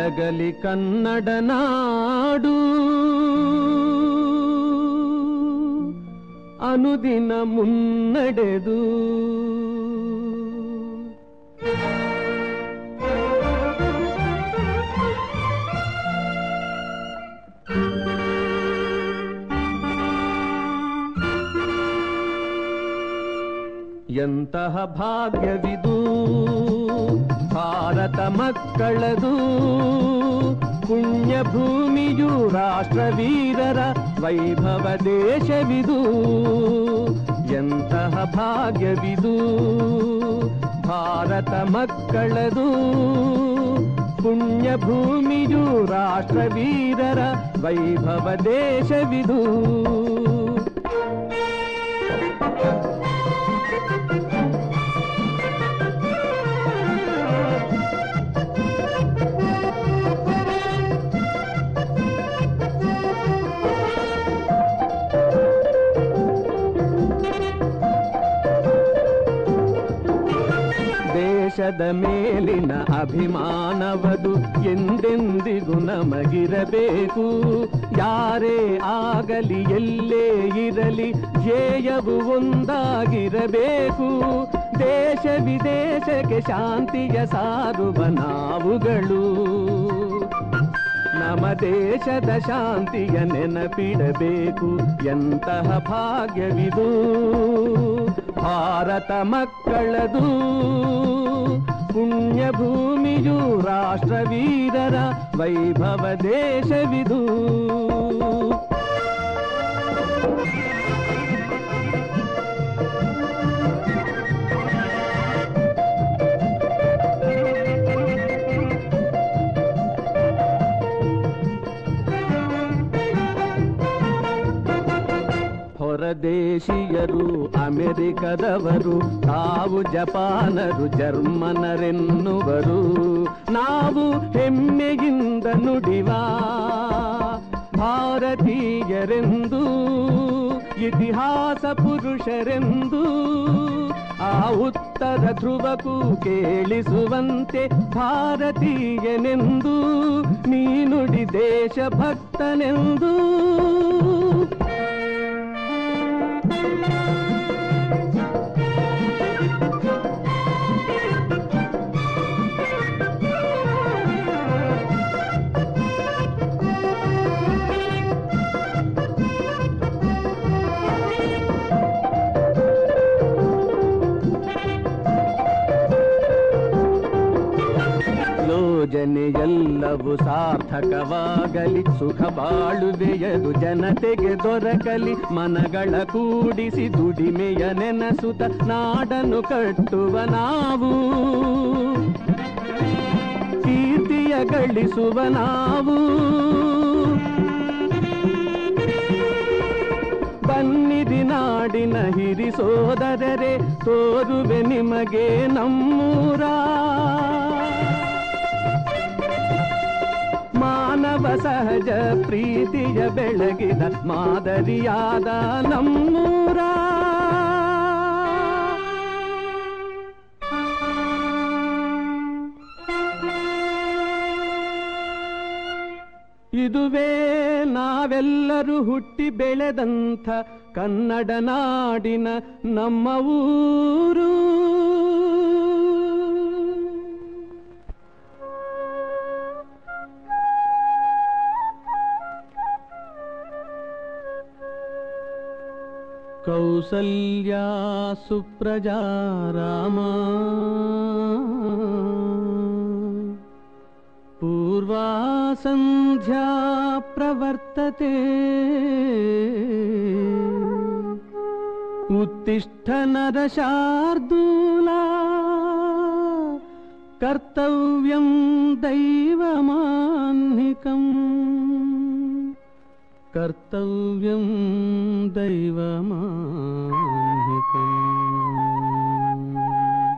ಬೆಳಗಲಿ ಕನ್ನಡ ನಾಡು ಅನುದಿನ ಮುನ್ನಡೆದು ಎಂತಹ ಭಾಗ್ಯವಿದು ಭಾರತ ಮಕ್ಕಳದು ಪುಣ್ಯ ಭೂಮಿಯು ರಾಷ್ಟ್ರವೀರರ ವೈಭವ ದೇಶವಿದು ಎಂತಹ ಭಾಗ್ಯವಿದು ಭಾರತ ಮಕ್ಕಳದು ಪುಣ್ಯ ಭೂಮಿಯು ರಾಷ್ಟ್ರವೀರರ ವೈಭವ ದೇಶವಿದು ದೇಶದ ಮೇಲಿನ ಅಭಿಮಾನವದು ಎಂದೆಂದಿಗೂ ನಮಗಿರಬೇಕು ಯಾರೇ ಆಗಲಿ ಎಲ್ಲೇ ಇರಲಿ ಧ್ಯೇಯವು ಒಂದಾಗಿರಬೇಕು ದೇಶ ವಿದೇಶಕ್ಕೆ ಶಾಂತಿಯ ಸಾರುವ ನಾವುಗಳು ನಮ್ಮ ದೇಶದ ಶಾಂತಿಯ ನೆನಪಿಡಬೇಕು ಎಂತಹ ಭಾಗ್ಯವಿದು ಭಾರತ ಮಕ್ಕಳದು ಪುಣ್ಯ ಭೂಮಿಯು ರಾಷ್ಟ್ರವೀರರ ವೈಭವ ದೇಶವಿದು ಹೊರದೇಶೀಯರು ಅಮೆರಿಕದವರು ತಾವು ಜಪಾನರು ಜರ್ಮನರೆನ್ನುವರು ನಾವು ಹೆಮ್ಮೆಯಿಂದ ನುಡಿವ ಭಾರತೀಯರೆಂದು ಇತಿಹಾಸ ಪುರುಷರೆಂದು ಆ ಉತ್ತರ ಧ್ರುವಕ್ಕೂ ಕೇಳಿಸುವಂತೆ ಭಾರತೀಯನೆಂದು ನೀ ನುಡಿ ದೇಶಭಕ್ತನೆಂದು ಯೋಜನೆಯೆಲ್ಲವೂ ಸಾರ್ಥಕವಾಗಲಿ ಸುಖ ಬಾಳುವೆಯದು ಜನತೆಗೆ ದೊರಕಲಿ ಮನಗಳ ಕೂಡಿಸಿ ದುಡಿಮೆಯ ನೆನಸುತ್ತ ನಾಡನ್ನು ಕಟ್ಟುವ ನಾವು ಕೀರ್ತಿಯ ಗಳಿಸುವ ನಾವು ಬನ್ನಿರಿ ನಾಡಿನ ಹಿರಿ ಸೋದರರೆ ತೋರುವೆ ನಿಮಗೆ ನಮ್ಮೂರ ಮಾನವ ಸಹಜ ಪ್ರೀತಿಯ ಬೆಳಗಿದ ಮಾದರಿಯಾದ ನಮ್ಮೂರ ಇದುವೇ ನಾವೆಲ್ಲರೂ ಹುಟ್ಟಿ ಬೆಳೆದಂಥ ಕನ್ನಡ ನಾಡಿನ ನಮ್ಮ ಊರು ಕೌಸಲ್ಯಾ ಸುಪ್ರಜಾ ರಾಮ पूर्वा सन्ध्या प्रवर्तते उत्तिष्ठ नरशार्दूला कर्तव्यं दैवमाह्निकम् कर्तव्यं दैवमाह्निकम्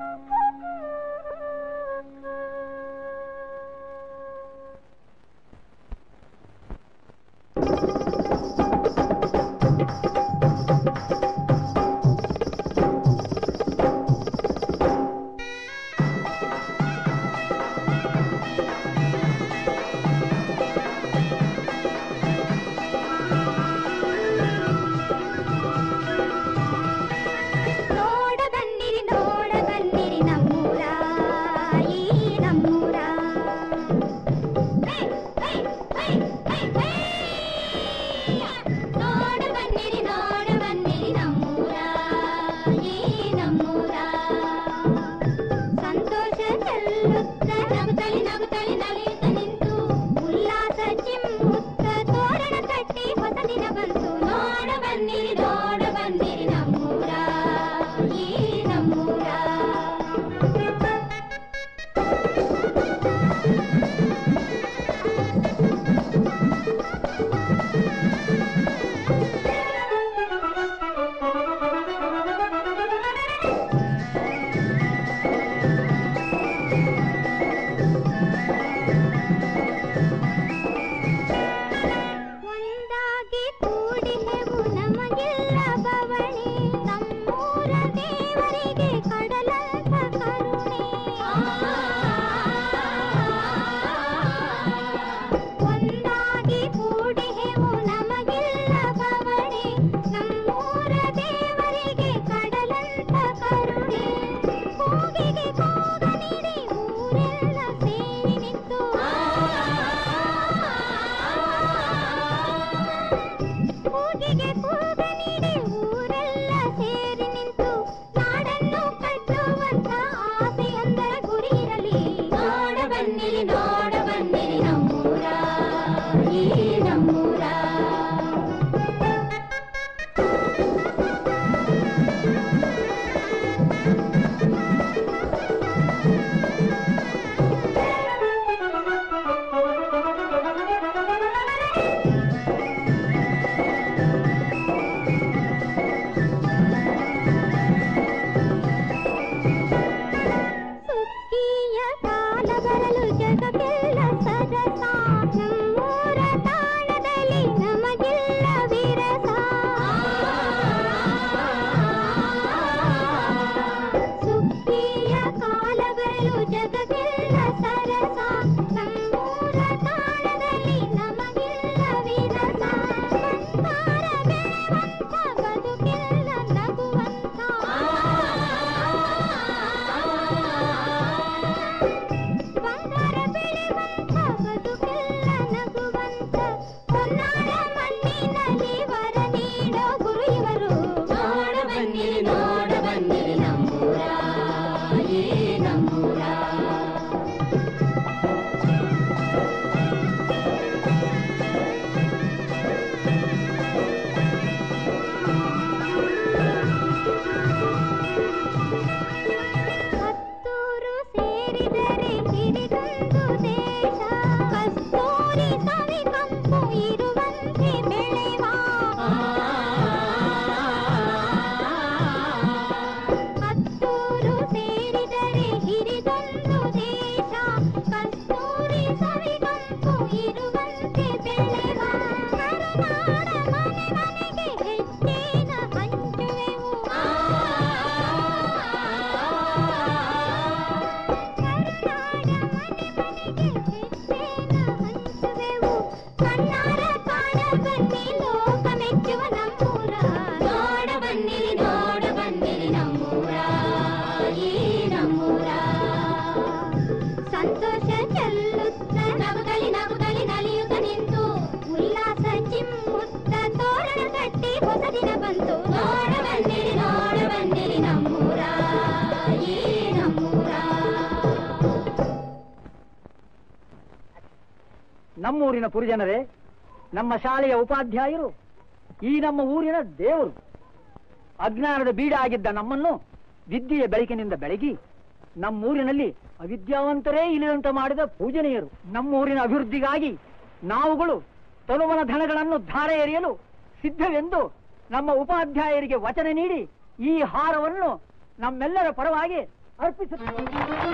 ನೋಡ ಬನ್ನಿರಿ ನೋಡ ಬನ್ನಿರಿ ನಮ್ಮೂರ ಈ ನಮ್ಮೂರ ನಮ್ಮೂರಿನ ಪುರಜನರೇ ನಮ್ಮ ಶಾಲೆಯ ಉಪಾಧ್ಯಾಯರು ಈ ನಮ್ಮ ಊರಿನ ದೇವರು ಅಜ್ಞಾನದ ಬೀಡಾಗಿದ್ದ ನಮ್ಮನ್ನು ವಿದ್ಯೆಯ ಬೆಳಕಿನಿಂದ ಬೆಳಗಿ ನಮ್ಮೂರಿನಲ್ಲಿ ಅವಿದ್ಯಾವಂತರೇ ಇಲ್ಲದಂತೆ ಮಾಡಿದ ಪೂಜನೀಯರು ನಮ್ಮೂರಿನ ಅಭಿವೃದ್ಧಿಗಾಗಿ ನಾವುಗಳು ತನುವನ ಧನಗಳನ್ನು ಧಾರೆ ಎರೆಯಲು ಸಿದ್ಧವೆಂದು ನಮ್ಮ ಉಪಾಧ್ಯಾಯರಿಗೆ ವಚನ ನೀಡಿ ಈ ಹಾರವನ್ನು ನಮ್ಮೆಲ್ಲರ ಪರವಾಗಿ ಅರ್ಪಿಸುತ್ತೇವೆ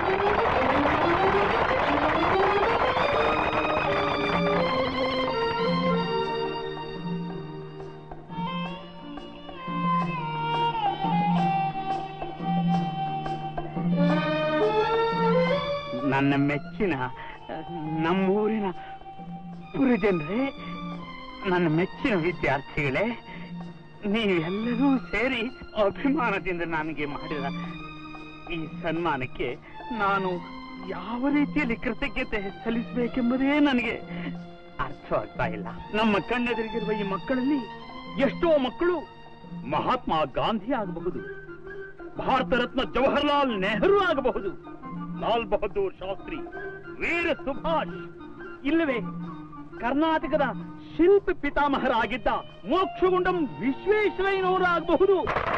ನನ್ನ ಮೆಚ್ಚಿನ ನಮ್ಮೂರಿನ ಪುರಜನರೇ ನನ್ನ ಮೆಚ್ಚಿನ ವಿದ್ಯಾರ್ಥಿಗಳೇ ನೀವೆಲ್ಲರೂ ಸೇರಿ ಅಭಿಮಾನದಿಂದ ನನಗೆ ಮಾಡಿದ ಈ ಸನ್ಮಾನಕ್ಕೆ ನಾನು ಯಾವ ರೀತಿಯಲ್ಲಿ ಕೃತಜ್ಞತೆ ಸಲ್ಲಿಸಬೇಕೆಂಬುದೇ ನನಗೆ ಅರ್ಥವಾಗ್ತಾ ಇಲ್ಲ ನಮ್ಮ ಕಣ್ಣೆದುರಿಗಿರುವ ಈ ಮಕ್ಕಳಲ್ಲಿ ಎಷ್ಟೋ ಮಕ್ಕಳು ಮಹಾತ್ಮ ಗಾಂಧಿ ಆಗಬಹುದು ಭಾರತ ರತ್ನ ಜವಾಹರ್ಲಾಲ್ ನೆಹರು ಆಗಬಹುದು ಲಾಲ್ ಬಹದ್ದೂರ್ ಶಾಸ್ತ್ರಿ ವೀರ ಸುಭಾಷ್ ಇಲ್ಲವೇ ಕರ್ನಾಟಕದ ಶಿಲ್ಪ ಪಿತಾಮಹರಾಗಿದ್ದ ಮೋಕ್ಷಗುಂಡಂ ವಿಶ್ವೇಶ್ವರಯ್ಯನವರು ಆಗಬಹುದು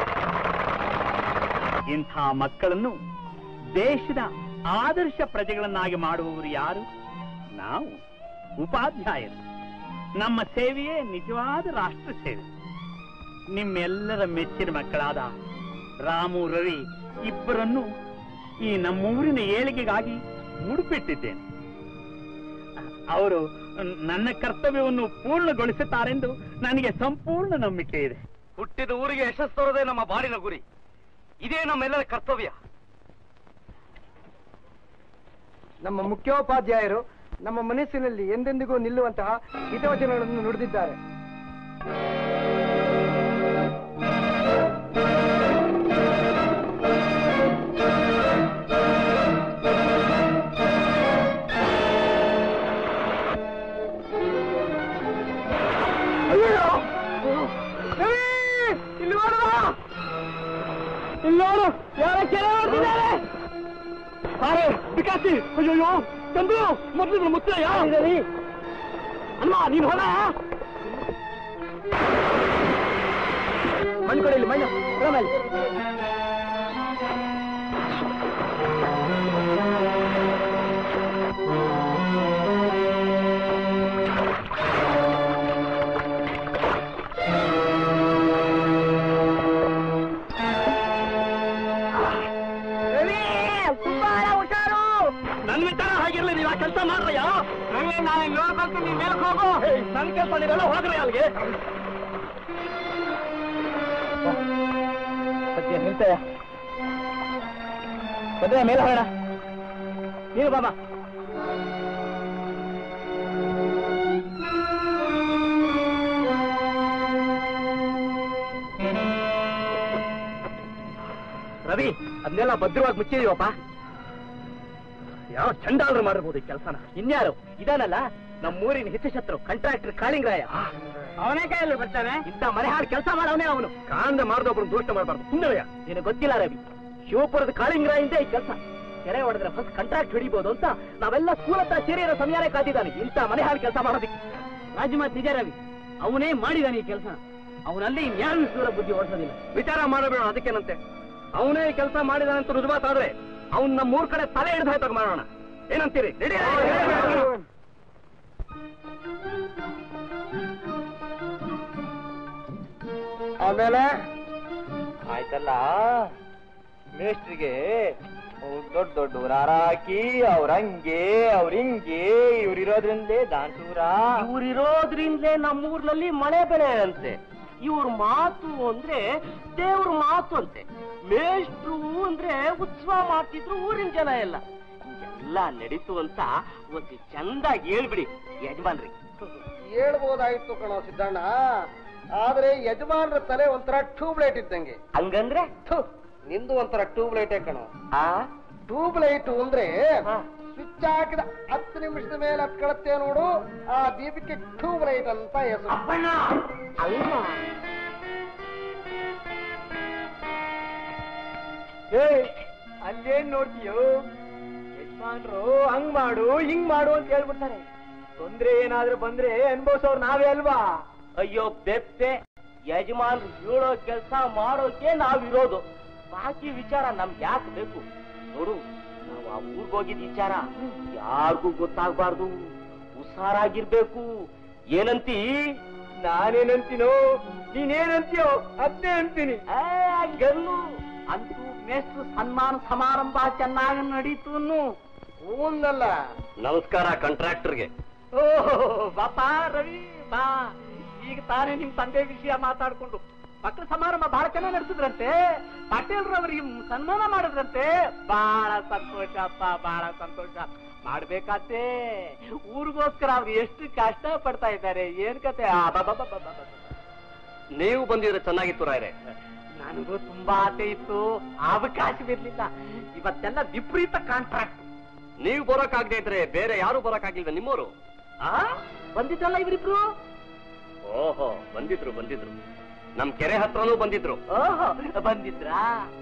ಇಂಥ ಮಕ್ಕಳನ್ನು ದೇಶದ ಆದರ್ಶ ಪ್ರಜೆಗಳನ್ನಾಗಿ ಮಾಡುವವರು ಯಾರು ನಾವು ಉಪಾಧ್ಯಾಯರು ನಮ್ಮ ಸೇವೆಯೇ ನಿಜವಾದ ರಾಷ್ಟ್ರ ಸೇವೆ ನಿಮ್ಮೆಲ್ಲರ ಮೆಚ್ಚಿನ ಮಕ್ಕಳಾದ ರಾಮು ರವಿ ಇಬ್ಬರನ್ನು ಈ ನಮ್ಮೂರಿನ ಏಳಿಗೆಗಾಗಿ ಮುಡುಪಿಟ್ಟಿದ್ದೇನೆ ಅವರು ನನ್ನ ಕರ್ತವ್ಯವನ್ನು ಪೂರ್ಣಗೊಳಿಸುತ್ತಾರೆಂದು ನನಗೆ ಸಂಪೂರ್ಣ ನಂಬಿಕೆ ಇದೆ ಹುಟ್ಟಿದ ಊರಿಗೆ ಯಶಸ್ಸು ತರೋದೇ ನಮ್ಮ ಬಾಳಿನ ಗುರಿ ಇದೇ ನಮ್ಮೆಲ್ಲರ ಕರ್ತವ್ಯ ನಮ್ಮ ಮುಖ್ಯೋಪಾಧ್ಯಾಯರು ನಮ್ಮ ಮನಸ್ಸಿನಲ್ಲಿ ಎಂದೆಂದಿಗೂ ನಿಲ್ಲುವಂತಹ ಹಿತವಚನಗಳನ್ನು ನುಡಿದಿದ್ದಾರೆ ಇಲ್ಲಿ ನೋಡುವ ಇಲ್ಲಿ ನೋಡು ಯಾರ ಕೆರೆ ಹೊಡೆದಿದ್ದಾರೆ ಅರೆ ವಿಕಾಸಿ ಅಯ್ಯೋ ಚಂದ್ರು ಮೊದಲು ಮುಚ್ಚ ಯಾರಿದ್ದೀರಿ ಅಮ್ಮ ನೀನು ಹೊಲ ಮಣ್ಣು ಕೊಡಿ ಇಲ್ಲಿ ಮಣ್ಣು ಹೊಲ ಮೇಲೆ ನನ್ನ ವಿಚಾರ ಹಾಗಿರ್ಲಿ ನೀವು ಆ ಕೆಲಸ ಮಾಡ್ರಯ್ಯ ನಾನು ನೋಡ್ಕೊಂತೀನಿ ನೀನ್ ಮೇಲಕ್ಕೆ ಹೋಗು ನನ್ನ ಕೆಲಸ ನೀವೆಲ್ಲ ಹೋಗ್ರಿ ಅಲ್ಲಿಗೆ ಸತ್ಯ ನಿಲ್ತೇವೆ ಬಂದ್ರೆ ಮೇಲೆ ಹೋಗೋಣ ನೀನು ಬಾಬಾ ರವಿ ಅದನ್ನೆಲ್ಲ ಭದ್ರವಾಗಿ ಮುಚ್ಚಿದೀವಪ್ಪ ಯಾವ ಚಂಡಾಲರು ಮಾಡಿರ್ಬೋದು ಈ ಕೆಲಸನ ಇನ್ಯಾರು ಇದಾನಲ್ಲ ನಮ್ಮೂರಿನ ಹಿತಶತ್ರು ಕಾಂಟ್ರಾಕ್ಟರ್ ಕಾಳಿಂಗರಾಯ ಅವನೇ ಕೈಯಲ್ಲಿ ಬರ್ತಾನೆ ಇಂಥ ಮನೆಹಾಳು ಕೆಲಸ ಮಾಡವನೇ ಅವನು ಕಾಂದ ಮಾಡಿದೊಬ್ರು ದೋಷ ಮಾಡಬಾರ್ದು ಸುಮ್ಮನೆ ನಿನಗೆ ಗೊತ್ತಿಲ್ಲ ರವಿ ಶಿವಪುರದ ಕಾಳಿಂಗರಾಯಿಂದ ಈ ಕೆಲಸ ಕೆರೆ ಹೊಡೆದ್ರೆ ಫಸ್ಟ್ ಕಾಂಟ್ರಾಕ್ಟ್ ಹಿಡಿಬಹುದು ಅಂತ ನಾವೆಲ್ಲ ಸ್ಕೂಲ್ ಹತ್ರ ಸೇರಿರೋ ಸಮಯನೇ ಕಾದಿದ್ದಾನೆ ಇಂಥ ಮನೆ ಹಾಳು ಕೆಲಸ ಮಾಡೋದಕ್ಕೆ ರಾಜಮಾತ್ ನಿಜ ರವಿ ಅವನೇ ಮಾಡಿದಾನೆ ಈ ಕೆಲಸ ಅವನಲ್ಲಿ ಇನ್ಯಾರು ದೂರ ಬುದ್ಧಿ ಓಡಿಸೋದಿಲ್ಲ ವಿಚಾರ ಮಾಡಬೇಡ ಅದಕ್ಕೇನಂತೆ ಅವನೇ ಕೆಲಸ ಮಾಡಿದಾನಂತ ರುಜುವಾತಾದ್ರೆ ಅವ್ನ್ ನಮ್ಮ ಮೂರ್ ಕಡೆ ತಲೆ ಹಿಡಿದು ಹೋಯ್ತಾಗ ಮಾಡೋಣ ಏನಂತೀರಿ ರೆಡಿ ಆಮೇಲೆ ಆಯ್ತಲ್ಲ ಮೇಸ್ಟ್ರಿಗೆ ದೊಡ್ಡ ದೊಡ್ಡ ಊರಾರ ಹಾಕಿ ಅವ್ರ ಹಂಗೆ ಅವ್ರ ಹಿಂಗೆ ಇವ್ರಿರೋದ್ರಿಂದಲೇ ದಾನ್ಸೂರ ಇವರಿರೋದ್ರಿಂದಲೇ ನಮ್ಮೂರ್ನಲ್ಲಿ ಮಳೆ ಬೆಳೆ ಅಂತೆ ಇವ್ರ ಮಾತು ಅಂದ್ರೆ ದೇವ್ರ ಮಾತು ಅಂತೆ ಮೇಷ್ಟ್ರು ಅಂದ್ರೆ ಉತ್ಸವ ಮಾಡ್ತಿದ್ರು ಊರಿನ ಜನ ಎಲ್ಲ ಎಲ್ಲ ನಡೀತು ಅಂತ ಒಂದು ಚಂದಾಗಿ ಹೇಳ್ಬಿಡಿ ಯಜಮಾನ್ರಿ ಹೇಳ್ಬೋದಾಯ್ತು ಕಣೋ ಸಿದ್ದಣ್ಣ ಆದ್ರೆ ಯಜಮಾನ್ರ ತಲೆ ಒಂಥರ ಟ್ಯೂಬ್ ಲೈಟ್ ಇದ್ದಂಗೆ ಹಂಗಂದ್ರೆ ಥು, ನಿಂದು ಒಂಥರ ಟ್ಯೂಬ್ ಲೈಟೇ ಕಣೋ ಆ ಟ್ಯೂಬ್ ಲೈಟ್ ಅಂದ್ರೆ ಸ್ವಿಚ್ ಹಾಕಿದ ಹತ್ತು ನಿಮಿಷದ ಮೇಲೆ ಹತ್ಕೊಳತ್ತೆ ನೋಡು ಆ ದೀಪಕ್ಕೆ ಟ್ಯೂಬ್ ಲೈಟ್ ಅಂತ ಹೆಸರು ಅಲ್ಲ ಏ ಅಲ್ಲೇನ್ ನೋಡ್ತೀಯೋ ಯಜಮಾನ್ರು ಹಂಗ್ ಮಾಡು ಹಿಂಗ್ ಮಾಡು ಅಂತ ಹೇಳ್ಬಿಡ್ತಾರೆ ತೊಂದ್ರೆ ಏನಾದ್ರೂ ಬಂದ್ರೆ ಅನ್ಭವಿಸೋರು ನಾವೇ ಅಲ್ವಾ ಅಯ್ಯೋ ಬೆಪ್ಪೆ ಯಜಮಾನ್ರು ಹೇಳೋ ಕೆಲಸ ಮಾಡೋಕೆ ನಾವಿರೋದು ಬಾಕಿ ವಿಚಾರ ನಮ್ಗೆ ಯಾಕೆ ಬೇಕು ನೋಡು ನಾವು ಆ ಊರ್ಗ್ ಹೋಗಿದ್ ವಿಚಾರ ಯಾರಿಗೂ ಗೊತ್ತಾಗ್ಬಾರ್ದು ಹುಷಾರಾಗಿರ್ಬೇಕು ಏನಂತಿ ನಾನೇನಂತೀನೋ ನೀನೇನಂತೀಯೋ ಅದ್ನೇ ಅಂತೀನಿ ಏ, ಗೆಲ್ಲು ಅಂತೂ ಮೇಷ್ಟ್ರು ಸನ್ಮಾನ ಸಮಾರಂಭ ಚೆನ್ನಾಗಿ ನಡೀತು ಹೂನ್ನಲ್ಲ ನಮಸ್ಕಾರ ಕಾಂಟ್ರಾಕ್ಟರ್ಗೆ ಓಹೋ ಬಾಪ ರವಿ ಬಾ ಈಗ ತಾನೇ ನಿಮ್ ತಂದೆ ವಿಷಯ ಮಾತಾಡ್ಕೊಂಡು ಮಕ್ಕಳ ಸಮಾರಂಭ ಬಹಳ ಚೆನ್ನಾಗಿ ನಡೆಸಿದ್ರಂತೆ ಪಾಟೀಲ್ರವ್ರಿಗೆ ಸನ್ಮಾನ ಮಾಡಿದ್ರಂತೆ ಬಹಳ ಸಂತೋಷ ಅಪ್ಪ ಬಹಳ ಸಂತೋಷ ಮಾಡ್ಬೇಕಾತೆ ಊರಿಗೋಸ್ಕರ ಅವ್ರು ಎಷ್ಟು ಕಷ್ಟ ಪಡ್ತಾ ಇದ್ದಾರೆ ಏನ್ ಕತೆ ಅಬ್ಬಬ್ಬಬ್ಬಬ್ಬಬ್ಬ. ನೀವು ಬಂದಿದ್ರೆ ಚೆನ್ನಾಗಿತ್ತು ರಾಯ್ರೆ ನನಗೂ ತುಂಬಾ ಆಸೆ ಇತ್ತು ಅವಕಾಶವಿರ್ಲಿಲ್ಲ ಇವತ್ತೆಲ್ಲ ವಿಪರೀತ ಕಾಂಟ್ರಾಕ್ಟ್ ನೀವು ಬರೋಕ್ಕಾಗದೇ ಇದ್ರೆ ಬೇರೆ ಯಾರು ಬರೋಕ್ಕಾಗಿಲ್ವ ನಿಮ್ಮವರು ಆ ಬಂದಿದ್ದಲ್ಲ ಇವರಿಬ್ರು ಓಹೋ ಬಂದಿದ್ರು ಬಂದಿದ್ರು ನಮ್ ಕೆರೆ ಹತ್ರನೂ ಬಂದಿದ್ರು ಓಹೋ ಬಂದಿದ್ರಾ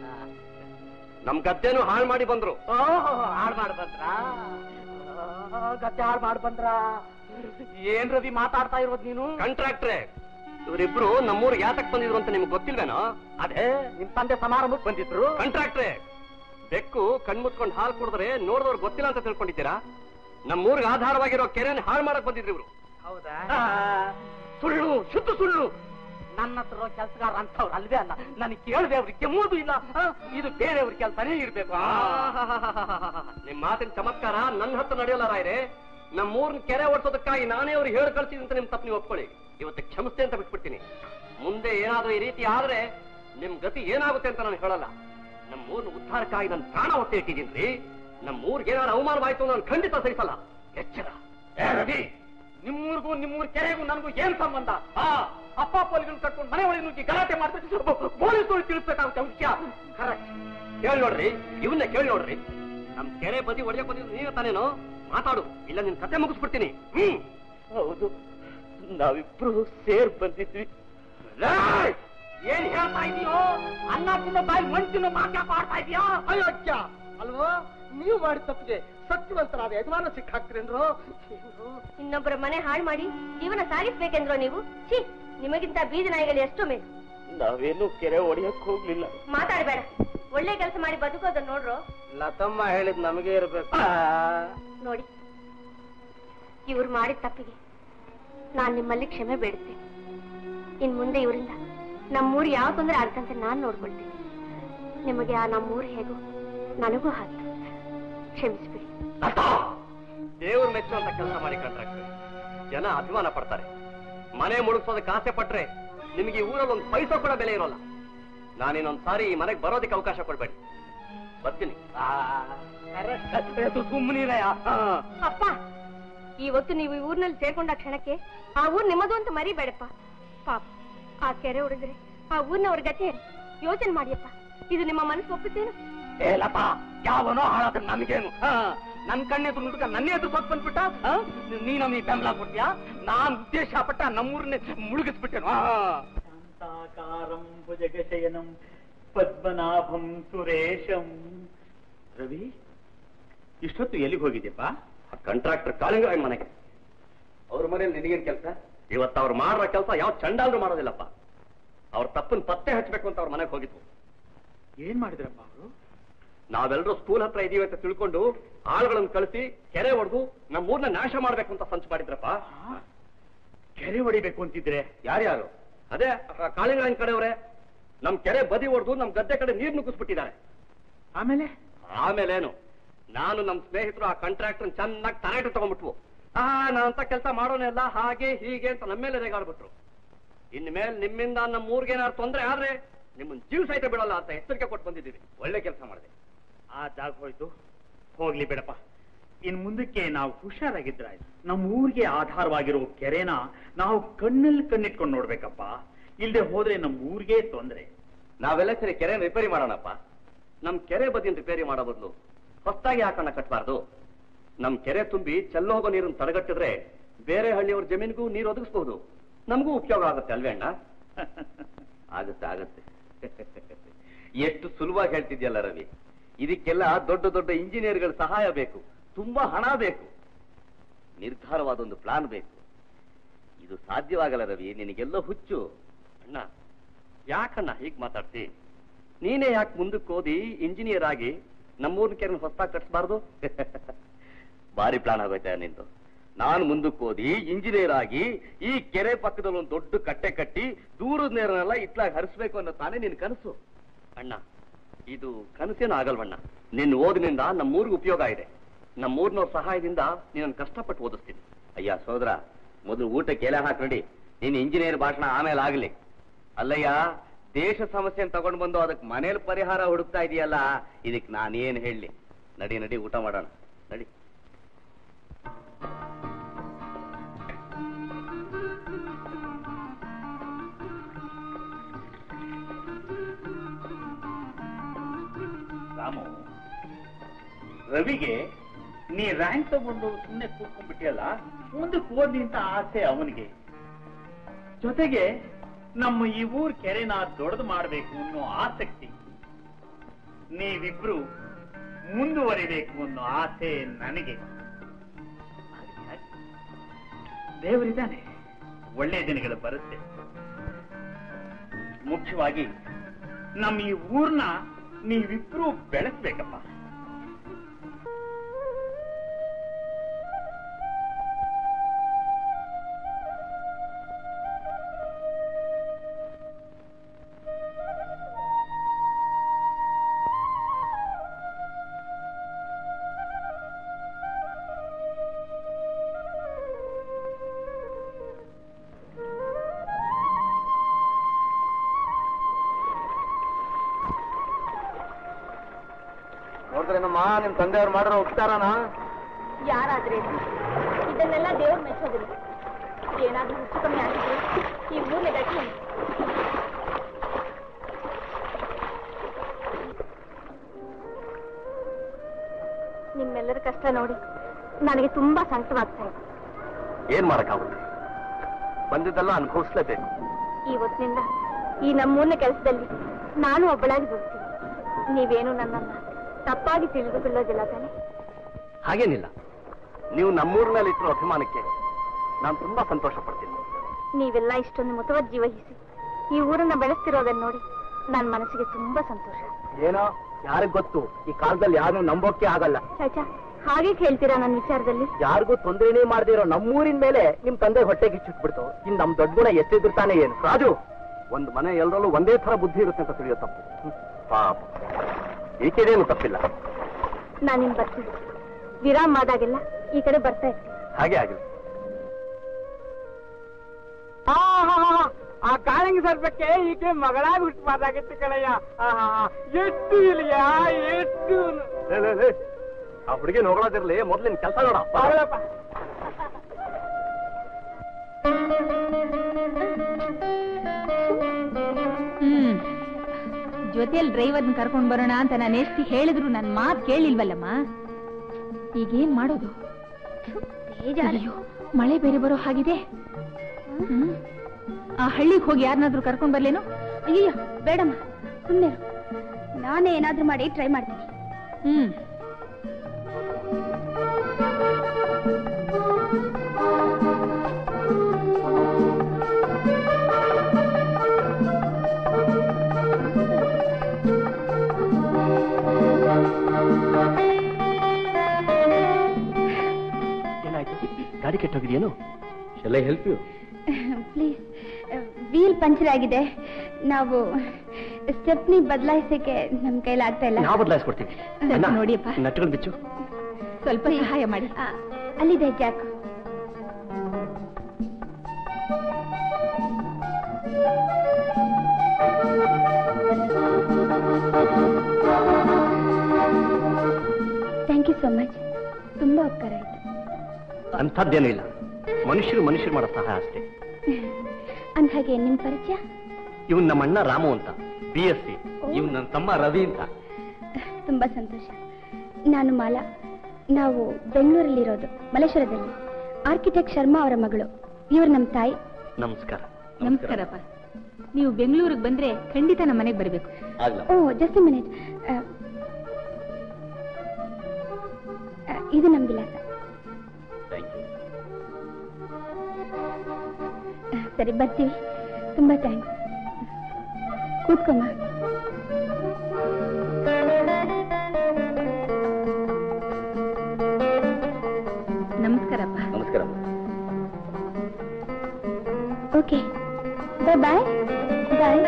ನಮ್ ಗದ್ದೆನೂ ಹಾಳು ಮಾಡಿ ಬಂದ್ರು ಓಹೋ ಹಾಳು ಮಾಡಿ ಬಂದ್ರಾ ಆ, ಗದ್ದೆ ಹಾಳು ಮಾಡಿ ಬಂದ್ರಾ ಏನ್ ರವಿ ಮಾತಾಡ್ತಾ ಇರೋದ್ ನೀನು ಕಾಂಟ್ರಾಕ್ಟ್ರೆ ಇವರಿಬ್ರು ನಮ್ಮೂರಿಗೆ ಯಾತಕ್ ಬಂದಿದ್ರು ಅಂತ ನಿಮ್ಗೆ ಗೊತ್ತಿಲ್ವೇನೋ ಅದೇ ನಿಮ್ ತಂದೆ ಸಮಾರಂಭಕ್ಕೆ ಬಂದಿದ್ರು ಕಾಂಟ್ರಾಕ್ಟ್ರೆ ಬೆಕ್ಕು ಕಣ್ಮುಚ್ಕೊಂಡು ಹಾಲು ಕುಡಿದ್ರೆ ನೋಡಿದವ್ರು ಗೊತ್ತಿಲ್ಲ ಅಂತ ತಿಳ್ಕೊಂಡಿದ್ದೀರಾ ನಮ್ಮೂರಿಗೆ ಆಧಾರವಾಗಿರೋ ಕೆರೆನ ಹಾಳು ಮಾಡಕ್ ಬಂದಿದ್ರು ಇವ್ರು ಹೌದಾ ಸುಳ್ಳು ಶುದ್ಧ ಸುಳ್ಳು ನನ್ನ ಹತ್ರ ಕೆಲಸಗಾರ ಅಂತವ್ರು ಅಲ್ವೇ ಅಲ್ಲ ನನಗೆ ಕೇಳದೆ ಅವ್ರಿಗೆ ಕೆಮ್ಮೋದು ಇಲ್ಲ ಆ, ಇದು ಬೇರೆಯವ್ರ ಕೆಲಸನೇ ಇರ್ಬೇಕು ಆ. ನಿಮ್ ಮಾತಿನ ಚಮತ್ಕಾರ ನನ್ನ ಹತ್ರ ನಡೆಯಲ್ಲ ರಾಯ್ರೆ ನಮ್ಮೂರ್ನ ಕೆರೆ ಓಡಿಸೋದಕ್ಕಾಗಿ ನಾನೇ ಅವ್ರಿಗೆ ಹೇಳಿ ಕಳ್ಸಿದ್ದೀನಿ ಅಂತ ನಿಮ್ ತಪ್ಪು ನೀವು ಒಪ್ಕೊಳ್ಳಿ ಇವತ್ತು ಕ್ಷಮಿಸ್ತೆ ಅಂತ ಬಿಟ್ಬಿಡ್ತೀನಿ ಮುಂದೆ ಏನಾದ್ರೂ ಈ ರೀತಿ ಆದ್ರೆ ನಿಮ್ ಗತಿ ಏನಾಗುತ್ತೆ ಅಂತ ನಾನು ಹೇಳಲ್ಲ ನಮ್ಮ ಊರ್ನ ಉದ್ಧಾರಕ್ಕಾಗಿ ನನ್ನ ಪ್ರಾಣ ಒತ್ತೆ ಇಟ್ಟಿದ್ದೀನಿ ನಮ್ಮ ಊರ್ಗೆ ಏನಾದ್ರು ಅವಮಾನವಾಯ್ತು ನಾನು ಖಂಡಿತ ಸಹಿಸಲ್ಲ ಎಚ್ಚರ ಏ ರವಿ ನಿಮ್ಮೂರ್ಗೂ ನಿಮ್ಮೂರ್ ಕೆರೆಗೂ ನನಗೂ ಏನ್ ಸಂಬಂಧ ಆ ಅಪ್ಪ ಪೋಲಿಗಳನ್ನ ಕಟ್ಕೊಂಡು ಮನೆ ಒಳಗೆ ನುಗ್ಗಿ ಗಲಾಟೆ ಮಾಡ್ತಾ ಪೊಲೀಸರು ತಿಳಿಸ್ಬೇಕಾಗುತ್ತೆ ವಿಷಯ ಕರೆಕ್ಟ್ ಕೇಳಿ ನೋಡ್ರಿ ಇವನ್ನೇ ಕೇಳಿ ನೋಡ್ರಿ ನಮ್ ಕೆರೆ ಬದಿ ಒಡೆಯಕ್ ಬಂದಿದ್ದು ನೀವೇ ತಾನೇನೋ ಮಾತಾಡು ಇಲ್ಲ ನಿನ್ ಕತೆ ಮುಗಿಸ್ಬಿಡ್ತೀನಿ ಹ್ಮ್ ಹೌದು ನಾವಿಬ್ರು ಸೇರ್ ಬಂದಿದ್ವಿ ಏಯ್! ಏನ್ ಹೇಳ್ತಾ ಇದೀಯೋ ಅನ್ನ ತಿನ್ನೋ ಬಾಯಿ ಮಣ್ ತಿನ್ನೋ ಮಾತ್ಯಾಕ ಆಡ್ತಾ ಇದೀಯಾ ಅಯ್ಯೋ ಅಜ್ಜ ಅಲ್ವಾ ನೀವು ಮಾಡಿದ ತಪ್ಪಿಗೆ ಸತ್ಯವಂತರಾದ ಯಜಮಾನ ಸಿಕ್ಕಾಕ್ತಿರೇನ್ರು ಇನ್ನೊಬ್ಬರ ಮನೆ ಹಾಳು ಮಾಡಿ ಜೀವನ ಸಾಗಿಸ್ಬೇಕೆಂದ್ರೋ ನೀವು ಛೀ ನಿಮಗಿಂತ ಬೀದಿ ನಾಯಿಗಳು ಎಷ್ಟೋ ಮೇಲು ನಾವೇನು ಕೆರೆ ಹೊಡೆಯಕ್ ಹೋಗ್ಲಿಲ್ಲ ಮಾತಾಡಬೇಡ ಒಳ್ಳೆ ಕೆಲಸ ಮಾಡಿ ಬದುಕೋದನ್ನ ನೋಡ್ರೋ ಲತಮ್ಮ ಹೇಳಿದ್ ನಮಗೆ ಇರ್ಬೇಕು ನೋಡಿ ಇವ್ರು ಮಾಡಿದ ತಪ್ಪಿಗೆ ನಾನ್ ನಿಮ್ಮಲ್ಲಿ ಕ್ಷಮೆ ಬೇಡುತ್ತೇನೆ ಇನ್ ಮುಂದೆ ಇವರಿಂದ ನಮ್ಮೂರು ಯಾವ ತೊಂದರೆ ಆಗದಂತೆ ನಾನ್ ನೋಡ್ಕೊಳ್ತೀನಿ ನಿಮಗೆ ಆ ನಮ್ಮೂರು ಹೇಗೋ ನನಗೂ ಹಾಗೆ ಕ್ಷಮಿಸ್ಬಿಡಿ ದೇವ್ರ ಮೆಚ್ಚುವಂತ ಕೆಲಸ ಮಾಡಿ ಕಾಂಟ್ರಾಕ್ಟರ್ ಜನ ಅಭಿಮಾನ ಪಡ್ತಾರೆ ಮನೆ ಮುಳುಗ್ಸೋದಕ್ಕೆ ಆಸೆ ಪಟ್ರೆ ನಿಮಗೆ ಈ ಊರಲ್ಲಿ ಒಂದು ಪೈಸಾ ಕೂಡ ಬೆಲೆ ಇರೋಲ್ಲ ನಾನಿನ್ನೊಂದ್ ಸಾರಿ ಈ ಮನೆಗೆ ಬರೋದಕ್ಕೆ ಅವಕಾಶ ಕೊಡ್ಬೇಡಿ ಬರ್ತೀನಿ ಸುಮ್ಮನಿರಯ್ಯ ಅಪ್ಪ ಇವತ್ತು ನೀವು ಈ ಊರ್ನಲ್ಲಿ ಸೇರ್ಕೊಂಡ ಕ್ಷಣಕ್ಕೆ ಆ ಊರ್ ನಿಮ್ಮದು ಅಂತ ಮರಿಬೇಡಪ್ಪ ಪಾಪ ಆ ಕೆರೆ ಹೊಡೆದ್ರೆ ಆ ಊರ್ನವ್ರ ಗತಿ ಯೋಚನೆ ಮಾಡಿಯಪ್ಪ ಇದು ನಿಮ್ಮ ಮನಸ್ಸು ಒಪ್ಪುತ್ತೇನು ಏ ಲತಾ ಯಾವನೋ ಹಾಳಾದ ನನ್ಗೇನು ಆ, ನನ್ ಕಣ್ಣೆದ್ರು ನುಡ್ಕ ನನ್ನೇ ಎದುರು ಕೊಟ್ಟು ಬಂದ್ಬಿಟ್ಟ ಆ? ನೀ ನಮಗೆ ಬೆಂಬಲ ಕೊಡ್ತೀಯಾ ನಾನ್ ಉದ್ದೇಶ ಪಟ್ಟ ನಮ್ಮೂರನ್ನೇ ಮುಳುಗಿಸ್ಬಿಟ್ಟೇನು ಆ. ಶಾಂತಾಕಾರಂ ಭುಜಗಶಯನಂ ಪದ್ಮನಾಭಂ ಸುರೇಶಂ ರವಿ ಇಷ್ಟೊತ್ತು ಎಲ್ಲಿಗೆ ಹೋಗಿದ್ಯಪ್ಪ ಕಾಂಟ್ರಾಕ್ಟರ್ ಕಾಳಿಂಗರಾಯ ಮನೆಗೆ ಅವ್ರ ಮನೇಲಿ ನಿನಗೇನ್ ಕೆಲಸ ಇವತ್ತು ಅವ್ರು ಮಾಡೋ ಕೆಲಸ ಯಾವ ಚಂಡಾಲ್ರು ಮಾಡೋದಿಲ್ಲಪ್ಪ ಅವ್ರ ತಪ್ಪನ್ ಪತ್ತೆ ಹಚ್ಚಬೇಕು ಅಂತ ಅವ್ರ ಮನೆಗೆ ಹೋಗಿದ್ವು ಏನ್ ಮಾಡಿದ್ರಪ್ಪ ಅವರು ನಾವೆಲ್ಲರೂ ಸ್ಕೂಲ್ ಹತ್ರ ಇದೀವಿ ಅಂತ ತಿಳ್ಕೊಂಡು ಆಳುಗಳನ್ನು ಕಳಿಸಿ ಕೆರೆ ಹೊಡೆದು ನಮ್ಮ ಊರ್ನ ನಾಶ ಮಾಡ್ಬೇಕು ಅಂತ ಸಂಚು ಮಾಡಿದ್ರಪ್ಪ ಕೆರೆ ಹೊಡಿಬೇಕು ಅಂತಿದ್ರೆ ಯಾರ್ಯಾರು ಅದೇ ಕಾಳಿಂಗರಾಯನ್ ಕಡೆಯವರೇ ನಮ್ ಕೆರೆ ಬದಿ ಹೊಡೆದು ನಮ್ ಗದ್ದೆ ಕಡೆ ನೀರ್ ನುಗ್ಗಿಸ್ಬಿಟ್ಟಿದ್ದಾರೆ ಆಮೇಲೆ ಆಮೇಲೇನು ನಾನು ನಮ್ ಸ್ನೇಹಿತರು ಆ ಕಾಂಟ್ರಾಕ್ಟರ್ ಚೆನ್ನಾಗಿ ತರಾಟೆ ತಗೊಂಡ್ಬಿಟ್ವು ಆ ನಾನಂತ ಕೆಲಸ ಮಾಡೋನೆಲ್ಲ ಹಾಗೆ ಹೀಗೆ ಅಂತ ನಮ್ಮ ಮೇಲೆ ರೇಗಾಡ್ಬಿಟ್ರು ಇನ್ಮೇಲೆ ನಿಮ್ಮಿಂದ ನಮ್ಮ ಊರ್ಗೇನಾದ್ರು ತೊಂದ್ರೆ ಆದ್ರೆ ನಿಮ್ಮನ್ ಜೀವ ಸಹಿತ ಬಿಡಲ್ಲ ಅಂತ ಎಚ್ಚರಿಕೆ ಕೊಟ್ಟು ಬಂದಿದ್ದೀವಿ ಒಳ್ಳೆ ಕೆಲಸ ಮಾಡಿದೆ ಆ ಜಾಗ ಹೋಯ್ತು ಹೋಗ್ಲಿ ಬಿಡಪ್ಪ ಇನ್ ಮುಂದಕ್ಕೆ ನಾವು ಹುಷಾರಾಗಿದ್ರ ನಮ್ಮ ಊರಿಗೆ ಆಧಾರವಾಗಿರೋ ಕೆರೆನ ನಾವು ಕಣ್ಣಲ್ಲಿ ಕಣ್ಣಿಟ್ಕೊಂಡು ನೋಡ್ಬೇಕಪ್ಪ ಇಲ್ದೆ ಹೋದ್ರೆ ನಮ್ಮ ಊರಿಗೆ ತೊಂದ್ರೆ ನಾವೆಲ್ಲ ಸರಿ ಕೆರೆ ರಿಪೇರಿ ಮಾಡೋಣಪ್ಪ ನಮ್ ಕೆರೆ ಬದಿನ ರಿಪೇರಿ ಮಾಡೋ ಬದಲು ಹೊಸದಾಗಿ ಹಾಕೋಣ ಕಟ್ಬಾರ್ದು ನಮ್ ಕೆರೆ ತುಂಬಿ ಚೆಲ್ಲೋ ಹೋಗೋ ನೀರನ್ನು ತಡೆಗಟ್ಟಿದ್ರೆ ಬೇರೆ ಹಳ್ಳಿಯವ್ರ ಜಮೀನಿಗೂ ನೀರು ಒದಗಿಸಬಹುದು ನಮಗೂ ಉಪಯೋಗ ಆಗುತ್ತೆ ಅಲ್ವೇ ಅಣ್ಣ ಆಗುತ್ತೆ ಆಗುತ್ತೆ ಎಷ್ಟು ಸುಲಭವಾಗಿ ಹೇಳ್ತಿದ್ಯಲ್ಲ ರವಿ ಇದಕ್ಕೆಲ್ಲ ದೊಡ್ಡ ದೊಡ್ಡ ಇಂಜಿನಿಯರ್ಗಳ ಸಹಾಯ ಬೇಕು ತುಂಬಾ ಹಣ ಬೇಕು ನಿರ್ಧಾರವಾದ ಒಂದು ಪ್ಲಾನ್ ಬೇಕು ಇದು ಸಾಧ್ಯವಾಗಲ್ಲ ರವಿ ನಿನಗೆಲ್ಲ ಹುಚ್ಚು ಅಣ್ಣ ಯಾಕಣ್ಣ ಹೀಗ್ ಮಾತಾಡ್ತಿ ನೀನೇ ಯಾಕೆ ಮುಂದಕ್ಕೆ ಓದಿ ಇಂಜಿನಿಯರ್ ಆಗಿ ನಮ್ಮೂರ್ನ ಕೆರೆ ಹೊಸದಾಗಿ ಕಟ್ಸ್ಬಾರ್ದು ಭಾರಿ ಪ್ಲಾನ್ ಆಗೋಯ್ತಾ ನಿಂದು ನಾನು ಮುಂದಕ್ಕೆ ಓದಿ ಇಂಜಿನಿಯರ್ ಆಗಿ ಈ ಕೆರೆ ಪಕ್ಕದಲ್ಲಿ ಒಂದು ದೊಡ್ಡ ಕಟ್ಟೆ ಕಟ್ಟಿ ದೂರದ ನೀರನ್ನೆಲ್ಲ ಇತ್ಲಾಗ ಹರಿಸ್ಬೇಕು ಅನ್ನೋ ತಾನೇ ನಿನ್ ಕನಸು ಅಣ್ಣ ಇದು ಕನಸೇನು ಆಗಲ್ವಣ್ಣ ನಿನ್ನ ಓದಿನಿಂದ ನಮ್ಮೂರ್ಗೆ ಉಪಯೋಗ ಇದೆ ನಮ್ಮೂರ್ನವ್ರ ಸಹಾಯದಿಂದ ನೀನನ್ನು ಕಷ್ಟಪಟ್ಟು ಓದಿಸ್ತೀನಿ ಅಯ್ಯ ಸೋದರ ಮೊದಲು ಊಟಕ್ಕೆ ಎಲೆ ಹಾಕಿ ನಡಿ ನೀನ್ ಇಂಜಿನಿಯರ್ ಭಾಷಣ ಆಮೇಲೆ ಆಗ್ಲಿ ಅಲ್ಲಯ್ಯ ದೇಶ ಸಮಸ್ಯೆನ ತಗೊಂಡು ಬಂದು ಅದಕ್ಕೆ ಮನೇಲಿ ಪರಿಹಾರ ಹುಡುಕ್ತಾ ಇದೆಯಲ್ಲ ಇದಕ್ಕೆ ನಾನೇನ್ ಹೇಳಲಿ ನಡಿ ನಡಿ ಊಟ ಮಾಡೋಣ ನಡಿ ರಾಮು ರವಿಗೆ ನೀ ರ್ಯಾಂಕ್ ತಗೊಂಡು ಸುಮ್ಮನೆ ಕೂತ್ಕೊಂಡ್ಬಿಟ್ಟಿಯಲ್ಲ ಮುಂದಕ್ಕೆ ಓದಿ ಅಂತ ಆಸೆ ಅವನಿಗೆ ಜೊತೆಗೆ ನಮ್ಮ ಈ ಊರ್ ಕೆರೆನ ದೊಡ್ಡದು ಮಾಡ್ಬೇಕು ಅನ್ನೋ ಆಸಕ್ತಿ ನೀವಿಬ್ರು ಮುಂದುವರಿಬೇಕು ಅನ್ನೋ ಆಸೆ ನನಗೆ ಆದ್ರೆ ಯಾಕೆ? ದೇವರಿದ್ದಾನೆ ಒಳ್ಳೆ ದಿನಗಳು ಬರುತ್ತೆ ಮುಖ್ಯವಾಗಿ ನಮ್ಮ ಈ ಊರ್ನ ನೀವಿಬ್ರು ಬೆಳೆಸ್ಬೇಕಪ್ಪ ನೋಡಿದ್ರೇನಮ್ಮ ನಿಮ್ ತಂದೆಯವ್ರು ಮಾಡಿರೋ ಉಪಚಾರನ ಯಾರಾದ್ರೆ ಇದನ್ನೆಲ್ಲ ದೇವ್ರು ಮೆಚ್ಚೋದಿಲ್ಲ ಏನಾದ್ರೂ ಹೆಚ್ಚು ಕಮ್ಮಿ ಆಗಿದ್ರೆ ಈ ಊರ್ಲೆ ಗಟ್ಟಿ ನಿಮ್ಮೆಲ್ಲರ ಕಷ್ಟ ನೋಡಿ ನನಗೆ ತುಂಬಾ ಸಂಕಟವಾಗ್ತಾ ಇದೆ ಏನ್ ಮಾಡಕ್ಕಾಗುತ್ತೆ ಬಂದಿದ್ದೆಲ್ಲ ಅನುಭವಿಸ್ಲೇಬೇಕು ಇವತ್ತಿನಿಂದ ಈ ನಮ್ಮೂರ್ನ ಕೆಲಸದಲ್ಲಿ ನಾನು ಒಬ್ಬಳಾಗಿ ದುಡ್ತೀನಿ ನೀವೇನು ನನ್ನನ್ನ ತಪ್ಪಾಗಿ ತಿಳಿದುಕೊಳ್ಳೋದಿಲ್ಲ ತಾನೆ ಹಾಗೇನಿಲ್ಲ ನೀವು ನಮ್ಮೂರಿನಲ್ಲಿ ಇಟ್ಟಿರೋ ಅಭಿಮಾನಕ್ಕೆ ನಾನು ತುಂಬಾ ಸಂತೋಷ ಪಡ್ತೀನಿ ನೀವೆಲ್ಲ ಇಷ್ಟೊಂದು ಮುತುವರ್ಜಿ ವಹಿಸಿ ಈ ಊರನ್ನ ಬೆಳೆಸ್ತಿರೋದನ್ನ ನೋಡಿ ನನ್ನ ಮನಸ್ಸಿಗೆ ತುಂಬಾ ಸಂತೋಷ ಏನೋ ಯಾರಿಗ್ ಗೊತ್ತು ಈ ಕಾಲದಲ್ಲಿ ಯಾರನ್ನು ನಂಬೋಕೆ ಆಗಲ್ಲ ಚಾಚಾ ಹಾಗೆ ಕೇಳ್ತೀರಾ ನನ್ನ ವಿಚಾರದಲ್ಲಿ ಯಾರಿಗೂ ತೊಂದರೆನೇ ಮಾಡದೇ ಇರೋ ನಮ್ಮೂರಿನ ಮೇಲೆ ನಿಮ್ ತಂದೆ ಹೊಟ್ಟೆಗೆ ಚುಟ್ಬಿಡ್ತು ಇನ್ ನಮ್ ದೊಡ್ಡ ಗುಣ ಎಷ್ಟಿದ್ರು ತಾನೇ ಏನು ರಾಜು ಒಂದು ಮನೆ ಎಲ್ಲರಲ್ಲೂ ಒಂದೇ ತರ ಬುದ್ಧಿ ಇರುತ್ತೆ ಅಂತ ತಿಳಿಯೋ ತಪ್ಪು ಹ್ಮ್. ಪಾಪ ಈಕೆದೇನು ತಪ್ಪಿಲ್ಲ ನಾನು ನಿಮ್ ಬರ್ತೀನಿ ವಿರಾಮ್ ಆದಾಗೆಲ್ಲ ಈ ಕಡೆ ಬರ್ತಾ ಇರ್ತೀನಿ ಹಾಗೆ ಆಗಲಿ ಆ ಕಾಳಿಂಗ ಸರ್ಪಕ್ಕೆ ಈಕೆ ಮಗಳಾಗಿ ಹುಟ್ಟಬಾರ್ದಾಗಿತ್ತು ಕಣಯ್ಯ ಆಹಾ, ಎಷ್ಟು ಇಲ್ಲಿಯ ಎಷ್ಟು ಆ ಹುಡುಗಿ ನೋಡೋದಿರ್ಲಿ ಮೊದ್ಲಿನ ಕೆಲಸ ನೋಡ ಬಾರಪ್ಪ. ಹ್ಮ್ ಜೊತೆಯಲ್ಲಿ ಡ್ರೈವರ್ನ ಕರ್ಕೊಂಡ್ ಬರೋಣ ಅಂತ ನಾನು ಎಷ್ಟು ಹೇಳಿದ್ರು ನನ್ ಮಾತ್ ಕೇಳಿಲ್ವಲ್ಲಮ್ಮ ಈಗೇನ್ ಮಾಡೋದು ಅಯ್ಯೋ ಮಳೆ ಬೇರೆ ಬರೋ ಹಾಗಿದೆ ಹ್ಮ್. ಆ ಹಳ್ಳಿಗೆ ಹೋಗಿ ಯಾರನ್ನಾದ್ರೂ ಕರ್ಕೊಂಡ್ ಬರ್ಲೇನು ಅಯ್ಯೋ ಬೇಡಮ್ಮ ಸುಮ್ಮನೆ ನಾನೇ ಏನಾದ್ರೂ ಮಾಡಿ ಟ್ರೈ ಮಾಡ್ತೀನಿ ಹ್ಮ್ ಏನಾಯ್ತು ಗಾಡಿ ಕೆಟ್ಟೋಗಿದೆಯೇನು ಎಲ್ಲ help you please wheel puncture ಆಗಿದೆ ನಾವು ಸ್ಟೆಪ್ನಿ ಬದಲಾಯಿಸಕ್ಕೆ ನಮ್ ಕೈಲಾಗ್ತಾ ಇಲ್ಲ ನಾವು ಬದಲಾಯಿಸ್ಕೊಡ್ತೀವಿ ಸ್ವಲ್ಪ ನೋಡಿಯಪ್ಪ. ನಟ್ಗಳು ಬಿಚ್ಚು ಸ್ವಲ್ಪ ಸಹಾಯ ಮಾಡಿ ಆ, ಅಲ್ಲಿದೆ jack thank you so much ತುಂಬಾ ಉಪಕಾರ ಆಯ್ತು ಅಂಥದ್ದೇನೂ ಇಲ್ಲ ಮನುಷ್ಯರು ಮನುಷ್ಯರು ಮಾಡೋ ಸಹಾಯ ಅಷ್ಟೇ ಅಂದ್ಹಾಗೆ ನಿಮ್ ಪರಿಚಯ ಇವನ್ ನಮ್ಮ ಅಣ್ಣ ರಾಮು ಅಂತ ಬಿ ಎಸ್ ಸಿ ಇವನ್ ನನ್ನ ತಮ್ಮ ರವಿ ಅಂತ ತುಂಬಾ ಸಂತೋಷ ನಾನು ಮಾಲಾ ನಾವು ಬೆಂಗಳೂರಲ್ಲಿರೋದು ಮಲೇಶ್ವರದಲ್ಲಿ ಆರ್ಕಿಟೆಕ್ಟ್ ಶರ್ಮಾ ಅವರ ಮಗಳು ಇವರು ನಮ್ಮ ತಾಯಿ ನಮಸ್ಕಾರ ನಮಸ್ಕಾರಪ್ಪ ನೀವು ಬೆಂಗಳೂರಿಗೆ ಬಂದ್ರೆ ಖಂಡಿತ ನಮ್ಮ ಮನೆಗೆ ಬರಬೇಕು ಆಗ್ಲ ಓ ಜಸ್ಟ್ ಮಿನಿಟ್ ಇದು ನಮ್ಮ ವಿಳಾಸ ಥ್ಯಾಂಕ್ ಯು ಆ, ಸರಿ ಬರ್ತೀವಿ ತುಂಬಾ ಥ್ಯಾಂಕ್ಸ್ ಕೂತ್ಕೊಮ್ಮ ನಮಸ್ಕಾರಪ್ಪ ನಮಸ್ಕಾರ ಓಕೆ ಬಾಯ್ ಬಾಯ್ ಬಾಯ್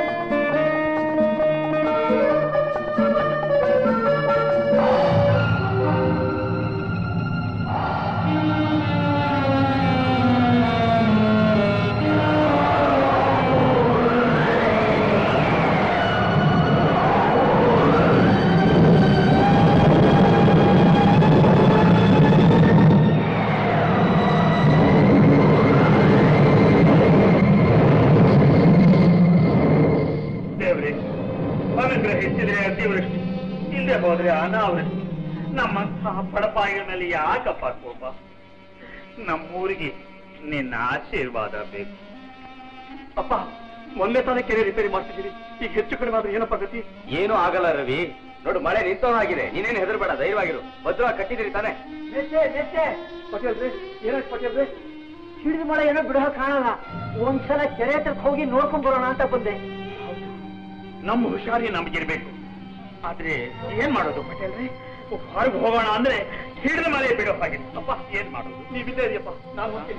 ದೇವ್ರೆ ಅನುಗ್ರಹಿಸಿದ್ರೆ ಅತಿವೃಷ್ಟಿ ಇಲ್ಲದೆ ಹೋದ್ರೆ ಅನಾವೃಷ್ಟಿ ನಮ್ಮಂತಹ ಬಡಪಾಯಿಗಳ ಮೇಲೆ ಯಾಕಪ್ಪ ಕೋಪ ನಮ್ಮೂರಿಗೆ ನಿನ್ನ ಆಶೀರ್ವಾದ ಬೇಕು ಅಪ್ಪ ಮೊನ್ನೆ ತಾನೇ ಕೆರೆ ರಿಪೇರಿ ಮಾಡ್ತಿದ್ದೀರಿ ಈಗ ಹೆಚ್ಚು ಕಡಿಮೆ ಆದ್ರೆ ಏನಪ್ಪ ಗತಿ ಏನೂ ಆಗಲ್ಲ ರವಿ ನೋಡು ಮಳೆ ನಿಂತೋನಾಗಿದೆ ನೀನೇನು ಹೆದರ್ಬೇಡ ಧೈರ್ಯವಾಗಿರು ಭದ್ರ ಕಟ್ಟಿದಿರಿ ತಾನೆ ಪಟೇಲ್ರಿ ಏನಾಯ್ತು ಪಟೇಲ್ರಿ ಹಿಡಿದ ಮಳೆ ಏನೋ ಬಿಡೋ ಕಾಣಲ್ಲ ಒಂದ್ಸಲ ಕೆರೆ ಹತ್ರಕ್ಕೆ ಹೋಗಿ ನೋಡ್ಕೊಂಡ್ ಬರೋಣ ಅಂತ ಬಂದೆ ನಮ್ಮ ಹುಷಾರಿ ನಮಗಿರ್ಬೇಕು ಆದ್ರೆ ಏನ್ ಮಾಡೋದು ಪಟೇಲ್ರಿ ಹೊರಗೆ ಹೋಗೋಣ ಅಂದ್ರೆ ಹಿಡಿದ ಮಳೆ ಬಿಡೋ ಹಾಗೆ ಅಪ್ಪ ಏನ್ ಮಾಡೋದು ನೀವಿದ್ದೇ ಇದೆಯಪ್ಪ ನಾನು ಹೋಗ್ತೀನಿ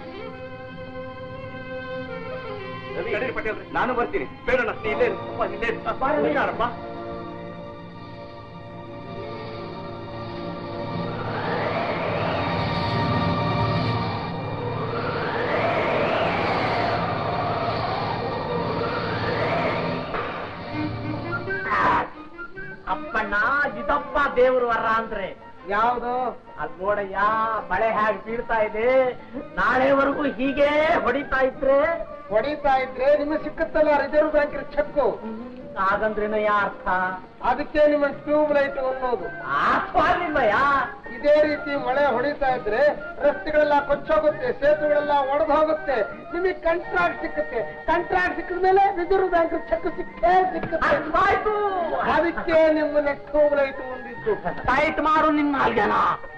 ರವಿ ನಡೀರಿ ಪಟೇಲ್ರಿ. ನಾನು ಬರ್ತೀನಿ ಬೇಡಣ್ಣ ನೀ ಇಲ್ಲೇ ಇರು. ಅಪ್ಪ ಇಲ್ಲೇ ಇರು. ಅಪ್ಪ, ಹುಷಾರಪ್ಪ ಅಪ್ಪಣ್ಣ ಇದಪ್ಪ ದೇವ್ರ ವರ ಅಂದ್ರೆ ಯಾವ್ದು ಅದ್ ನೋಡಯ್ಯ ಮಳೆ ಹೇಗೆ ಬೀಳ್ತಾ ಇದೆ ನಾಳೆವರೆಗೂ ಹೀಗೆ ಹೊಡಿತಾ ಇದ್ರೆ ಹೊಡಿತಾ ಇದ್ರೆ ನಿಮಗೆ ಸಿಕ್ಕತ್ತಲ್ಲ ರಿಸರ್ವ್ ಬ್ಯಾಂಕ್ ಚೆಕ್ಕು ಹಾಗಂದ್ರೇನಯ್ಯ ಅರ್ಥ ಅದಕ್ಕೆ ನಿಮ್ಮ ಟ್ಯೂಬ್ ಲೈಟ್ ಅನ್ನೋದು ಆಸ್ವಾದಿಲ್ಲಯ್ಯ ಇದೇ ರೀತಿ ಮಳೆ ಹೊಡಿತಾ ಇದ್ರೆ ರಸ್ತೆಗಳೆಲ್ಲ ಕೊಚ್ಚೋಗುತ್ತೆ ಸೇತುವೆಗಳೆಲ್ಲ ಒಡೆದು ಹೋಗುತ್ತೆ ನಿಮಗೆ ಕಂಟ್ರಾಕ್ಟ್ ಸಿಕ್ಕುತ್ತೆ ಕಂಟ್ರಾಕ್ಟ್ ಸಿಕ್ಕಿದ ಮೇಲೆ ರಿಸರ್ವ್ ಬ್ಯಾಂಕ್ ಚೆಕ್ ಸಿಕ್ಕೇ ಸಿಕ್ಕುತ್ತೆ ಅರ್ಥಾಯ್ತು ಅದಕ್ಕೆ ನಿಮ್ಮನ್ನ ಟ್ಯೂಬ್ ಲೈಟ್ ಹೊಂದಿದ್ದು ಟೈಟ್ ಮಾಡು ನಿನ್ನ ಅಲ್ಗನ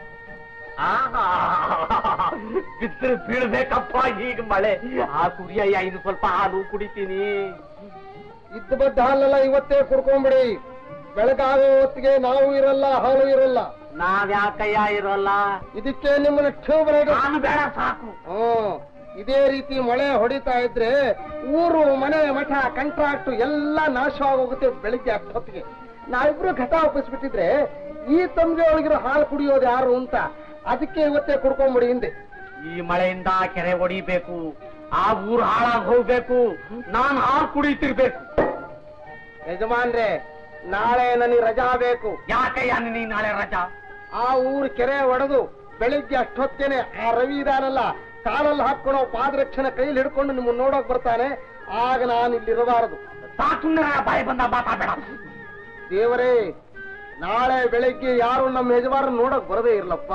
ಬಿಸಿಲು ಬೀಳ್ಬೇಕಪ್ಪ ಈಗ ಮಳೆ ಆ ಕುಡಿಯಯ್ಯ ಇನ್ನು ಸ್ವಲ್ಪ ಹಾಲು ಕುಡಿತೀನಿ ಇದ್ದ ಬದ್ದ ಹಾಲೆಲ್ಲ ಇವತ್ತೇ ಕುಡ್ಕೊಂಬಿಡಿ ಬೆಳಗಾಗೋ ಹೊತ್ತಿಗೆ ನಾವು ಇರಲ್ಲ ಹಾಲು ಇರಲ್ಲ ನಾವ್ಯಾಕಯ್ಯ ಇರೋಲ್ಲ ಇದಕ್ಕೆ ನಿಮ್ಮನ್ನ ಟ್ಯೂಬ್ ಲೈಟ್ ನಾನು ಬೇಡ ಸಾಕು ಹ್ಮ್ ಇದೇ ರೀತಿ ಮಳೆ ಹೊಡಿತಾ ಇದ್ರೆ ಊರು ಮನೆ ಮಠ ಕಂಟ್ರಾಕ್ಟ್ ಎಲ್ಲ ನಾಶ ಆಗೋಗುತ್ತೆ ಬೆಳಿಗ್ಗೆ ಅಷ್ಟೊತ್ತಿಗೆ ನಾವಿಬ್ರು ಘಟ ಒಪ್ಪಿಸ್ಬಿಟ್ಟಿದ್ರೆ ಈ ತಮ್ಗೆ ಒಳಗಿರೋ ಹಾಲು ಕುಡಿಯೋದು ಯಾರು ಅಂತ ಅದಕ್ಕೆ ಇವತ್ತೇ ಕುಡ್ಕೊಂಬಿಡಿ ಹಿಂದೆ ಈ ಮಳೆಯಿಂದ ಕೆರೆ ಒಡಿಬೇಕು ಆ ಊರು ಹಾಳಾಗ್ ಹೋಗ್ಬೇಕು ನಾನ್ ಹಾಲು ಕುಡಿತಿರ್ಬೇಕು ಯಜಮಾನ್ರೆ ನಾಳೆ ನನಗೆ ರಜಾ ಬೇಕು ಯಾಕಯ್ಯ ನಿನಗೆ ನಾಳೆ ರಜಾ ಆ ಊರು ಕೆರೆ ಒಡೆದು ಬೆಳಿಗ್ಗೆ ಅಷ್ಟೊತ್ತೇನೆ ಆ ರವಿ ಇದಾನಲ್ಲ ಕಾಲಲ್ಲಿ ಹಾಕೊಳ್ಳೋ ಪಾದರಕ್ಷಣ ಕೈಲಿ ಹಿಡ್ಕೊಂಡು ನಿಮ್ಮನ್ನ ನೋಡೋಕ್ ಬರ್ತಾನೆ ಆಗ ನಾನು ಇಲ್ಲಿ ಇರಬಾರದು ಸಾಕು ಬಾಯಿ ಬಂದ ಮಾತಾಡಬೇಡ ದೇವರೇ ನಾಳೆ ಬೆಳಿಗ್ಗೆ ಯಾರು ನಮ್ಮ ಯಜಮಾನ ನೋಡಕ್ ಬರದೇ ಇರ್ಲಪ್ಪ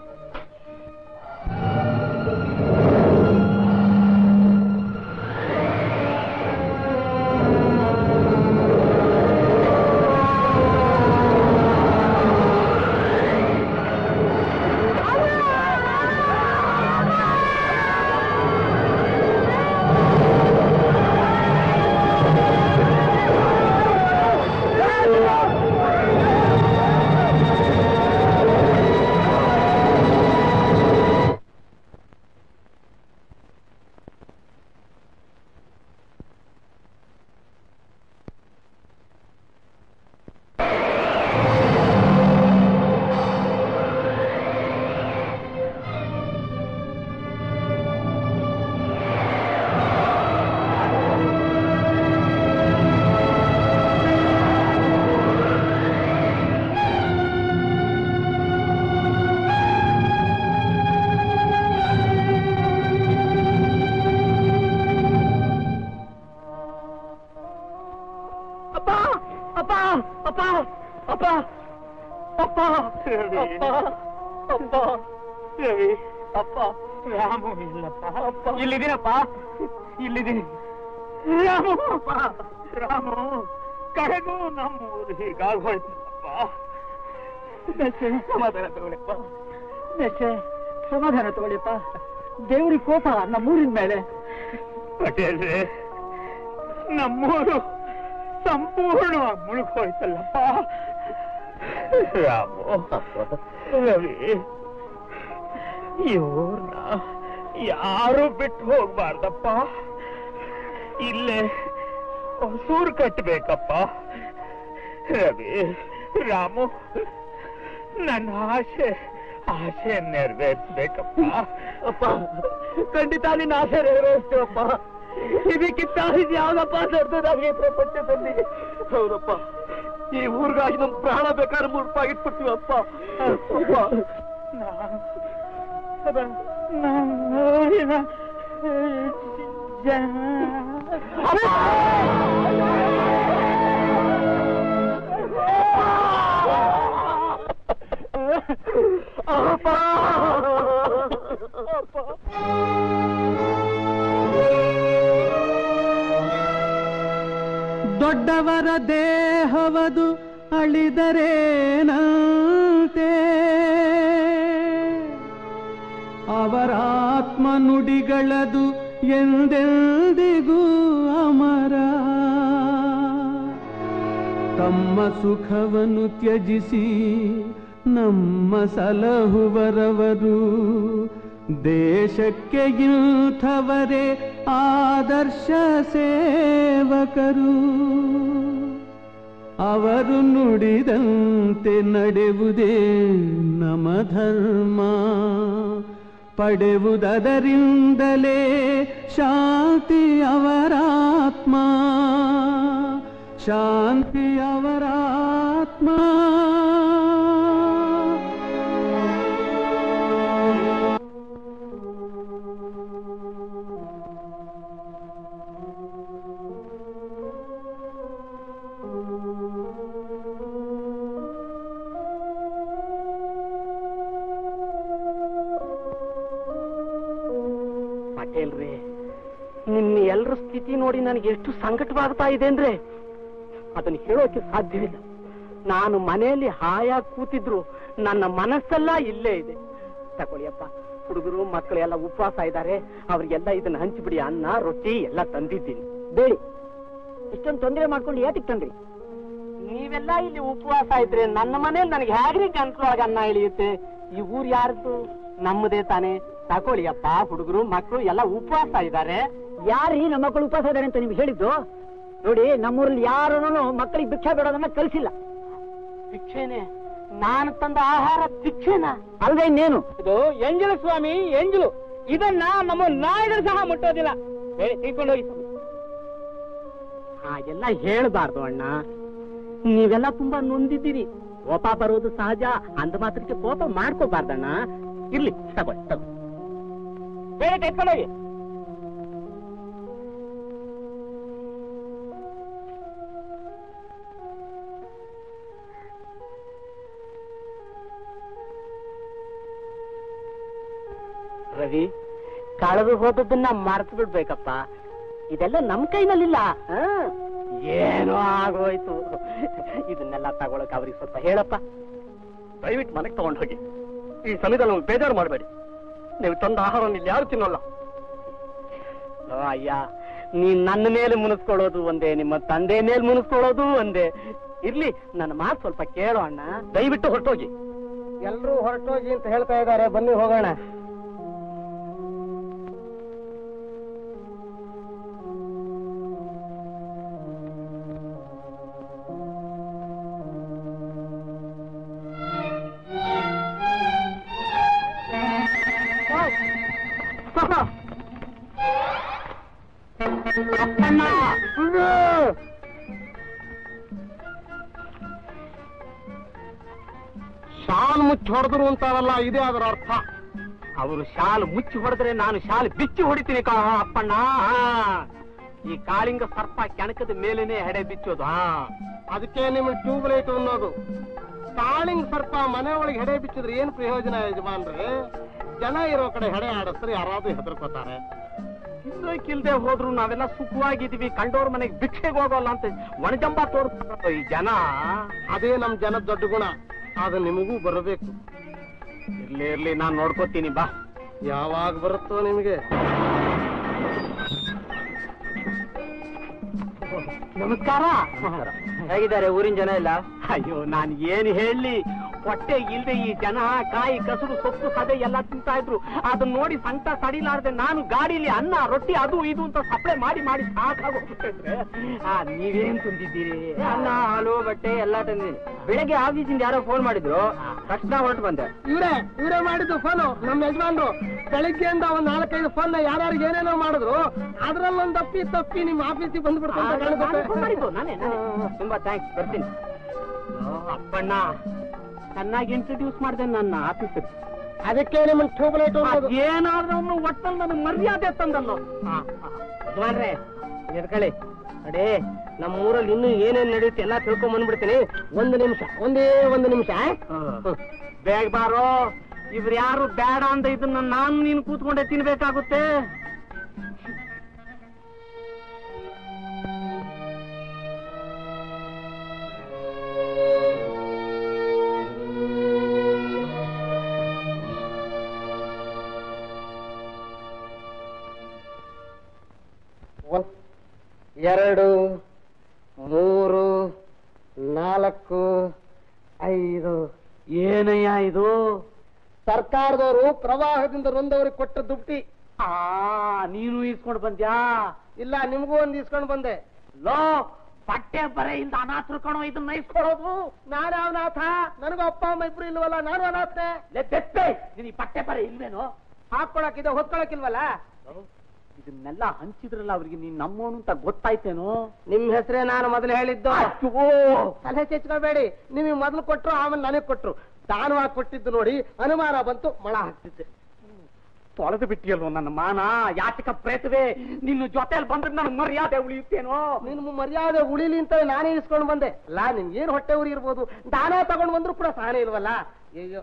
ಅಪ್ಪ ಅಪ್ಪ ಅಪ್ಪ ಅಪ್ಪ ಅಪ್ಪ ಅಪ್ಪ ಅಪ್ಪ ರವಿ ಅಪ್ಪ ರಾಮು ಇಲ್ಲಪ್ಪ ಅಪ್ಪ ಇಲ್ಲಿದ್ದೀನಪ್ಪ ಇಲ್ಲಿದ್ದೀನಿ ರಾಮು ರಾಮು ಕಡೆಗೂ ನಮ್ಮೂರು ಹೀಗಾಗೋಯ್ತಪ್ಪ ನೆಚ್ಚೆ ಸಮಾಧಾನ ತಗೊಳ್ಳಿಪ್ಪ ನೆಚ್ಚೆ ಸಮಾಧಾನ ತಗೊಳ್ಳಿಪ್ಪ ದೇವ್ರಿಗೆ ಕೋಪ ನಮ್ಮೂರಿನ ಮೇಲೆ ಪಟೇಲ್ರೆ ನಮ್ಮೂರು ಸಂಪೂರ್ಣವಾಗಿ ಮುಳುಗೋಯ್ತಲ್ಲಪ್ಪ ರಾಮು ರವಿ ಇವ್ರನ್ನ ಯಾರು ಬಿಟ್ಟು ಹೋಗ್ಬಾರ್ದಪ್ಪ ಇಲ್ಲೇ ಹೊಸೂರು ಕಟ್ಟಬೇಕಪ್ಪ ರವಿ ರಾಮು ನನ್ನ ಆಸೆ ಆಸೆ ನೆರವೇರಿಸ್ಬೇಕಪ್ಪ ಅಪ್ಪ ಖಂಡಿತ ನಿನ್ನ ಆಸೆ ನೆರವೇರಿಸ್ತೀವಪ್ಪ ಇದಕ್ಕಿಂತ ಇದು ಯಾವ್ದಪ್ಪ ದೊಡ್ಡದು ನಮಗೆ ಪ್ರಪಂಚದಲ್ಲಿ ಹೌದಪ್ಪ ಈ ಊರಿಗಾಗಿ ನಮ್ ಪ್ರಾಣ ಬೇಕಾದ್ರೆ ಮುರುಪಾಗಿ ಇಟ್ಬಿಡ್ತೀವಪ್ಪ ಅಪ್ಪ ನಮ್ಮೂರಿನ ಜನ ದೊಡ್ಡವರ ದೇಹವದು ಅಳಿದರೇನಂತೆ ಅವರ ಆತ್ಮ ನುಡಿಗಳದು ಎಂದೆಂದಿಗೂ ಅಮರ ತಮ್ಮ ಸುಖವನ್ನು ತ್ಯಜಿಸಿ ನಮ್ಮ ಸಲಹುವರವರು ದೇಶಕ್ಕೆ ಇಂಥವರೇ ಆದರ್ಶ ಸೇವಕರು ಅವರು ನುಡಿದಂತೆ ನಡೆವುದೇ ನಮ ಧರ್ಮ ಪಡೆವುದರಿಂದಲೇ ಶಾಂತಿ ಅವರಾತ್ಮ ಶಾಂತಿ ಅವರಾತ್ಮ ಪಟೇಲ್ರಿ ನಿನ್ನ ಎಲ್ರ ಸ್ಥಿತಿ ನೋಡಿ ನನಗೆ ಎಷ್ಟು ಸಂಕಟವಾಗ್ತಾ ಇದೆ ಅಂದ್ರೆ ಅದನ್ನ ಹೇಳೋಕೆ ಸಾಧ್ಯವಿಲ್ಲ ನಾನು ಮನೆಯಲ್ಲಿ ಹಾಯಾಗಿ ಕೂತಿದ್ರು ನನ್ನ ಮನಸ್ಸೆಲ್ಲ ಇಲ್ಲೇ ಇದೆ ತಗೊಳ್ಳಿಯಪ್ಪ ಹುಡುಗರು ಮಕ್ಕಳು ಎಲ್ಲ ಉಪವಾಸ ಇದ್ದಾರೆ ಅವ್ರಿಗೆಲ್ಲ ಇದನ್ನ ಹಂಚಿಬಿಡಿ ಅನ್ನ ರೊಟ್ಟಿ ಎಲ್ಲ ತಂದಿದ್ದೀನಿ ಬೇಡಿ ಇಷ್ಟೊಂದು ತೊಂದರೆ ಮಾಡ್ಕೊಂಡು ಏಟಿಗೆ ತಂದ್ರಿ ನೀವೆಲ್ಲ ಇಲ್ಲಿ ಉಪವಾಸ ಇದ್ರೆ ನನ್ನ ಮನೇಲಿ ನನಗೆ ಹೇಗ್ರಿ ಗಂಟ್ಲೊಳಗೆ ಅನ್ನ ಇಳಿಯುತ್ತೆ ಈ ಊರ್ ಯಾರ್ದು ನಮ್ಮದೇ ತಾನೇ ತಕೊಳ್ಳಿಯಪ್ಪ ಹುಡುಗರು ಮಕ್ಕಳು ಎಲ್ಲ ಉಪವಾಸ ಇದ್ದಾರೆ ಯಾರೀ ನಮ್ಮ ಮಕ್ಕಳು ಉಪವಾಸ ಇದ್ದಾರೆ ಅಂತ ನಿಮ್ಗೆ ಹೇಳಿದ್ದು ನೋಡಿ ನಮ್ಮೂರಲ್ಲಿ ಯಾರನ್ನು ಮಕ್ಕಳಿಗೆ ಭಿಕ್ಷೆ ಬಿಡೋದನ್ನ ಕಲಿಸಿಲ್ಲ ಭಿಕ್ಷೆನೆ ನಾನು ತಂದ ಆಹಾರ ಭಿಕ್ಷೆನ ಅಲ್ವೇ ಇನ್ನೇನು ಇದು ಎಂಜಲು ಸ್ವಾಮಿ ಎಂಜಲು ಇದನ್ನ ನಮ್ಮ ನಾಯಿಗಳು ಸಹ ಮುಟ್ಟೋದಿಲ್ಲ ಹೇಳಿ ತಿಳ್ಕೊಂಡೋಗಿ ಹಾಗೆಲ್ಲ ಹೇಳ್ಬಾರ್ದು ಅಣ್ಣ ನೀವೆಲ್ಲ ತುಂಬಾ ನೊಂದಿದ್ದೀರಿ ಕೋಪ ಬರೋದು ಸಹಜ ಅಂದ ಮಾತ್ರಕ್ಕೆ ಕೋಪ ಮಾಡ್ಕೋಬಾರ್ದಣ್ಣ ಇರ್ಲಿ ತಗೊಳ್ಳಿ ತಗೋ ಬೇರೆ ತೆಕ್ಕೊಂಡೋಗಿ ರವಿ ಕಳೆದು ಹೋದದನ್ನ ಮರ್ತು ಬಿಡ್ಬೇಕಪ್ಪ ಇದೆಲ್ಲ ನಮ್ ಕೈನಲ್ಲಿಲ್ಲ ಆ? ಏನೋ ಆಗೋಯ್ತು ಇದನ್ನೆಲ್ಲ ತಗೊಳಕ್ ಅವ್ರಿಗೆ ಸ್ವಲ್ಪ ಹೇಳಪ್ಪ ದಯವಿಟ್ಟು ಮನೆಗೆ ತಗೊಂಡು ಹೋಗಿ ಈ ಸಮಯದಲ್ಲಿ ನಮ್ಗೆ ಬೇಜಾರು ಮಾಡಬೇಡಿ ನೀವು ತಂದ ಆಹಾರವನ್ನು ಇಲ್ಲಿ ಯಾರು ತಿನ್ನೋಲ್ಲ ಓ ಅಯ್ಯ ನೀನ್ ನನ್ನ ಮೇಲೆ ಮುನಿಸ್ಕೊಳ್ಳೋದು ಒಂದೇ ನಿಮ್ಮ ತಂದೆ ಮೇಲೆ ಮುನಿಸ್ಕೊಳ್ಳೋದು ಒಂದೇ ಇರ್ಲಿ ನನ್ನ ಮಾತು ಸ್ವಲ್ಪ ಕೇಳೋ ಅಣ್ಣ ದಯವಿಟ್ಟು ಹೊರಟೋಗಿ ಎಲ್ರೂ ಹೊರಟೋಗಿ ಅಂತ ಹೇಳ್ತಾ ಇದ್ದಾರೆ ಬನ್ನಿ ಹೋಗೋಣ ಶಾಲ್ ಮುಚ್ಚಿ ಹೊಡೆದ್ರು ಅಂತಾರಲ್ಲ ಇದೇ ಅದರ ಅರ್ಥ ಅವರು ಶಾಲು ಮುಚ್ಚಿ ಹೊಡೆದ್ರೆ ನಾನು ಶಾಲು ಬಿಚ್ಚಿ ಹೊಡಿತೀನಿ ಕಾ ಅಪ್ಪಣ್ಣ ಆ. ಈ ಕಾಳಿಂಗ ಸರ್ಪ ಕೆಣಕದ ಮೇಲೇನೆ ಹೆಡೆ ಬಿಚ್ಚೋದು ಹಾ ಅದಕ್ಕೆ ನಿಮ್ಮ ಟ್ಯೂಬ್ ಲೈಟ್ ಅನ್ನೋದು ಕಾಳಿಂಗ್ ಸರ್ಪ ಮನೆ ಒಳಗೆ ಹೆಡೆ ಬಿಚ್ಚಿದ್ರೆ ಏನ್ ಪ್ರಯೋಜನ ಯಜಮಾನ್ರೆ ಜನ ಇರೋ ಕಡೆ ಹೆಡೆ ಆಡಿಸ್ತಾರೆ ಯಾರಾದ್ರೂ ಹೆದರ್ಕೋತಾರೆ ಇನ್ನು ಇದ್ದಕ್ಕಿಲ್ದೆ ಹೋದ್ರು ನಾವೆಲ್ಲ ಸುಖವಾಗಿದೀವಿ ಕಂಡೋರ್ ಮನೆಗೆ ಭಿಕ್ಷೆಗೆ ಹೋಗೋಲ್ಲ ಅಂತ ಒಣಜಂಬ ತೋರಿಸ್ತಾರ ಈ ಜನ ಅದೇ ನಮ್ ಜನದ ದೊಡ್ಡ ಗುಣ ಅದು ನಿಮಗೂ ಬರಬೇಕು ಇರ್ಲಿ ಇರ್ಲಿ ನಾನ್ ನೋಡ್ಕೋತೀನಿ ಬಾ ಯಾವಾಗ ಬರುತ್ತೋ ನಿಮಗೆ ನಮಸ್ಕಾರ ಹೇಗಿದ್ದಾರೆ ಊರಿನ ಜನ ಎಲ್ಲ ಅಯ್ಯೋ ನಾನು ಏನ್ ಹೇಳಿ ಹೊಟ್ಟೆ ಇಲ್ದೆ ಈ ಜನ ಕಾಯಿ ಕಸರು ಸೊಪ್ಪು ಸದೆ ಎಲ್ಲ ತಿಂತಾ ಇದ್ರು ಅದನ್ನ ನೋಡಿ ಸಂಕಟ ತಡಿಲಾರ್ದೆ ನಾನು ಗಾಡಿಲಿ ಅನ್ನ ರೊಟ್ಟಿ ಅದು ಇದು ಅಂತ ಸಪ್ಲೈ ಮಾಡಿ ಮಾಡಿ ಸಾಕಾಗೋಗ್ಬಿಟ್ಟಿದ್ರೆ ಆ ನೀವೇನ್ ತಂದಿದ್ದೀರಿ ಅನ್ನ ಹಾಲು ಬಟ್ಟೆ ಎಲ್ಲ ತಂದಿದ್ದೀನಿ ಬೆಳಗ್ಗೆ ಆಫೀಸಿಂದ ಯಾರೋ ಫೋನ್ ಮಾಡಿದ್ರು ತಕ್ಷಣ ಹೊರಟು ಬಂದೆ ಇವ್ರೇ ಇವರೇ ಮಾಡಿದ್ದು ಫೋನು ನಮ್ಮ ಯಜಮಾನ್ರು ಬೆಳಿಗ್ಗೆಯಿಂದ ಒಂದ್ ನಾಲ್ಕೈದು ಫೋನ್ ಯಾರ್ಯಾರಿಗೆ ಏನೇನೋ ಮಾಡಿದ್ರು ಅದ್ರಲ್ಲೊಂದ್ ತಪ್ಪಿ ತಪ್ಪಿ ನಿಮ್ ಆಫೀಸಿಗೆ ಬಂದ್ಬಿಡ್ತು ಅಂತ ಕಾಣ್ಸುತ್ತೆ. ನಾನೇ phone ಮಾಡಿದ್ದು, ನಾನೇ, ನಾನೇ. ತುಂಬಾ ಥ್ಯಾಂಕ್ಸ್ ಬರ್ತೀನಿ ಓ, ಅಪ್ಪಣ್ಣ ಚೆನ್ನಾಗಿ ಇಂಟ್ರೊಡ್ಯೂಸ್ ಮಾಡಿದೆ ನನ್ನ ಆಫೀಸರ್ ಅದಕ್ಕೆ ನಿಮ್ಮನ್ ಟ್ಯೂಬ್ಲೈಟ್ ಏನಾದ್ರೂ ಅವನು ಒಟ್ಟಲ್ಲಿ ನನಗೆ ಮರ್ಯಾದೆ ತಂದಲ್ಲೋ ಹಾ, ಹಾ. ಯಜಮಾನ್ರೆ ಎದ್ಕಳಿ ಅಡೇ ನಮ್ಮ ಊರಲ್ಲಿ ಇನ್ನೂ ಏನೇನ್ ನಡೆಯುತ್ತೆ ಎಲ್ಲ ತಿಳ್ಕೊಂಡ್ ಬಂದ್ಬಿಡ್ತೀನಿ ಒಂದು ನಿಮಿಷ ಒಂದೇ ಒಂದು ನಿಮಿಷ ಬೇಗ ಬಾರೋ ಇವ್ರು ಯಾರು ಬೇಡ ಅಂದ ಇದನ್ನ ನಾನು ನೀನು ಕೂತ್ಕೊಂಡೆ ತಿನ್ಬೇಕಾಗುತ್ತೆ ಒಂದ್ ಎರಡು ಮೂರು ನಾಲ್ಕು ಐದು ಏನಯ್ಯ ಇದು ಸರ್ಕಾರದವರು ಪ್ರವಾಹದಿಂದ ನೊಂದವರಿಗೆ ಕೊಟ್ಟ ದುಡ್ಡಿ ಆ ನೀನು ಇಸ್ಕೊಂಡು ಬಂದ್ಯಾ ಇಲ್ಲ ನಿಮಗೂ ಒಂದ್ ಇಸ್ಕೊಂಡ್ ಬಂದೆ ಲೋ ಬಟ್ಟೆ ಬರೆಯಿಂದ ಅನಾಥರು ಕಣೋ ಇದನ್ನ ಇಸ್ಕೊಳ್ಳೋದು ನಾನು ಅವನಾಥ ನನಗೂ ಅಪ್ಪ ಅಮ್ಮ ಇಬ್ರು ಇಲ್ವಲ್ಲ ನಾನು ಅನಾಥನೆ ಲೇ ಬೆಪ್ಪೆ ನೀನ್ ಈ ಬಟ್ಟೆ ಬರೆ ಇಲ್ವೇನೋ ಹಾಕೊಳಕಿದೆ ಹೊತ್ಕೊಳಕಿಲ್ವಲ್ಲ ಇದನ್ನೆಲ್ಲ ಹಂಚಿದ್ರಲ್ಲ ಅವ್ರಿಗೆ ನೀನ್ ನಮ್ಮೋನು ಅಂತ ಗೊತ್ತಾಯ್ತೇನೋ ನಿಮ್ ಹೆಸರೇ ನಾನು ಮೊದಲು ಹೇಳಿದ್ದು ತಲೆ ಚೆಚ್ಕೋಬೇಡಿ ನಿಮಗೆ ಮೊದಲು ಕೊಟ್ರು ಆಮೇಲೆ ನನಗೆ ಕೊಟ್ರು ದಾನವಾಗಿ ಕೊಟ್ಟಿದ್ದು ನೋಡಿ ಅನುಮಾನ ಬಂತು ಮಳ ಹಾಕ್ತಿದ್ದೆ ತೊಳೆದು ಬಿಟ್ಟಿಯಲ್ವ ನನ್ನ ಮಾನ ಯಾಚಕ ಪ್ರೇತವೇ ನಿನ್ನ ಜೊತೆಲಿ ಬಂದ್ರೆ ನನಗೆ ಮರ್ಯಾದೆ ಉಳಿಯುತ್ತೇನೋ ನಿನ್ ಮರ್ಯಾದೆ ಉಳಿಲಿ ಅಂತ ನಾನೇ ಇಸ್ಕೊಂಡು ಬಂದೆ ಅಲ್ಲ ನಿಮ್ಗೆ ಏನ್ ಹೊಟ್ಟೆ ಉರಿ ಇರ್ಬೋದು ದಾನ ತಗೊಂಡ್ ಬಂದ್ರು ಕೂಡ ಸಹನೆ ಇಲ್ವಲ್ಲ ಅಯ್ಯೋ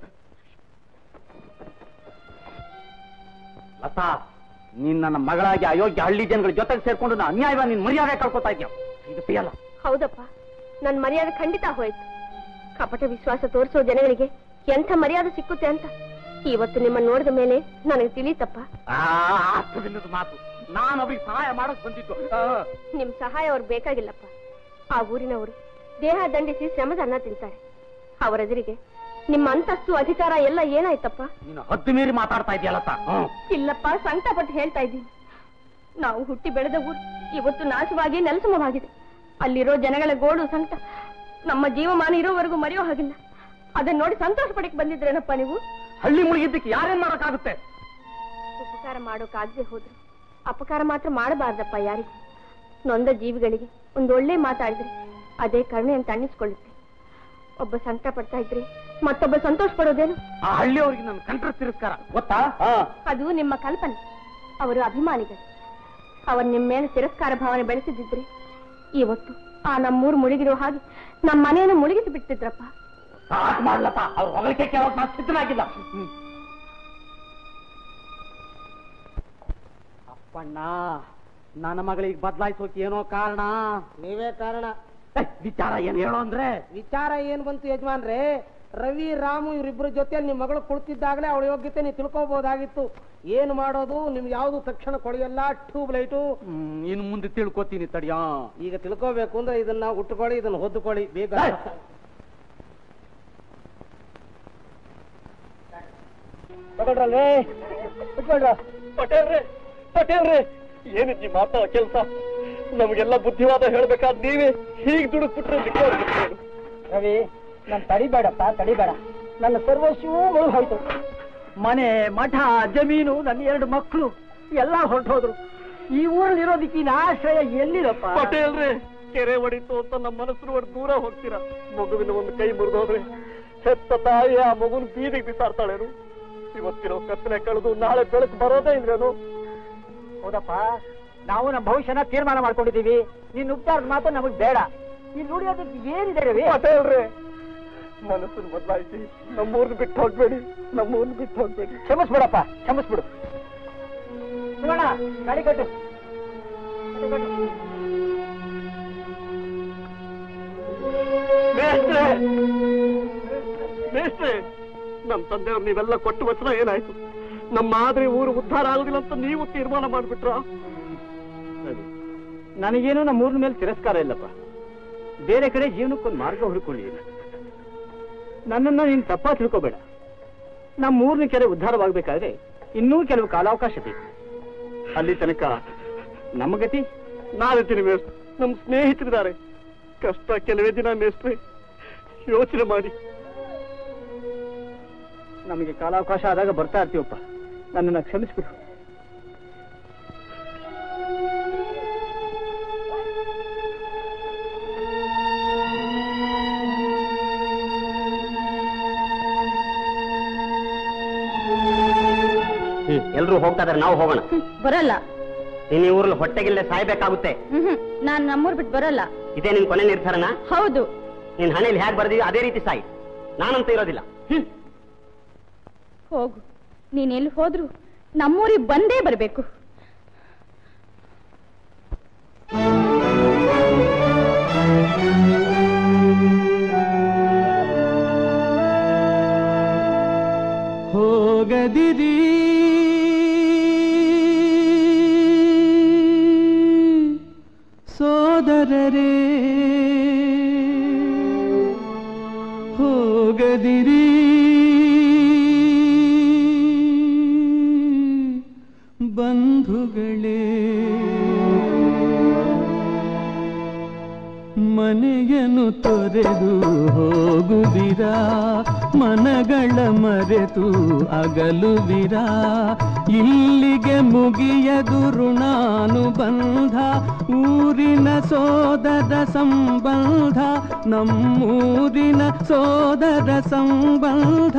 ಲತಾ ನೀನ್ ನನ್ನ ಮಗಳಾಗಿ ಅಯೋಗ್ಯ ಹಳ್ಳಿ ಜನಗಳ ಜೊತೆಗೆ ಸೇರ್ಕೊಂಡು ನಾ ಅನ್ಯಾಯವಾಗಿ ನಿನ್ ಮರ್ಯಾದೆ ಕಳ್ಕೊತಾ ಇದ್ಯಾ ಇದು ಸರಿಯಲ್ಲ ಹೌದಪ್ಪ ನನ್ ಮರ್ಯಾದೆ ಖಂಡಿತ ಹೋಯ್ತು ಕಪಟ ವಿಶ್ವಾಸ ತೋರಿಸೋ ಜನಗಳಿಗೆ ಎಂಥ ಮರ್ಯಾದೆ ಸಿಕ್ಕುತ್ತೆ ಅಂತ ಇವತ್ತು ನಿಮ್ಮನ್ನ ನೋಡಿದ ಮೇಲೆ ನನಗೆ ತಿಳಿತಪ್ಪ ಆ, ಅರ್ಥವಿಲ್ಲದ ಮಾತು ನಾನು ಅವ್ರಿಗೆ ಸಹಾಯ ಮಾಡಕ್ ಬಂದಿದ್ದು ಆ, ನಿಮ್ ಸಹಾಯ ಅವ್ರಿಗೆ ಬೇಕಾಗಿಲ್ಲಪ್ಪ ಆ ಊರಿನವರು ದೇಹ ದಂಡಿಸಿ ಶ್ರಮದ ಅನ್ನ ತಿಂತಾರೆ ಅವರೆದುರಿಗೆ ನಿಮ್ಮ ಅಂತಸ್ತು ಅಧಿಕಾರ ಎಲ್ಲ ಏನಾಯ್ತಪ್ಪ ನೀನು ಹದ್ದು ಮೀರಿ ಮಾತಾಡ್ತಾ ಇದೆಯಾ ಲತಾ ಹ್ಮ್. ಇಲ್ಲಪ್ಪ ಸಂಕಟಪಟ್ಟು ಹೇಳ್ತಾ ಇದ್ದೀನಿ ನಾವು ಹುಟ್ಟಿ ಬೆಳೆದ ಊರು ಇವತ್ತು ನಾಶವಾಗಿ ನೆಲಸಮವಾಗಿದೆ ಅಲ್ಲಿರೋ ಜನಗಳ ಗೋಡು ಸಂಕಟ ನಮ್ಮ ಜೀವಮಾನ ಇರೋವರೆಗೂ ಮರೆಯೋ ಹಾಗಿಲ್ಲ ಅದನ್ನ ನೋಡಿ ಸಂತೋಷ ಪಡಕ್ ಬಂದಿದ್ರೇನಪ್ಪ ನೀವು ಹಳ್ಳಿ ಮುಳುಗಿದ್ದಕ್ಕೆ ಯಾರೇನ್ ಮಾಡಕ್ಕಾಗುತ್ತೆ ಉಪಕಾರ ಮಾಡೋಕಾಗದೆ ಹೋದ್ರು ಅಪಕಾರ ಮಾತ್ರ ಮಾಡಬಾರ್ದಪ್ಪ ಯಾರಿಗೂ ನೊಂದ ಜೀವಿಗಳಿಗೆ ಒಂದೊಳ್ಳೆ ಮಾತಾಡಿದ್ರೆ ಅದೇ ಕರುಣೆ ಅಂತ ಅನ್ನಿಸ್ಕೊಳ್ಳುತ್ತೆ ಒಬ್ಬ ಸಂಕಟ ಪಡ್ತಾ ಇದ್ರೆ ಮತ್ತೊಬ್ಬ ಸಂತೋಷ ಪಡೋದೇನು ಆ ಹಳ್ಳಿಯವ್ರಿಗೆ ನನ್ನ ಕಂಟ್ರ ತಿರಸ್ಕಾರ ಗೊತ್ತಾ ಅದು ನಿಮ್ಮ ಕಲ್ಪನೆ ಅವರು ಅಭಿಮಾನಿಗಳು ಅವರು ನಿಮ್ಮ ಮೇಲೆ ತಿರಸ್ಕಾರ ಭಾವನೆ ಬೆಳೆಸಿದ್ರೆ ಇವತ್ತು ಆ ನಮ್ಮೂರು ಮುಳುಗಿರೋ ಹಾಗೆ ನಮ್ಮ ಮನೆಯನ್ನು ಮುಳುಗಿಸಿ ಬಿಡ್ತಿದ್ರಪ್ಪ ಸಾಕು ಮಾಡ್ಲಪ್ಪ ಅವ್ರ ಹೊಗಳಿಕೆ ಕೇಳೋಕ್ ನಾನು ಸಿದ್ಧನಾಗಿಲ್ಲ ಅಪ್ಪಣ್ಣ ನನ್ನ ಮಗಳಿಗೆ ಬದಲಾಯಿಸೋಕೆ ಏನೋ ಕಾರಣ ನೀವೇ ಕಾರಣ ಏ, ವಿಚಾರ ಏನ್ ಹೇಳೋ ಅಂದ್ರೆ ವಿಚಾರ ಏನ್ ಬಂತು ಯಜಮಾನ್ರೆ ರವಿ ರಾಮು ಇವರಿಬ್ಬರ ಜೊತೆ ನಿಮ್ ಮಗಳು ಕುಳಿತಿದ್ದಾಗಲೇ ಅವಳ ಯೋಗ್ಯತೆ ನೀವು ತಿಳ್ಕೊಬಹುದಾಗಿತ್ತು ಏನ್ ಮಾಡೋದು ನಿಮ್ಗೆ ಯಾವ್ದು ತಕ್ಷಣ ಕೊಳೆಯಲ್ಲ ಟ್ಯೂಬ್ ಲೈಟು ಹ್ಮ್, ಇನ್ನು ಮುಂದೆ ತಿಳ್ಕೊತೀನಿ ತಡಿಯಾ ಈಗ ತಿಳ್ಕೋಬೇಕು ಅಂದ್ರೆ ಇದನ್ನ ಉಟ್ಕೊಳ್ಳಿ ಇದನ್ನ ಹೊದ್ದುಕೊಳ್ಳಿ ಬೇಗ ಏಯ್! ತಗೊಳ್ರಲ್ವೇ ಕುತ್ಕೊಳ್ರ ಪಟೇಲ್ರೆ ಪಟೇಲ್ರೆ ಏನಿದ್ ಈ ಮಾತಾಡೋ ಕೆಲಸ ನಮಗೆಲ್ಲ ಬುದ್ಧಿವಾದ ಹೇಳ್ಬೇಕಾದ್ ನೀವೇ ಹೀಗ್ ದುಡಿಸ್ಬಿಟ್ರೆ ನಿಜವಾಗ್ಲೂ ರವಿ ನನ್ ತಡಿಬೇಡಪ್ಪ ತಡಿಬೇಡ ನನ್ನ ಸರ್ವಸ್ವೂ ಮುಳುಗ್ ಹೋಯ್ತು ಮನೆ ಮಠ ಜಮೀನು ನನ್ನ ಎರಡು ಮಕ್ಕಳು ಎಲ್ಲ ಹೊರಟೋದ್ರು ಈ ಊರಲ್ಲಿ ಇರೋದಕ್ಕೆ ಇನ್ನು ಆಶ್ರಯ ಎಲ್ಲಿರಪ್ಪ ಪಟೇಲ್ರೆ ಕೆರೆ ಹೊಡಿತು ಅಂತ ನಮ್ಮ ಮನಸ್ಸು ಹೊಡೆದು ದೂರ ಹೋಗ್ತೀರಾ ಮಗುವಿನ ಒಂದು ಕೈ ಮುರಿದೋದ್ರೆ ಹೆತ್ತ ತಾಯಿ ಆ ಮಗುನ ಬೀದಿಗೆ ಬಿಸಾಡ್ತಾಳೇನು ಇವತ್ತಿರೋ ಕತ್ತಲೆ ಕಳೆದು ನಾಳೆ ಬೆಳಕು ಬರೋದೇ ಇಲ್ವೇನು ಹೌದಪ್ಪ ನಾವು ನಮ್ಮ ಭವಿಷ್ಯನ ತೀರ್ಮಾನ ಮಾಡ್ಕೊಂಡಿದೀವಿ ನಿನ್ನ ಉಪಚಾರದ ಮಾತು ನಮಗ್ ಬೇಡ ಇಲ್ಲಿ ನುಡಿಯೋದಕ್ಕೆ ಏನಿದೆ ರವಿ ಪಟೇಲ್ರೆ ಮನಸ್ಸನ್ನು ಬದಲಾಯಿಸಿ ನಮ್ಮೂರ್ನ ಬಿಟ್ಟು ಹೋಗ್ಬೇಡಿ ನಮ್ಮೂರ್ನ ಬಿಟ್ಟು ಹೋಗ್ಬೇಡಿ ಕ್ಷಮಿಸ್ಬಿಡಪ್ಪ ಕ್ಷಮಿಸ್ಬಿಡು ಶಿವಣ್ಣ ಗಾಡಿ ಕಟ್ಟು ತಗೊಂಡು ಮೇಷ್ಟ್ರೆ ಮೇಷ್ಟ್ರೆ ನಮ್ ತಂದೆಯವ್ರು ನೀವೆಲ್ಲ ಕೊಟ್ಟು ವಚನ ಏನಾಯ್ತು ನಮ್ಮ ಮಾದರಿ ಊರು ಉದ್ಧಾರ ಆಗುದಿಲ್ಲ ಅಂತ ನೀವು ತೀರ್ಮಾನ ಮಾಡ್ಬಿಟ್ರ ನನಗೇನು ನಮ್ಮ ಊರಿನ ಮೇಲೆ ತಿರಸ್ಕಾರ ಇಲ್ಲಪ್ಪ ಬೇರೆ ಕಡೆ ಜೀವನಕ್ಕೊಂದು ಮಾರ್ಗ ಹುಡುಕೊಂಡಿದ್ದೀನಿ ನನ್ನನ್ನ ನೀನು ತಪ್ಪಾ ತಿಳ್ಕೋಬೇಡ ನಮ್ಮ ಊರಿನ ಕೆರೆ ಉದ್ಧಾರವಾಗಬೇಕಾದ್ರೆ ಇನ್ನೂ ಕೆಲವು ಕಾಲಾವಕಾಶ ಬೇಕು ಅಲ್ಲಿ ತನಕ ನಮ್ಮ ಗತಿ ನಾನಿರ್ತೀನಿ ಮೇಷ್ಟ್ರೆ ನಮ್ ಸ್ನೇಹಿತರಿದ್ದಾರೆ ಕಷ್ಟ ಕೆಲವೇ ದಿನ ಮೇಷ್ಟ್ರೆ ಯೋಚನೆ ಮಾಡಿ ನಮಗೆ ಕಾಲಾವಕಾಶ ಆದಾಗ ಬರ್ತಾ ಇರ್ತೀವಪ್ಪ ನನ್ನನ್ನು ಕ್ಷಮಿಸ್ಬಿಡು ಎಲ್ರು ಹೋಗ್ತಾ ಇದಾರೆ ನಾವು ಹೋಗೋಣ ಬರಲ್ಲ ನೀನ್ ಈ ಊರಲ್ಲಿ ಹೊಟ್ಟೆಗಿಲ್ಲದೆ ಸಾಯ್ಬೇಕಾಗುತ್ತೆ ಹ್ಮ್ ನಾನ್ ನಮ್ಮೂರ್ ಬಿಟ್ಟು ಬರಲ್ಲ ಇದೇ ನಿನ್ ಕೊನೆ ನಿರ್ಧಾರನ ಹೌದು ನಿನ್ ಹಣೆಯಲ್ಲಿ ಹೇಗೆ ಬರ್ದಿದ್ಯೋ ಅದೇ ರೀತಿ ಸಾಯಿ ನಾನಂತ ಇರೋದಿಲ್ಲ ಹೋಗು ನೀನ್ ಎಲ್ಲಿ ಹೋದ್ರು ನಮ್ಮೂರಿಗೆ ಬಂದೇ ಬರ್ಬೇಕು ಹೋಗದಿರಿ ಸೋದರರೇ ಹೋಗದಿರಿ ಬಂಧುಗಳೇ ಮನೆಯನ್ನು ತೊರೆದು ಹೋಗುವಿರಾ ಮನಗಳ ಮರೆತು ಅಗಲುವಿರಾ ಇಲ್ಲಿಗೆ ಮುಗಿಯದು ಋಣಾನುಬಂಧ ಊರಿನ ಸೋದರ ಸಂಬಂಧ ನಮ್ಮೂರಿನ ಸೋದರ ಸಂಬಂಧ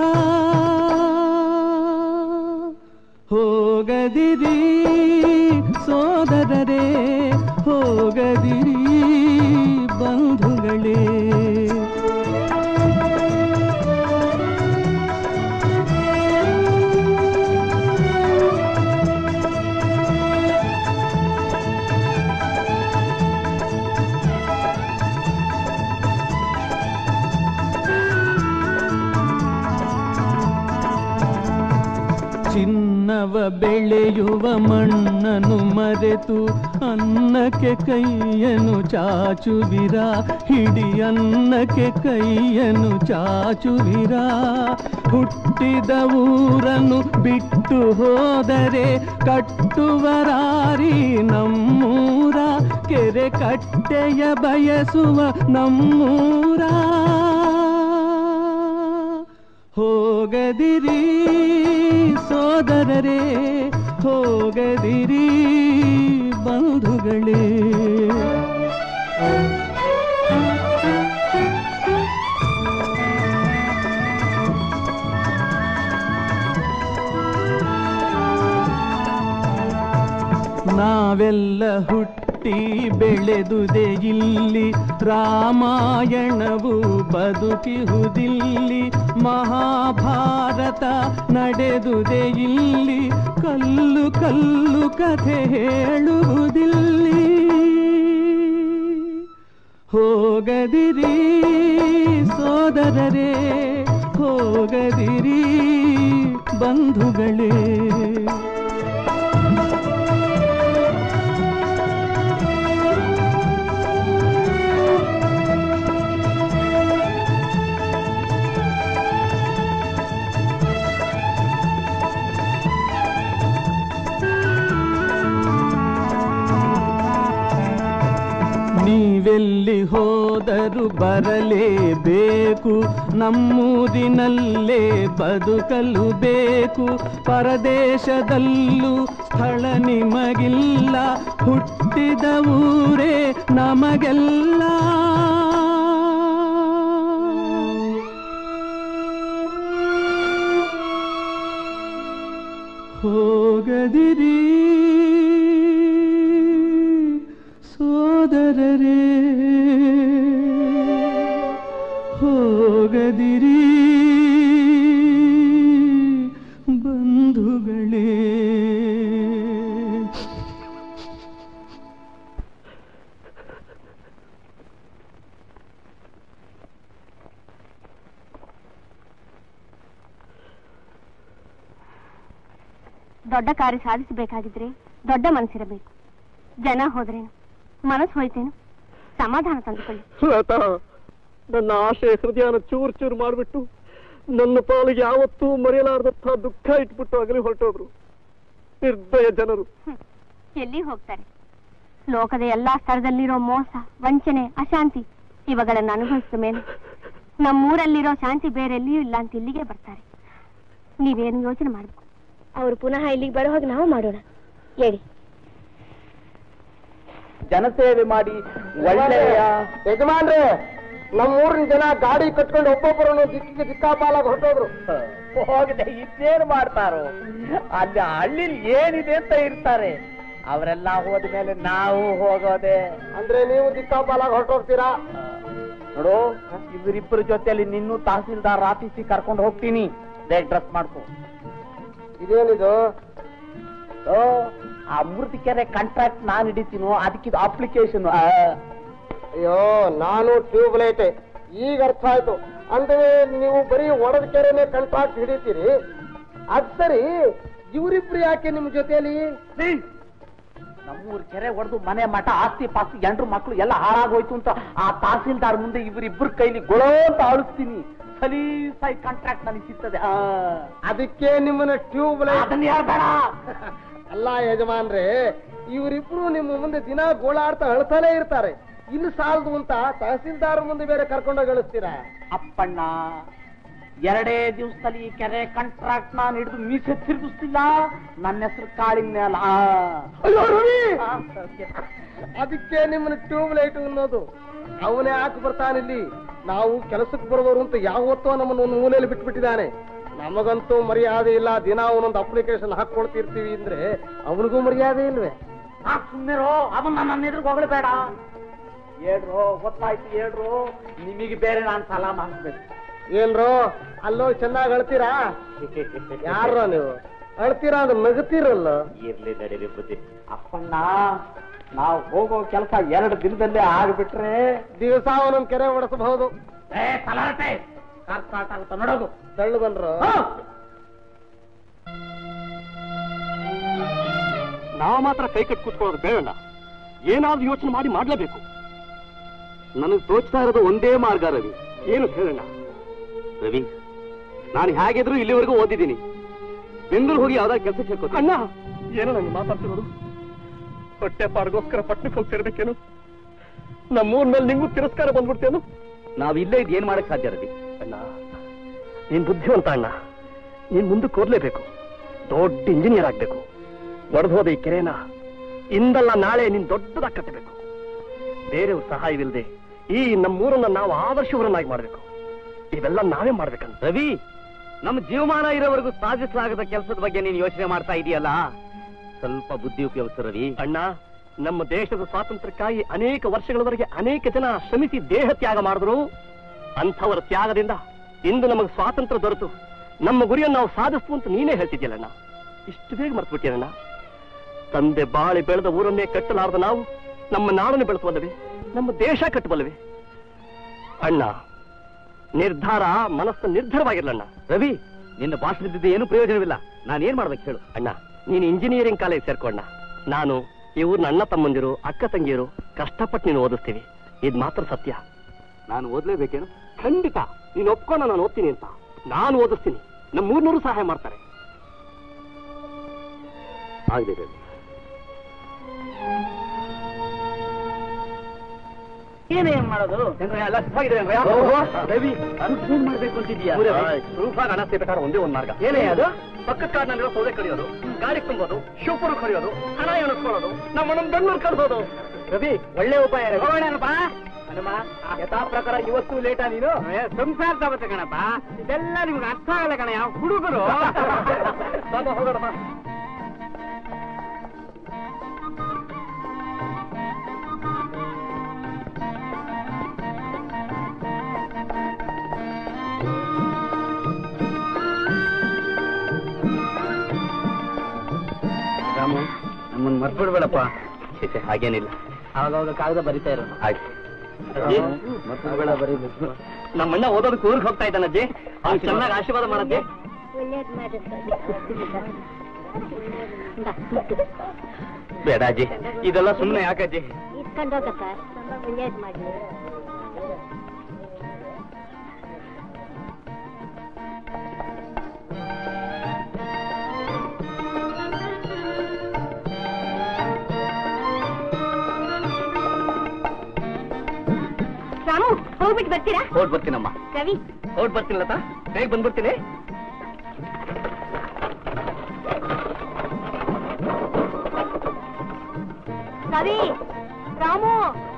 ಹೋಗದಿರಿ ಸೋದರರೇ ಹೋಗದಿರಿ ಬಂಧುಗಳೇ ಚಿನ್ನವ ಬೆಳೆಯುವ ಮಣ್ಣನ್ನು ಮರೆತು ಅನ್ನಕ್ಕೆ ಕೈಯನ್ನು ಚಾಚುವಿರಾ ಹಿಡಿ ಅನ್ನಕ್ಕೆ ಕೈಯನ್ನು ಚಾಚುವಿರಾ ಹುಟ್ಟಿದ ಊರನ್ನು ಬಿಟ್ಟು ಹೋದರೆ ಕಟ್ಟುವರಾರಿ ನಮ್ಮೂರ ಕೆರೆ ಕಟ್ಟೆಯ ಬಯಸುವ ನಮ್ಮೂರ ಹೋಗದಿರಿ ಸೋದರರೇ ಹೋಗದಿರಿ ಬಂಧುಗಳೇ ನಾವೆಲ್ಲ ಹುಟ್ಟಿ ಬೆಳೆದುದೆ ಇಲ್ಲಿ ರಾಮಾಯಣವು ಬದುಕಿಹುದಿಲ್ಲಿ ಮಹಾಭಾರತ ನಡೆದುದೆ ಇಲ್ಲಿ ಕಲ್ಲು ಕಲ್ಲು ಕಥೆ ಹೇಳುವುದಿಲ್ಲಿ ಹೋಗದಿರಿ ಸೋದರರೇ ಹೋಗದಿರಿ ಬಂಧುಗಳೇ ನೀವೆಲ್ಲಿ ಹೋದರೂ ಬರಲೇಬೇಕು ನಮ್ಮೂರಿನಲ್ಲೇ ಬದುಕಲು ಬೇಕು ಪರದೇಶದಲ್ಲೂ ಸ್ಥಳ ನಿಮಗಿಲ್ಲ ಹುಟ್ಟಿದ ಊರೇ ನಮಗೆಲ್ಲ ಹೋಗದಿರಿ ಸೋದರರೇ ಹೋಗದಿರಿ ಬಂಧುಗಳೇ ದೊಡ್ಡ ಕಾರ್ಯ ಸಾಧಿಸಬೇಕಾಗಿದ್ರೆ ದೊಡ್ಡ ಮನಸ್ಸಿರಬೇಕು ಜನ ಹೋದ್ರೇನು ಮನಸ್ಸು ಹೋಯ್ತೇನು ಸಮಾಧಾನ ತಂದುಕೊಳ್ಳಿ ಲತಾ ನನ್ನ ಆಶೆ ಹೃದಯನ ಚೂರ್ ಚೂರ್ ಮಾಡ್ಬಿಟ್ಟು ನನ್ನ ಪಾಲಿಗೆ ಯಾವತ್ತೂ ಮರೆಯಲಾರದಂಥ ದುಃಖ ಇಟ್ಬಿಟ್ಟು ಅಗಲಿ ಹೊರಟೋದ್ರು ನಿರ್ದಯ ಜನರು ಹ್ಮ್. ಎಲ್ಲಿ ಹೋಗ್ತಾರೆ ಲೋಕದ ಎಲ್ಲಾ ಸ್ತರದಲ್ಲಿರೋ ಮೋಸ ವಂಚನೆ ಅಶಾಂತಿ ಇವುಗಳನ್ನು ಅನುಭವಿಸಿದ ಮೇಲೆ ನಮ್ಮೂರಲ್ಲಿರೋ ಶಾಂತಿ ಬೇರೆ ಎಲ್ಲಿಯೂ ಇಲ್ಲ ಅಂತ ಇಲ್ಲಿಗೆ ಬರ್ತಾರೆ ನೀವೇನು ಯೋಚನೆ ಮಾಡ್ಬೇಕು ಅವ್ರು ಪುನಃ ಇಲ್ಲಿಗೆ ಬರೋ ಹಾಗೆ ನಾವು ಮಾಡೋಣ ಹೇಳಿ ಜನಸೇವೆ ಮಾಡಿ ಒಳ್ಳೆಯ ಯಜಮಾನ್ರೆ ನಮ್ಮೂರಿನ ಜನ ಗಾಡಿ ಕಟ್ಕೊಂಡು ಒಬ್ಬೊಬ್ಬರನ್ನು ದಿಕ್ಕಿಗೆ ದಿಕ್ಕಾಪಾಲಾಗಿ ಹೊರಟೋದ್ರು ಹೋಗದೆ ಇದೇನು ಮಾಡ್ತಾರೋ ಅಲ್ಲಿ ಹಳ್ಳಿಲಿ ಏನಿದೆ ಅಂತ ಇರ್ತಾರೆ ಅವರೆಲ್ಲ ಹೋದ್ಮೇಲೆ ನಾವು ಹೋಗೋದೆ ಅಂದ್ರೆ ನೀವು ದಿಕ್ಕಾಪಾಲಾಗಿ ಹೊರಟೋಗ್ತೀರಾ ನೋಡು ಇವರಿಬ್ಬರ ಜೊತೆಯಲ್ಲಿ ನಿನ್ನೂ ತಹಸೀಲ್ದಾರ್ ಆಫೀಸಿಗೆ ಕರ್ಕೊಂಡು ಹೋಗ್ತೀನಿ ಬೇಗ ಡ್ರೆಸ್ ಮಾಡ್ಕೊ ಇದೇನಿದು ಓ ಆ ಮೂರ್ತಿ ಕೆರೆ ಕಾಂಟ್ರಾಕ್ಟ್ ನಾನು ಹಿಡಿತೀನೋ ಅದಕ್ಕಿದು ಅಪ್ಲಿಕೇಶನ್ ಅಯ್ಯೋ ನಾನು ಟ್ಯೂಬ್ ಲೈಟ್ ಈಗ ಅರ್ಥ ಆಯ್ತು ಅಂದ್ರೆ ನೀವು ಬರೀ ಒಡದ ಕೆರೆನೆ ಕಾಂಟ್ರಾಕ್ಟ್ ಹಿಡಿತೀರಿ ಅದ್ ಸರಿ ಇವರಿಬ್ರು ಯಾಕೆ ನಿಮ್ ಜೊತೆಯಲ್ಲಿ ನಮ್ಮೂರ್ ಕೆರೆ ಹೊಡೆದು ಮನೆ ಮಠ ಆಸ್ತಿ ಪಾಸ್ತಿ ಎಂಟ್ರು ಮಕ್ಳು ಎಲ್ಲ ಹಾಳಾಗೋಯ್ತು ಅಂತ ಆ ತಹಸೀಲ್ದಾರ್ ಮುಂದೆ ಇವರಿಬ್ಬರ ಕೈಲಿ ಗೊಳೋ ಅಂತ ಅಳಿಸ್ತೀನಿ ಸಲೀಸಾಗಿ ಕಾಂಟ್ರಾಕ್ಟ್ ನನಗೆ ಸಿಗ್ತದೆ ಆ. ಅದಕ್ಕೆ ನಿಮ್ಮನ್ನ ಟ್ಯೂಬ್ ಲೈಟ್ ಅದನ್ನ ಯಾರು ಬೇಡ ಅಲ್ಲ ಯಜಮಾನ್ರೆ ಇವರಿಬ್ರು ನಿಮ್ಮ ಮುಂದೆ ದಿನ ಗೋಳಾಡ್ತಾ ಅಳ್ತಾನೆ ಇರ್ತಾರೆ ಇನ್ನು ಸಾಲದು ಅಂತ ತಹಸೀಲ್ದಾರ್ ಮುಂದೆ ಬೇರೆ ಕರ್ಕೊಂಡೋಗಿ ಅಳಿಸ್ತೀರಾ ಅಪ್ಪಣ್ಣ ಎರಡೇ ದಿವಸದಲ್ಲಿ ಈ ಕೆರೆ ಕಾಂಟ್ರಾಕ್ಟ್ ನಾನು ಹಿಡಿದು ಮೀಸೆ ತಿರುಗಿಸ್ತಿಲ್ಲ ನನ್ನ ಹೆಸರು ಕಾಳಿನ ಮೇಲ ಆ. ಅಯ್ಯೋ ರವಿ ಆ, ಅದಕ್ಕೆ ನಿಮ್ಮನ್ನ ಟ್ಯೂಬ್ ಲೈಟ್ ಅನ್ನೋದು ಅವನೇ ಹಾಕಿ ಬರ್ತಾನಿಲ್ಲಿ ನಾವು ಕೆಲಸಕ್ಕೆ ಬರೋರು ಅಂತ ಯಾವತ್ತೋ ನಮ್ಮನ್ನು ಒಂದು ಮೂಲೆಯಲ್ಲಿ ಬಿಟ್ಬಿಟ್ಟಿದ್ದಾನೆ ನಮಗಂತೂ ಮರ್ಯಾದೆ ಇಲ್ಲ ದಿನ ಅವನೊಂದು ಅಪ್ಲಿಕೇಶನ್ ಹಾಕೊಳ್ತಿರ್ತೀವಿ ಅಂದ್ರೆ ಅವನಿಗೂ ಮರ್ಯಾದೆ ಇಲ್ವೇ ಆ, ಸುಮ್ನಿರೋ ಅವನ್ನ ನನ್ನ ಎದುರಿಗೆ ಹೊಗಳಬೇಡ ಹೇಳ್ರು ಗೊತ್ತಾಯ್ತು ಹೇಳ್ರು ನಿಮಗೆ ಬೇರೆ ನಾನು ಸಾಲ ಮಾಡಿಸ್ಬೇಕು ಏನ್ರೋ ಅಲ್ಲೋ ಚೆನ್ನಾಗಿ ಅಳ್ತೀರಾ ಯಾರೋ ನೀವು ಅಳ್ತೀರಾ ಅಂದ್ರೆ ನಗತೀರಲ್ಲ ಇರ್ಲಿ ನಡೀರಿ ಬುದ್ಧಿ ಅಪ್ಪಣ್ಣ ನಾವು ಹೋಗೋ ಕೆಲಸ ಎರಡು ದಿನದಲ್ಲೇ ಆಗ್ಬಿಟ್ರೆ ದಿವಸ ಅವನೊಂದು ಕೆರೆ ಹೊಡೆಸಬಹುದು ಏ ತಲಾಟೆ ಕಾರ್ ಸ್ಟಾರ್ಟ್ ಆಗುತ್ತಾ ನೋಡೋದು ತಳ್ಳು ಬಂದ್ರು ನಾವು ಮಾತ್ರ ಕೈ ಕಟ್ಟಿ ಕೂತ್ಕೊಳ್ಳೋದು ಬೇಡಣ್ಣ ಏನಾದ್ರೂ ಯೋಚನೆ ಮಾಡಿ ಮಾಡ್ಲೇಬೇಕು ನನಗೆ ತೋಚ್ತಾ ಇರೋದು ಒಂದೇ ಮಾರ್ಗ ರವಿ ಏನು ಹೇಳಣ್ಣ ರವಿ ನಾನು ಹೇಗಿದ್ರು ಇಲ್ಲಿವರೆಗೂ ಓದಿದ್ದೀನಿ ಬೆಂಗಳೂರು ಹೋಗಿ ಯಾವ್ದಾದ್ರು ಕೆಲಸ ಸೇರ್ಕೋ ಅಣ್ಣ ಏನೋ ನಂಗೆ ಮಾತಾಡ್ತಿರೋದು ಹೊಟ್ಟೆ ಪಾರ್ಗೋಸ್ಕರ ಪಟ್ಟಣಕ್ಕೆ ಹೋಗಿ ಸೇರ್ಬೇಕೇನು ನಮ್ಮೂರ್ ಮೇಲೆ ನಿಂಗೂ ತಿರಸ್ಕಾರ ಬಂದ್ಬಿಡ್ತೇನು ನಾವ್ ಇಲ್ಲೇ ಇದ್ ಏನ್ ಮಾಡಕ್ ಸಾಧ್ಯ ರವಿ ಅಣ್ಣ ನೀನ್ ಬುದ್ಧಿವಂತ ಅಣ್ಣ ನೀನ್ ಮುಂದಕ್ಕೆ ಓದ್ಲೇಬೇಕು ದೊಡ್ಡ ಇಂಜಿನಿಯರ್ ಆಗ್ಬೇಕು ಒಡೆದು ಹೋದ ಈ ಕೆರೆನ ಇಂದಲ್ಲ ನಾಳೆ ನೀನ್ ದೊಡ್ಡದಾಗಿ ಕಟ್ಟಬೇಕು ಬೇರೆಯವ್ರ ಸಹಾಯವಿಲ್ಲದೆ ಈ ನಮ್ಮೂರನ್ನ ನಾವು ಆದರ್ಶವರನ್ನಾಗಿ ಮಾಡ್ಬೇಕು ಇವೆಲ್ಲ ನಾವೇ ಮಾಡ್ಬೇಕಂತ ರವಿ ನಮ್ಮ ಜೀವಮಾನ ಇರೋವರೆಗೂ ಸಾಧಿಸಲಾಗದ ಕೆಲಸದ ಬಗ್ಗೆ ನೀನು ಯೋಚನೆ ಮಾಡ್ತಾ ಇದೆಯಲ್ಲ ಸ್ವಲ್ಪ ಬುದ್ಧಿ ಉಪಯೋಗಿಸು ರವಿ ಅಣ್ಣ ನಮ್ಮ ದೇಶದ ಸ್ವಾತಂತ್ರ್ಯಕ್ಕಾಗಿ ಅನೇಕ ವರ್ಷಗಳವರೆಗೆ ಅನೇಕ ಜನ ಶ್ರಮಿಸಿ ದೇಹ ತ್ಯಾಗ ಮಾಡಿದ್ರು ಅಂಥವರ ತ್ಯಾಗದಿಂದ ಇಂದು ನಮಗೆ ಸ್ವಾತಂತ್ರ್ಯ ದೊರೆತು ನಮ್ಮ ಗುರಿಯನ್ನು ನಾವು ಸಾಧಿಸ್ತು ಅಂತ ನೀನೇ ಹೇಳ್ತಿದ್ಯಲ್ಲಣ್ಣ ಇಷ್ಟು ಬೇಗ ಮರ್ತ್ಬಿಟ್ಟಿಯಣ್ಣ ತಂದೆ ಬಾಳಿ ಬೆಳೆದ ಊರನ್ನೇ ಕಟ್ಟಲಾರದ ನಾವು ನಮ್ಮ ನಾಡನ್ನು ಬೆಳೆಸಬಲ್ಲವೆ ನಮ್ಮ ದೇಶ ಕಟ್ಟಬಲ್ಲವೆ ಅಣ್ಣ ನಿರ್ಧಾರ ಮನಸ್ಸು ನಿರ್ಧಾರವಾಗಿರ್ಲಣ್ಣ ರವಿ ನಿನ್ನ ಭಾಷಣದಿಂದ ಏನು ಪ್ರಯೋಜನವಿಲ್ಲ ನಾನು ಏನ್ ಮಾಡ್ಬೇಕು ಹೇಳು ಅಣ್ಣ ನೀನು ಇಂಜಿನಿಯರಿಂಗ್ ಕಾಲೇಜ್ ಸೇರ್ಕೊಂಡ ನಾನು ಈ ಊರಿನ ಅಣ್ಣ ತಮ್ಮಂದಿರು ಅಕ್ಕ ತಂಗಿಯರು ಕಷ್ಟಪಟ್ಟು ನೀನು ಓದಿಸ್ತೀವಿ ಇದು ಮಾತ್ರ ಸತ್ಯ ನಾನು ಓದ್ಲೇಬೇಕೇನು ಖಂಡಿತ ನೀನು ಒಪ್ಕೊಂಡ ನಾನು ಓದ್ತೀನಿ ಅಂತ ನಾನು ಓದಿಸ್ತೀನಿ ನಮ್ಮ ಮೂರ್ನೂರು ಸಹಾಯ ಮಾಡ್ತಾರೆ ಆಗ್ಲಿ ರವಿ ಏನೇನ್ ಮಾಡೋದು ಎಲ್ಲ ಸಿದ್ಧವಾಗಿದ್ದಾರೆ ಓಹೋ, ರವಿ ಏನ್ ಮಾಡ್ಬೇಕು ಅಂತಿದ್ಯಾ ಪ್ರೂಫ್ ಆಗಿ ಹಣ ಸೇರ್ಬೇಕಾದ್ರೆ ಒಂದೇ ಒಂದ್ ಮಾರ್ಗ ಏನೇ ಅದು? ಪಕ್ಕದ ಕಾಡಿನಲ್ಲಿರೋ ಸೌದೆ ಕಡಿಯೋದು ಗಾಡಿ ತುಂಬೋದು ಶಿವಪುರ ಕಡಿಯೋದು ಹಣ ಎಣಿಸ್ಕೊಳ್ಳೋದು ನಮ್ಮನ್ನ ಬೆಂಗಳೂರು ಕಳ್ಸೋದು ರವಿ ಒಳ್ಳೆ ಉಪಾಯ ಹೋಗೋಣಪ್ಪ ಹನುಮ ಯಥಾ ಪ್ರಕಾರ ಇವತ್ತು ಲೇಟಾ ನೀನು ಸಂಸಾರ ತಗೋತ ಕಣಪ್ಪ ಇದೆಲ್ಲ ನಿಮ್ಗೆ ಅರ್ಥ ಆಗಲ್ಲ ಕಣ ಯಾವ ಹುಡುಗರು ಹೋಗೋಣಪ್ಪ ರಾಮು ನಮ್ಮನ್ನ ಮರ್ಬಿಡ್ಬೇಡಪ್ಪ ಚೇಚೆ ಹಾಗೇನಿಲ್ಲ ಅವಾಗ ಕಾಗದ ಬರಿತಾ ಇರೋ ಆಯ್ತು ಮರ್ತ್ಬಿಡ್ಬೇಡ, ಬರೀಬೇಕು. ನಮ್ಮಣ್ಣ ಓದೋದಕ್ಕೆ ಊರಿಗೆ ಹೋಗ್ತಾ ಇದ್ದಾನಜ್ಜಿ ಅವ್ನು ಚೆನ್ನಾಗಿ ಆಶೀರ್ವಾದ ಮಾಡಜ್ಜಿ ಒಳ್ಳೇದ್ ಮಾಡಿ ಬೇಡ ಅಜ್ಜಿ ಇದೆಲ್ಲ ಸುಮ್ಮನೆ ಯಾಕಜ್ಜಿ ಇಸ್ಕೊಂಡೋಗಪ್ಪ ಒಳ್ಳೇದ್ ಮಾಡಿ ರಾಮು ಹೋಗ್ಬಿಟ್ಟು ಬರ್ತೀರಾ ಹೊರಟ್ ಬರ್ತೀನಮ್ಮ ರವಿ ಹೊರಟ್ ಬರ್ತೀನಿ ಲತಾ ಬೇಗ ಬಂದ್ಬಿಡ್ತೀನಿ ರವಿ ರಾಮು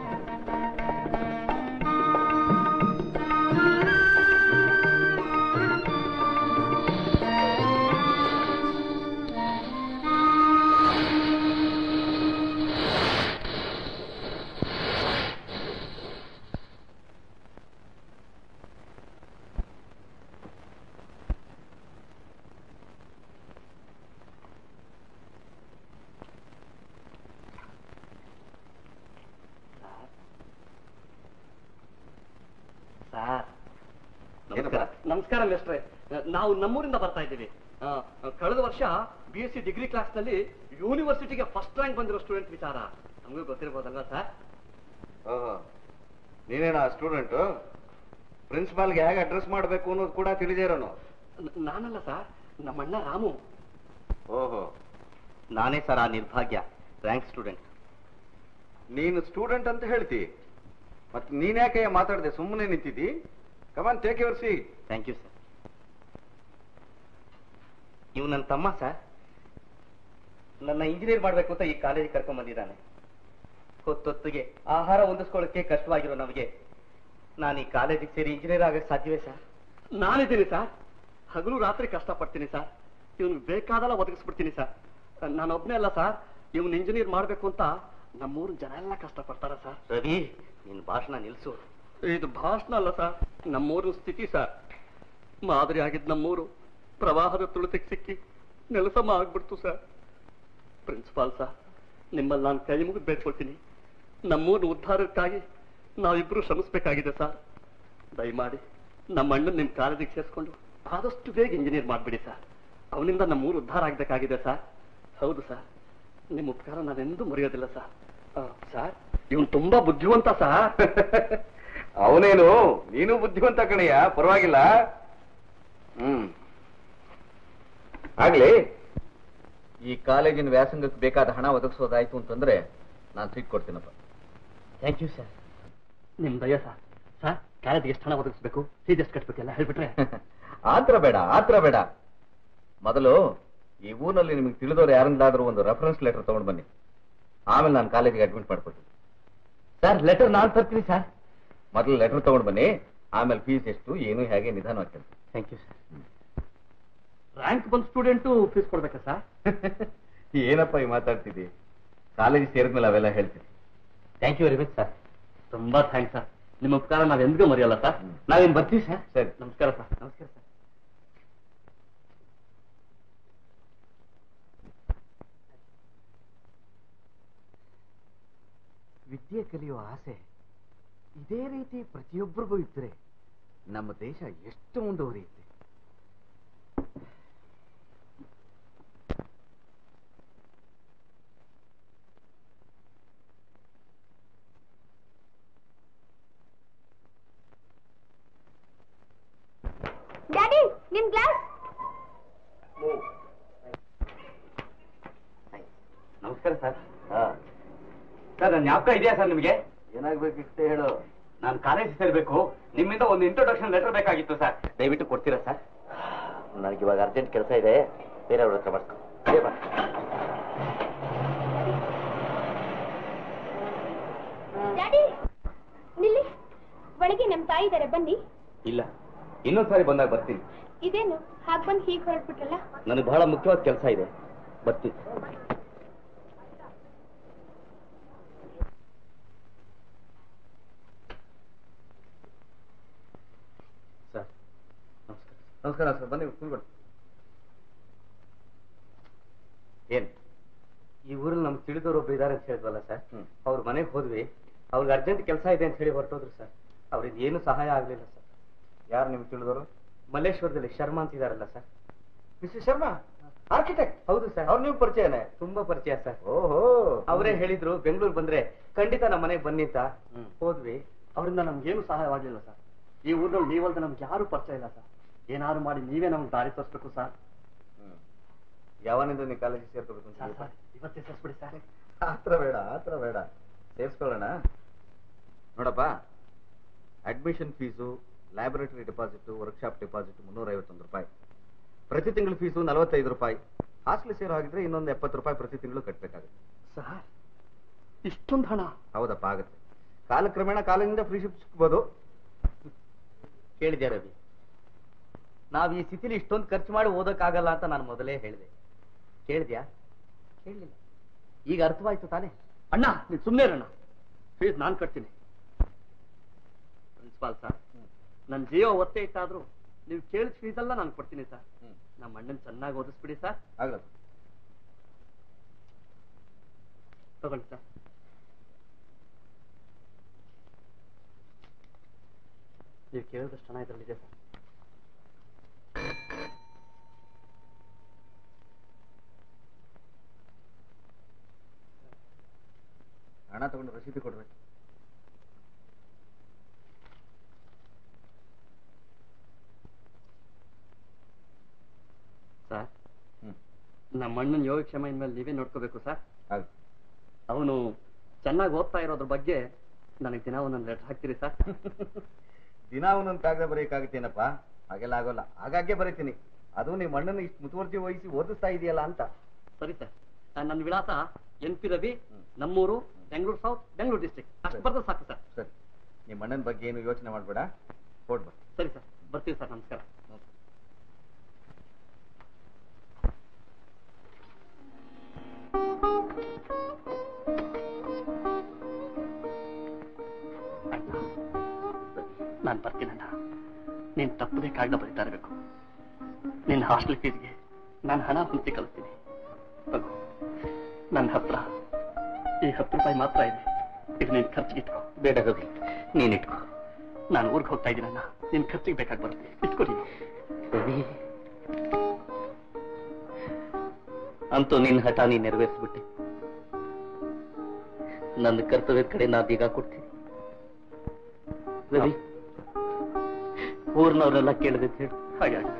ಸರ್ ನಮಸ್ಕಾರ ನಮಸ್ಕಾರ ಮಿಸ್ಟ್ರೆ ನಾವು ನಮ್ಮೂರಿಂದ ಬರ್ತಾ ಇದ್ದೀವಿ ಆ, ಕಳೆದ ವರ್ಷ B S C degree class ನಲ್ಲಿ ಯೂನಿವರ್ಸಿಟಿಗೆ ಫಸ್ಟ್ ರ್ಯಾಂಕ್ ಬಂದಿರೋ ಸ್ಟೂಡೆಂಟ್ ವಿಚಾರ ನಮಗೂ ಗೊತ್ತಿರ್ಬೋದಲ್ವಾ ಸರ್ ಓಹೋ ನೀನೇನಾ ಸ್ಟೂಡೆಂಟು ಪ್ರಿನ್ಸಿಪಾಲ್ಗೆ ಹೇಗೆ ಅಡ್ರೆಸ್ ಮಾಡಬೇಕು ಅನ್ನೋದು ಕೂಡ ತಿಳಿದಿರೋನು ನ- ನಾನಲ್ಲ ಸರ್ ನಮ್ಮಣ್ಣ ರಾಮು ಓಹೋ ನಾನೇ ಸರ್ ಆ ನಿರ್ಭಾಗ್ಯ ರ್ಯಾಂಕ್ ಸ್ಟೂಡೆಂಟ್ ನೀನು ಸ್ಟೂಡೆಂಟ್ ಅಂತ ಹೇಳ್ತಿ ಮತ್ತೆ ನೀನ್ ಯಾಕೆ ಮಾತಾಡದೆ ಸುಮ್ಮನೆ ನಿಂತಿದ್ದಿ come on take your seat thank you sir ಇವ್ ನನ್ನ ತಮ್ಮ ಸರ್ ನನ್ನ ಇಂಜಿನಿಯರ್ ಮಾಡ್ಬೇಕು ಅಂತ ಈ ಕಾಲೇಜಿಗೆ ಕರ್ಕೊಂಡ್ ಬಂದಿದ್ದಾನೆ ಹೊತ್ತೊತ್ತಿಗೆ ಆಹಾರ ಹೊಂದಿಸ್ಕೊಳ್ಳೋಕೆ ಕಷ್ಟವಾಗಿರೋ ನಮಗೆ ನಾನು ಈ ಕಾಲೇಜಿಗೆ ಸೇರಿ ಇಂಜಿನಿಯರ್ ಆಗಕ್ಕೆ ಸಾಧ್ಯವೇ ಸರ್ ನಾನಿದ್ದೀನಿ ಸರ್ ಹಗಲು ರಾತ್ರಿ ಕಷ್ಟಪಡ್ತೀನಿ ಸರ್ ಇವನು ಬೇಕಾದಲ್ಲ ಒದಗಿಸ್ಬಿಡ್ತೀನಿ ಸರ್ ನಾನೊಬ್ನೇ ಅಲ್ಲ ಸರ್ ಇವನು ಇಂಜಿನಿಯರ್ ಮಾಡ್ಬೇಕು ಅಂತ ನಮ್ಮೂರು ಜನ ಎಲ್ಲ ಕಷ್ಟಪಡ್ತಾರೆ ಸರ್ ರವಿ ನಿನ್ ಭಾಷಣ ನಿಲ್ಸು ಇದು ಭಾಷಣ ಅಲ್ಲ ಸರ್ ನಮ್ಮೂರಿನ ಸ್ಥಿತಿ ಸರ್ ಮಾದರಿ ಆಗಿದ್ ನಮ್ಮೂರು ಪ್ರವಾಹದ ತುಳಿತಕ್ಕೆ ಸಿಕ್ಕಿ ನೆಲಸಮ ಆಗ್ಬಿಡ್ತು ಸರ್ ಪ್ರಿನ್ಸಿಪಾಲ್ ಸರ್ ನಿಮ್ಮಲ್ಲಿ ನಾನು ಕೈ ಮುಗಿದು ಬೇಡ್ಕೊಳ್ತೀನಿ ನಮ್ಮೂರಿನ ಉದ್ಧಾರಕ್ಕಾಗಿ ನಾವಿಬ್ರು ಶ್ರಮಿಸ್ಬೇಕಾಗಿದೆ ಸರ್ ದಯಮಾಡಿ ನಮ್ಮ ಅಣ್ಣನ್ ನಿಮ್ಮ ಕಾಲೇಜಿಗೆ ಸೇರಿಸ್ಕೊಂಡು ಆದಷ್ಟು ಬೇಗ ಇಂಜಿನಿಯರ್ ಮಾಡ್ಬಿಡಿ ಸರ್ ಅವನಿಂದ ನಮ್ಮೂರು ಉದ್ಧಾರ ಆಗ್ಬೇಕಾಗಿದೆ ಸರ್ ಹೌದು ಸರ್ ನಿಮ್ಮ ಉಪಕಾರ ನಾನೆಂದೂ ಮರೆಯೋದಿಲ್ಲ ಸರ್ ಆ, ಸರ್ ಇವನು ತುಂಬಾ ಬುದ್ಧಿವಂತ ಸರ್ ಅವನೇನು ನೀನು ಬುದ್ಧಿವಂತ ಕಣಯ್ಯ ಪರವಾಗಿಲ್ಲ ಹ್ಮ್ ಆಗ್ಲಿ ಈ ಕಾಲೇಜಿನ ವ್ಯಾಸಂಗಕ್ಕೆ ಬೇಕಾದ ಹಣ ಒದಗಿಸೋದಾಯ್ತು ಅಂತಂದ್ರೆ ನಾನು ಸೀಟ್ ಕೊಡ್ತೀನಪ್ಪ ಥ್ಯಾಂಕ್ ಯು ಸರ್ ನಿಮ್ ದಯ ಸರ್ ಸರ್ ಕಾಲೇಜಿಗೆ ಎಷ್ಟು ಹಣ ಒದಗಿಸ್ಬೇಕು ಫೀಸ್ ಎಷ್ಟು ಕಟ್ಬೇಕೆಲ್ಲ ಹೇಳ್ಬಿಟ್ರೆ ಆತ್ರ ಬೇಡ ಆತ್ರ ಬೇಡ ಮೊದಲು ಈ ಊರಿನಲ್ಲಿ ನಿಮಗೆ ತಿಳಿದವರು ಯಾರಿಂದಾದ್ರೂ ಒಂದು ರೆಫರೆನ್ಸ್ ಲೆಟರ್ ತಗೊಂಡು ಬನ್ನಿ ಆಮೇಲೆ ನಾನು ಕಾಲೇಜಿಗೆ ಅಡ್ಮಿಟ್ ಮಾಡ್ಕೊಡ್ತೀನಿ ಸರ್ ಲೆಟರ್ ನಾನು ತರ್ತೀನಿ ಸರ್ ಮೊದಲು ಲೆಟರ್ ತಗೊಂಡು ಬನ್ನಿ ಆಮೇಲೆ ಫೀಸ್ ಎಷ್ಟು ಏನು ಹೇಗೆ ನಿಧಾನವಾಗಿ ಥ್ಯಾಂಕ್ ಯು ಸರ್ ರ್ಯಾಂಕ್ ಬಂದ್ ಸ್ಟೂಡೆಂಟು ಫೀಸ್ ಕೊಡ್ಬೇಕಾ ಸರ್ ಏನಪ್ಪ ಈ ಮಾತಾಡ್ತಿದ್ದಿ ಕಾಲೇಜಿಗೆ ಸೇರಿದ್ಮೇಲೆ ಅವೆಲ್ಲ ಹೇಳ್ತೀನಿ thank you very much sir ತುಂಬಾ ಥ್ಯಾಂಕ್ಸ್ ಸರ್ ನಿಮ್ಮ ಉಪಕಾರ ನಾವ್ ಎಂದಿಗೂ ಮರೆಯಲ್ಲ ಸರ್ ನಾವೇನ್ ಬರ್ತೀವಿ ಸರ್ ಸರಿ ನಮಸ್ಕಾರ ಸರ್ ನಮಸ್ಕಾರ ಸರ್ ವಿದ್ಯೆ ಕಲಿಯುವ ಆಸೆ ಇದೇ ರೀತಿ ಪ್ರತಿಯೊಬ್ಬರಿಗೂ ಇದ್ರೆ ನಮ್ಮ ದೇಶ ಎಷ್ಟು ಮುಂದುವರಿಯುತ್ತೆ ಡ್ಯಾಡಿ ನಿಮ್ ಗ್ಲಾಸ್ ನಮಸ್ಕಾರ ಸರ್ ಸರ್ ನನ್ನ ಜ್ಞಾಪಕ ಇದೆಯಾ ಸರ್ ನಿಮಗೆ ಏನಾಗ್ಬೇಕಿಷ್ಟೇ ಹೇಳು ನಾನು ಕಾಲೇಜ್ ಸೇರ್ಬೇಕು ನಿಮ್ಮಿಂದ ಒಂದು ಇಂಟ್ರೊಡಕ್ಷನ್ ಲೆಟರ್ ಬೇಕಾಗಿತ್ತು ಸರ್ ದಯವಿಟ್ಟು ಕೊಡ್ತೀರಾ ಸರ್ ನನಗೆ ಇವಾಗ ಅರ್ಜೆಂಟ್ ಕೆಲಸ ಇದೆ ಬೇರೆಯವ್ರ ಹತ್ರ ಮಾಡ್ಕೊ ಡ್ಯಾಡಿ ನಿಲ್ಲಿ ಒಳಗೆ ನಮ್ ತಾಯಿ ಇದಾರೆ ಬನ್ನಿ ಇಲ್ಲ ಇನ್ನೊಂದ್ಸಾರಿ ಬಂದಾಗ ಬರ್ತೀನಿ ಇದೇನು ಹಾಗ್ ಬಂದ್ ಹೀಗ್ ಹೊರಟ್ಬಿಟ್ರಲ್ಲ ನನಗೆ ಬಹಳ ಮುಖ್ಯವಾದ ಕೆಲಸ ಇದೆ ಬರ್ತೀನಿ ಸರ್ ನಮಸ್ಕಾರ ನಮಸ್ಕಾರ ಸರ್ ಬನ್ನಿ ಕೂತ್ಕೊಳ್ಳಿ ಏನ್ ಈ ಊರಲ್ಲಿ ನಮ್ಗೆ ತಿಳಿದವರು ಒಬ್ರು ಇದಾರೆ ಅಂತ ಹೇಳಿದ್ವಲ್ಲ ಸರ್ ಹ್ಮ್. ಅವ್ರ ಮನೆಗೆ ಹೋದ್ವಿ ಅವ್ರಿಗೆ ಅರ್ಜೆಂಟ್ ಕೆಲಸ ಇದೆ ಅಂತ ಹೇಳಿ ಹೊರಟೋದ್ರು ಸರ್ ಅವ್ರಿಗೆ ಏನು ಸಹಾಯ ಆಗ್ಲಿಲ್ಲ ಸರ್ ಯಾರು ನಿಮ್ಗೆ ತಿಳಿದವರು ಮಲ್ಲೇಶ್ವರದಲ್ಲಿ ಶರ್ಮಾ ಅಂತ ಇದಾರಲ್ಲ ಸರ್ ಮಿಸ್ಟರ್ ಶರ್ಮಾ ಆರ್ಕಿಟೆಕ್ಟ್ ಹೌದು ಸರ್ ಅವ್ರು ನೀವು ಪರಿಚಯನೇ ತುಂಬಾ ಪರಿಚಯ ಸರ್ ಓಹೋ ಅವರೇ ಹೇಳಿದ್ರು ಬೆಂಗಳೂರು ಬಂದ್ರೆ ಖಂಡಿತ ನಮ್ಮ ಮನೆಗೆ ಬನ್ನಿ ಅಂತ ಹೋದ್ವಿ ಅವರಿಂದ ನಮ್ಗೇನು ಸಹಾಯವಾಗ್ಲಿಲ್ಲ ಸರ್ ಈ ಊರ್ನಲ್ಲಿ ನೀವಲ್ದ ನಮ್ಗೆ ಯಾರು ಪರಿಚಯ ಇಲ್ಲ ಸರ್ ಏನಾದ್ರು ಮಾಡಿ ನೀವೇ ನಮ್ಗೆ ದಾರಿ ತೋರಿಸ್ಬೇಕು ಸರ್ ಹ್ಮ್. ಯಾವನಿಂದ ನೀ ಕಾಲೇಜಿಗೆ ಸೇರ್ಕೋಬೇಕು ಅಂತ ಸರ್, ಹೇಳಿದ್ದೆ? ಸರ್ ಇವತ್ತೇ ಸೇರಿಸ್ಬಿಡಿ ಸರ್ ಆತ್ರ ಬೇಡ ಆತ್ರ ಬೇಡ ಸೇರಿಸ್ಕೊಳ್ಳೋಣ ನೋಡಪ್ಪ admission fees laboratory deposit workshop deposit ಮುನ್ನೂರ ಐವತ್ತೊಂದು ರೂಪಾಯಿ ಪ್ರತಿ ತಿಂಗಳು ಫೀಸು ನಲವತ್ತೈದು ರೂಪಾಯಿ ಹಾಸ್ಟೆಲ್ ಸೇರೋ ಹಾಗಿದ್ರೆ ಇನ್ನೊಂದು ಎಪ್ಪತ್ತು ರೂಪಾಯಿ ಪ್ರತಿ ತಿಂಗಳು ಕಟ್ಟಬೇಕಾಗುತ್ತೆ ಸರ್ ಇಷ್ಟೊಂದು ಹಣ ಹೌದಪ್ಪ ಆಗುತ್ತೆ ಕಾಲಕ್ರಮೇಣ ಕಾಲೇಜಿಂದ ಫ್ರೀ ಶಿಪ್ ಸಿಗ್ಬೋದು ಕೇಳಿದ್ಯಾ ರವಿ ನಾವ್ ಈ ಸ್ಥಿತಿಲಿ ಇಷ್ಟೊಂದು ಖರ್ಚು ಮಾಡಿ ಓದಕ್ಕಾಗಲ್ಲ ಅಂತ ನಾನು ಮೊದಲೇ ಹೇಳಿದೆ ಕೇಳಿದ್ಯಾ ಕೇಳಲಿಲ್ಲ ಈಗ ಅರ್ಥವಾಯ್ತು ತಾನೇ ಅಣ್ಣ ನೀನ್ ಸುಮ್ಮನೆ ಅಣ್ಣ ಫೀಸ್ ನಾನ್ ಕಟ್ತೀನಿ ಪ್ರಿನ್ಸಿಪಾಲ್ ಸರ್ ನನ್ನ ಜೀವ ಒತ್ತೆ ಇಟ್ಟಾದ್ರು ನೀವು ಕೇಳಿದ ಫೀಸ್ ಎಲ್ಲ ನಾನು ಕೊಡ್ತೀನಿ ಸರ್ ನಮ್ಮ ಅಣ್ಣನ್ ಚೆನ್ನಾಗಿ ಓದಿಸ್ಬಿಡಿ ಸರ್ ಆಗಲ್ಲ ತಗೊಳ್ಳಿ ಸರ್ ನೀವು ಕೇಳಿದಷ್ಟು ಹಣ ಇದರಲ್ಲಿದೆ ಸರ್ ಹಣ ತಗೊಂಡು ರಸೀದಿ ಕೊಡ್ಬೇಕು ಸರ್ ಹ್ಮ್ ನಮ್ಮ ಅಣ್ಣನ ಯೋಗಕ್ಷೇಮ ಇನ್ಮೇಲೆ ನೀವೇ ನೋಡ್ಕೋಬೇಕು ಸರ್ ಆಗುತ್ತೆ ಅವನು ಚೆನ್ನಾಗಿ ಓದ್ತಾ ಇರೋದ್ರ ಬಗ್ಗೆ ನನಗೆ ದಿನ ಒಂದೊಂದು ಲೆಟರ್ ಹಾಕ್ತೀರಿ ಸರ್ ದಿನ ಒಂದೊಂದು ಕಾಗದ ಬರೆಯಕ್ಕಾಗುತ್ತೇನಪ್ಪ ಹಾಗೆಲ್ಲ ಆಗೋಲ್ಲ ಆಗಾಗ್ಗೆ ಬರೀತೀನಿ ಅದು ನಿಮ್ಮ ಅಣ್ಣನ ಇಷ್ಟು ಮುತುವರ್ಜಿ ವಹಿಸಿ ಓದಿಸ್ತಾ ಇದೆಯಲ್ಲ ಅಂತ ಸರಿ ಸರ್ ನನ್ನ ವಿಳಾಸ ಎನ್ ಪಿ ರವಿ ನಮ್ಮೂರು ಬೆಂಗಳೂರು ಸೌತ್ ಬೆಂಗಳೂರು ಡಿಸ್ಟ್ರಿಕ್ಟ್ ಅಷ್ಟು ಬರ್ದು ಸಾಕು ಸರ್ ಸರಿ ನಿಮ್ಮ ಅಣ್ಣನ ಬಗ್ಗೆ ಏನು ಯೋಚನೆ ಮಾಡಬೇಡ ಕೊಡ್ಬ ಸರಿ ಸರ್ ಬರ್ತೀವಿ ಸರ್ ನಮಸ್ಕಾರ ನಾನು ಬರ್ತೀನಣ್ಣ ನೀನ್ ತಪ್ಪದೆ ಕಾಗದ ಬರೀತಾ ಇರಬೇಕು ನಿನ್ನ ಹಾಸ್ಟೆಲ್ ಫೀಸ್ಗೆ ನಾನು ಹಣ ಹೊಂದಿ ಕಳಿಸ್ತೀನಿ ತಗೋ ನನ್ನ ಹತ್ರ ಈ ಹತ್ತು ರೂಪಾಯಿ ಮಾತ್ರ ಇದೆ ಇದು ನಿನ್ ಖರ್ಚಿಗೆ ಇಟ್ಕೋ ಬೇಡ ರವಿ ನೀನ್ ಇಟ್ಕೋ ನಾನು ಊರಿಗೆ ಹೋಗ್ತಾ ಇದ್ದೀನಣ್ಣ ನಿನ್ ಖರ್ಚಿಗೆ ಬೇಕಾಗಿ ಬರುತ್ತೆ ಇಟ್ಕೋ ನೀನು ರವಿ ಅಂತೂ ನಿನ್ನ ಹಠ ನೀ ನೆರವೇರಿಸ್ಬಿಟ್ಟೆ ನನ್ನ ಕರ್ತವ್ಯದ ಕಡೆ ನಾ ಬೀಗ ಕೊಡ್ತೀನಿ ರವಿ ಊರ್ನವರೆಲ್ಲ ಕೇಳಿದೆ ಅಂತ ಹೇಳಿ ಹಾಗೆ ಆಗ್ಲಿ.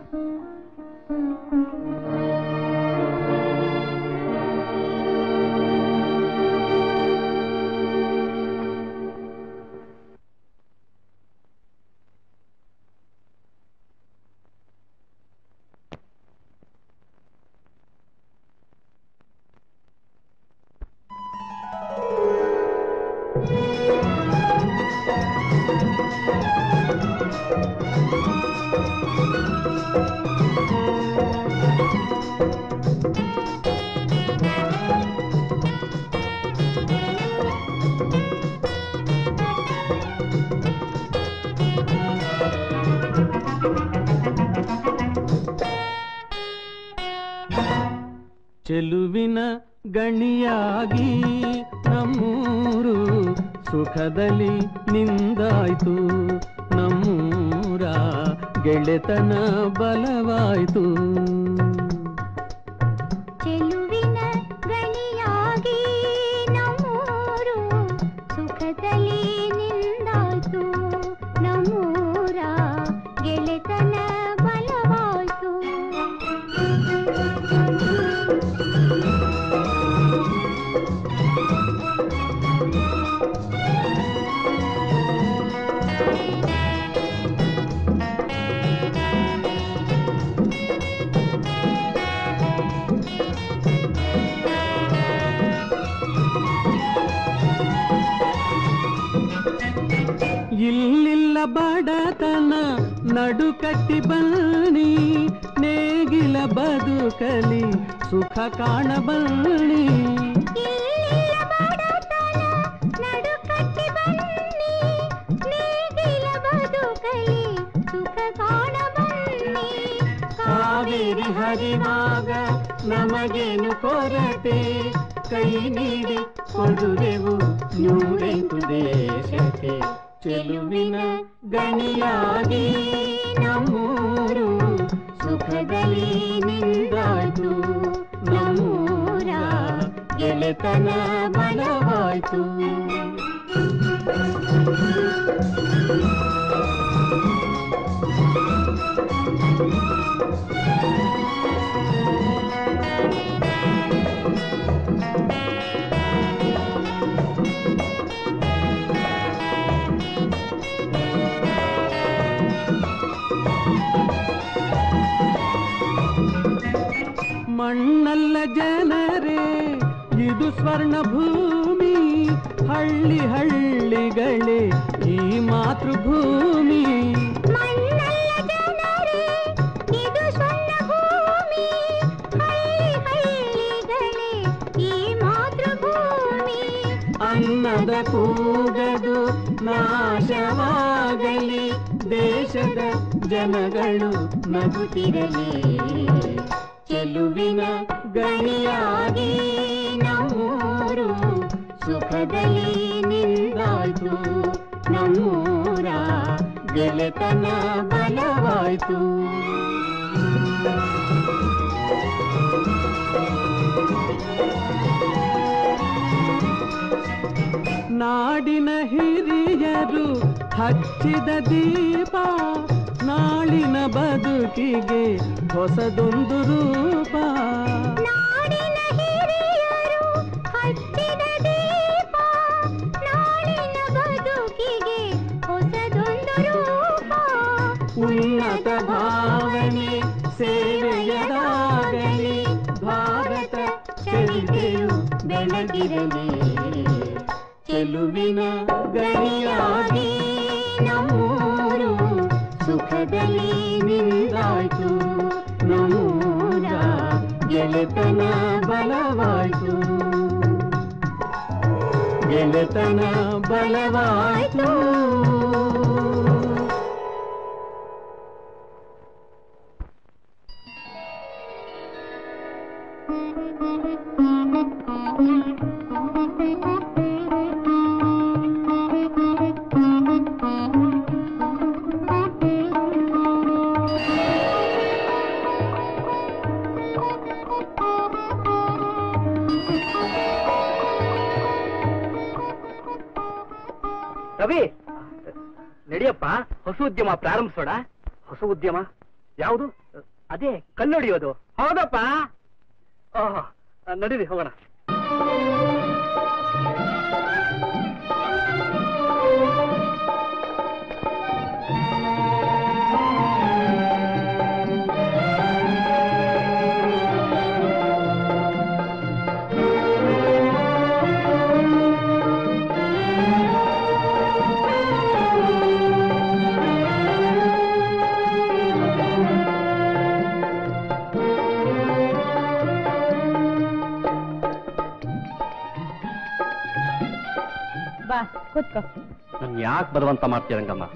ಚೆಲುವಿನ ಗಣಿಯಾಗಿ ನಮ್ಮೂರು ಸುಖದಲ್ಲಿ ನಿಂದಾಯ್ತು ನಮ್ಮೂರ ಗೆಳೆತನ ಬಲವಾಯ್ತು ಚೆಲುವಿನ ಗಣಿಯಾಗಿ ನಮ್ಮೂರು ಸುಖದಲ್ಲಿ ನಿಂದಾಯ್ತು ನಮ್ಮೂರ ಗೆಳೆತನ ಬಲವಾಯ್ತು ಇಲ್ಲಿಲ್ಲ ಬಡತನ ನಡುಕಟ್ಟಿ ಬನ್ನಿ ನೇಗಿಲ ಬದುಕಲಿ ಸುಖ ಕಾಣಬನ್ನಿ ಇಲ್ಲಿಯ ಬಡತನ ನಡುಕಟ್ಟಿ ಬನ್ನಿ ನೇಗಿಲ ಬದುಕಲಿ ಸುಖ ಕಾಣಬನ್ನಿ ಕಾವೇರಿ ಹರಿವಾಗ ನಮಗೇನು ಕೊರತೆ ಕೈ ನೀಡಿ ಕೊಡುವೆವು ನೂರೆಂಟು ದೇಶಕ್ಕೆ ಚೆಲುವಿನ ಗಣಿಯಾಗಿ ನಮ್ಮೂರು ಸುಖದಲ್ಲಿ ನಿಂದಾಯ್ತು ಗೆಳೆತನ ಬಲವಾಯ್ತು ಮಣ್ಣಲ್ಲ ಜನರೇ ಇದು ಸ್ವರ್ಣ ಭೂಮಿ ಹಳ್ಳಿ ಹಳ್ಳಿಗಳೇ ಈ ಮಾತೃಭೂಮಿ ಮಣ್ಣಲ್ಲ ಜನರೇ ಇದು ಸ್ವರ್ಣ ಭೂಮಿ ಹಳ್ಳಿ ಹಳ್ಳಿಗಳೇ ಈ ಮಾತೃಭೂಮಿ ಅನ್ನದ ಕೂಗದು ನಾಶವಾಗಲಿ ದೇಶದ ಜನಗಳು ನಗುತ್ತಿರಲಿ ಚೆಲುವಿನ ಗಣಿಯಾಗಿ ನಮ್ಮೂರು ಸುಖದಲ್ಲಿ ನಿಂದಾಯ್ತು ನಮ್ಮೂರ ಗೆಳೆತನ ಬಲವಾಯ್ತು ನಾಡಿನ ಹಿರಿಯರು ಹಚ್ಚಿದ ದೀಪ ನಾಳಿನ ಬದುಕಿಗೆ ಹೊಸದೊಂದು ರೂಪ ನಾಡಿನ ಹಿರಿಯರು ಹಚ್ಚಿದ ದೀಪ ನಾಳಿನ ಬದುಕಿಗೆ ಹೊಸದೊಂದು ರೂಪ ಉನ್ನತ ಭಾವನೆ ಸೇವೆಯದಾಗಲಿ ಭಾರತ ಚರಿತೆಯು ಬೆಳಗಿರಲಿ ಚೆಲುವಿನ ಗಣಿಯಾಗಿ ನಮ್ಮೂರು ಸುಖದಲ್ಲಿ ನಿಂದಾಯ್ತು ನಮ್ಮೂರ ಗೆಳೆತನ ಬಲವಾಯ್ತು ಗೆಳೆತನ ಬಲವಾಯ್ತು ರವಿ ನಡಿಯಪ್ಪ ಹೊಸ ಉದ್ಯಮ ಪ್ರಾರಂಭಿಸೋಣ ಹೊಸ ಉದ್ಯಮ ಯಾವುದು ಅದೇ ಕಲ್ಲೊಡಿಯೋದು ಹೌದಪ್ಪ ಆಹಾ, ನಡೀರಿ ಹೋಗೋಣ ಬಾ ಕೂತ್ಕೋ ನನ್ ಯಾಕೆ ಬರುವಂತ ಮಾಡ್ತೀಯ ರಂಗಮ್ಮ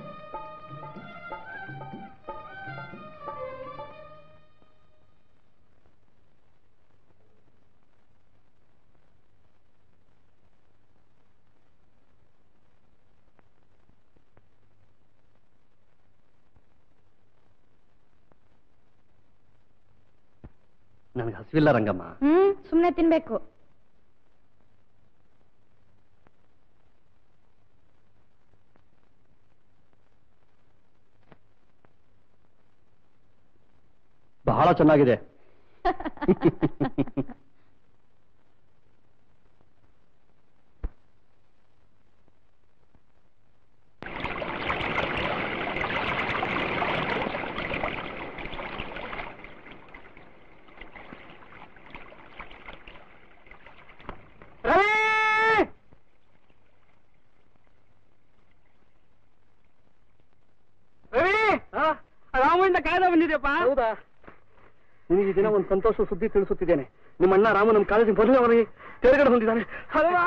ನನಗೆ ಹಸಿವಿಲ್ಲ ರಂಗಮ್ಮ ಹ್ಮ್ ಸುಮ್ನೆ ತಿನ್ಬೇಕು ಬಹಳ ಚೆನ್ನಾಗಿದೆ ರಾಮಣ್ಣ ಕಾಯ್ದ ಬಂದಿದೆಯಪ್ಪ ಹೌದಾ ನಿನಗೆ ಈ ದಿನ ಒಂದು ಸಂತೋಷ ಸುದ್ದಿ ತಿಳಿಸುತ್ತಿದ್ದೇನೆ ನಿಮ್ಮ ಅಣ್ಣ ರಾಮ ನಮ್ಮ ಕಾಲೇಜಿಗೆ ಮೊದಲನೇ ತೆರೆಗಡೆ ಹೊಂದಿದ್ದಾನೆ ಅಲ್ವಾ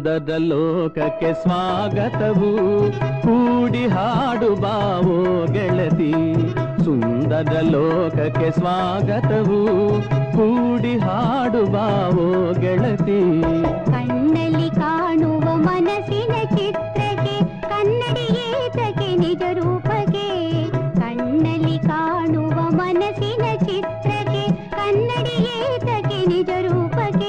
ಸುಂದರ ಲೋಕಕ್ಕೆ ಸ್ವಾಗತವು ಕೂಡಿ ಹಾಡು ಬಾವೋ ಗೆಳತಿ ಸುಂದರ ಲೋಕಕ್ಕೆ ಸ್ವಾಗತವು ಕೂಡಿ ಹಾಡು ಬಾವೋ ಗೆಳತಿ ಕಣ್ಣಲ್ಲಿ ಕಾಣುವ ಮನಸ್ಸಿನ ಚಿತ್ರಕ್ಕೆ ಕನ್ನಡಿಯೇತಕ್ಕೆ ನಿಜ ರೂಪಕ್ಕೆ ಕಣ್ಣಲ್ಲಿ ಕಾಣುವ ಮನಸ್ಸಿನ ಚಿತ್ರಕ್ಕೆ ಕನ್ನಡಿಯೇತಕ್ಕೆ ನಿಜ ರೂಪಕ್ಕೆ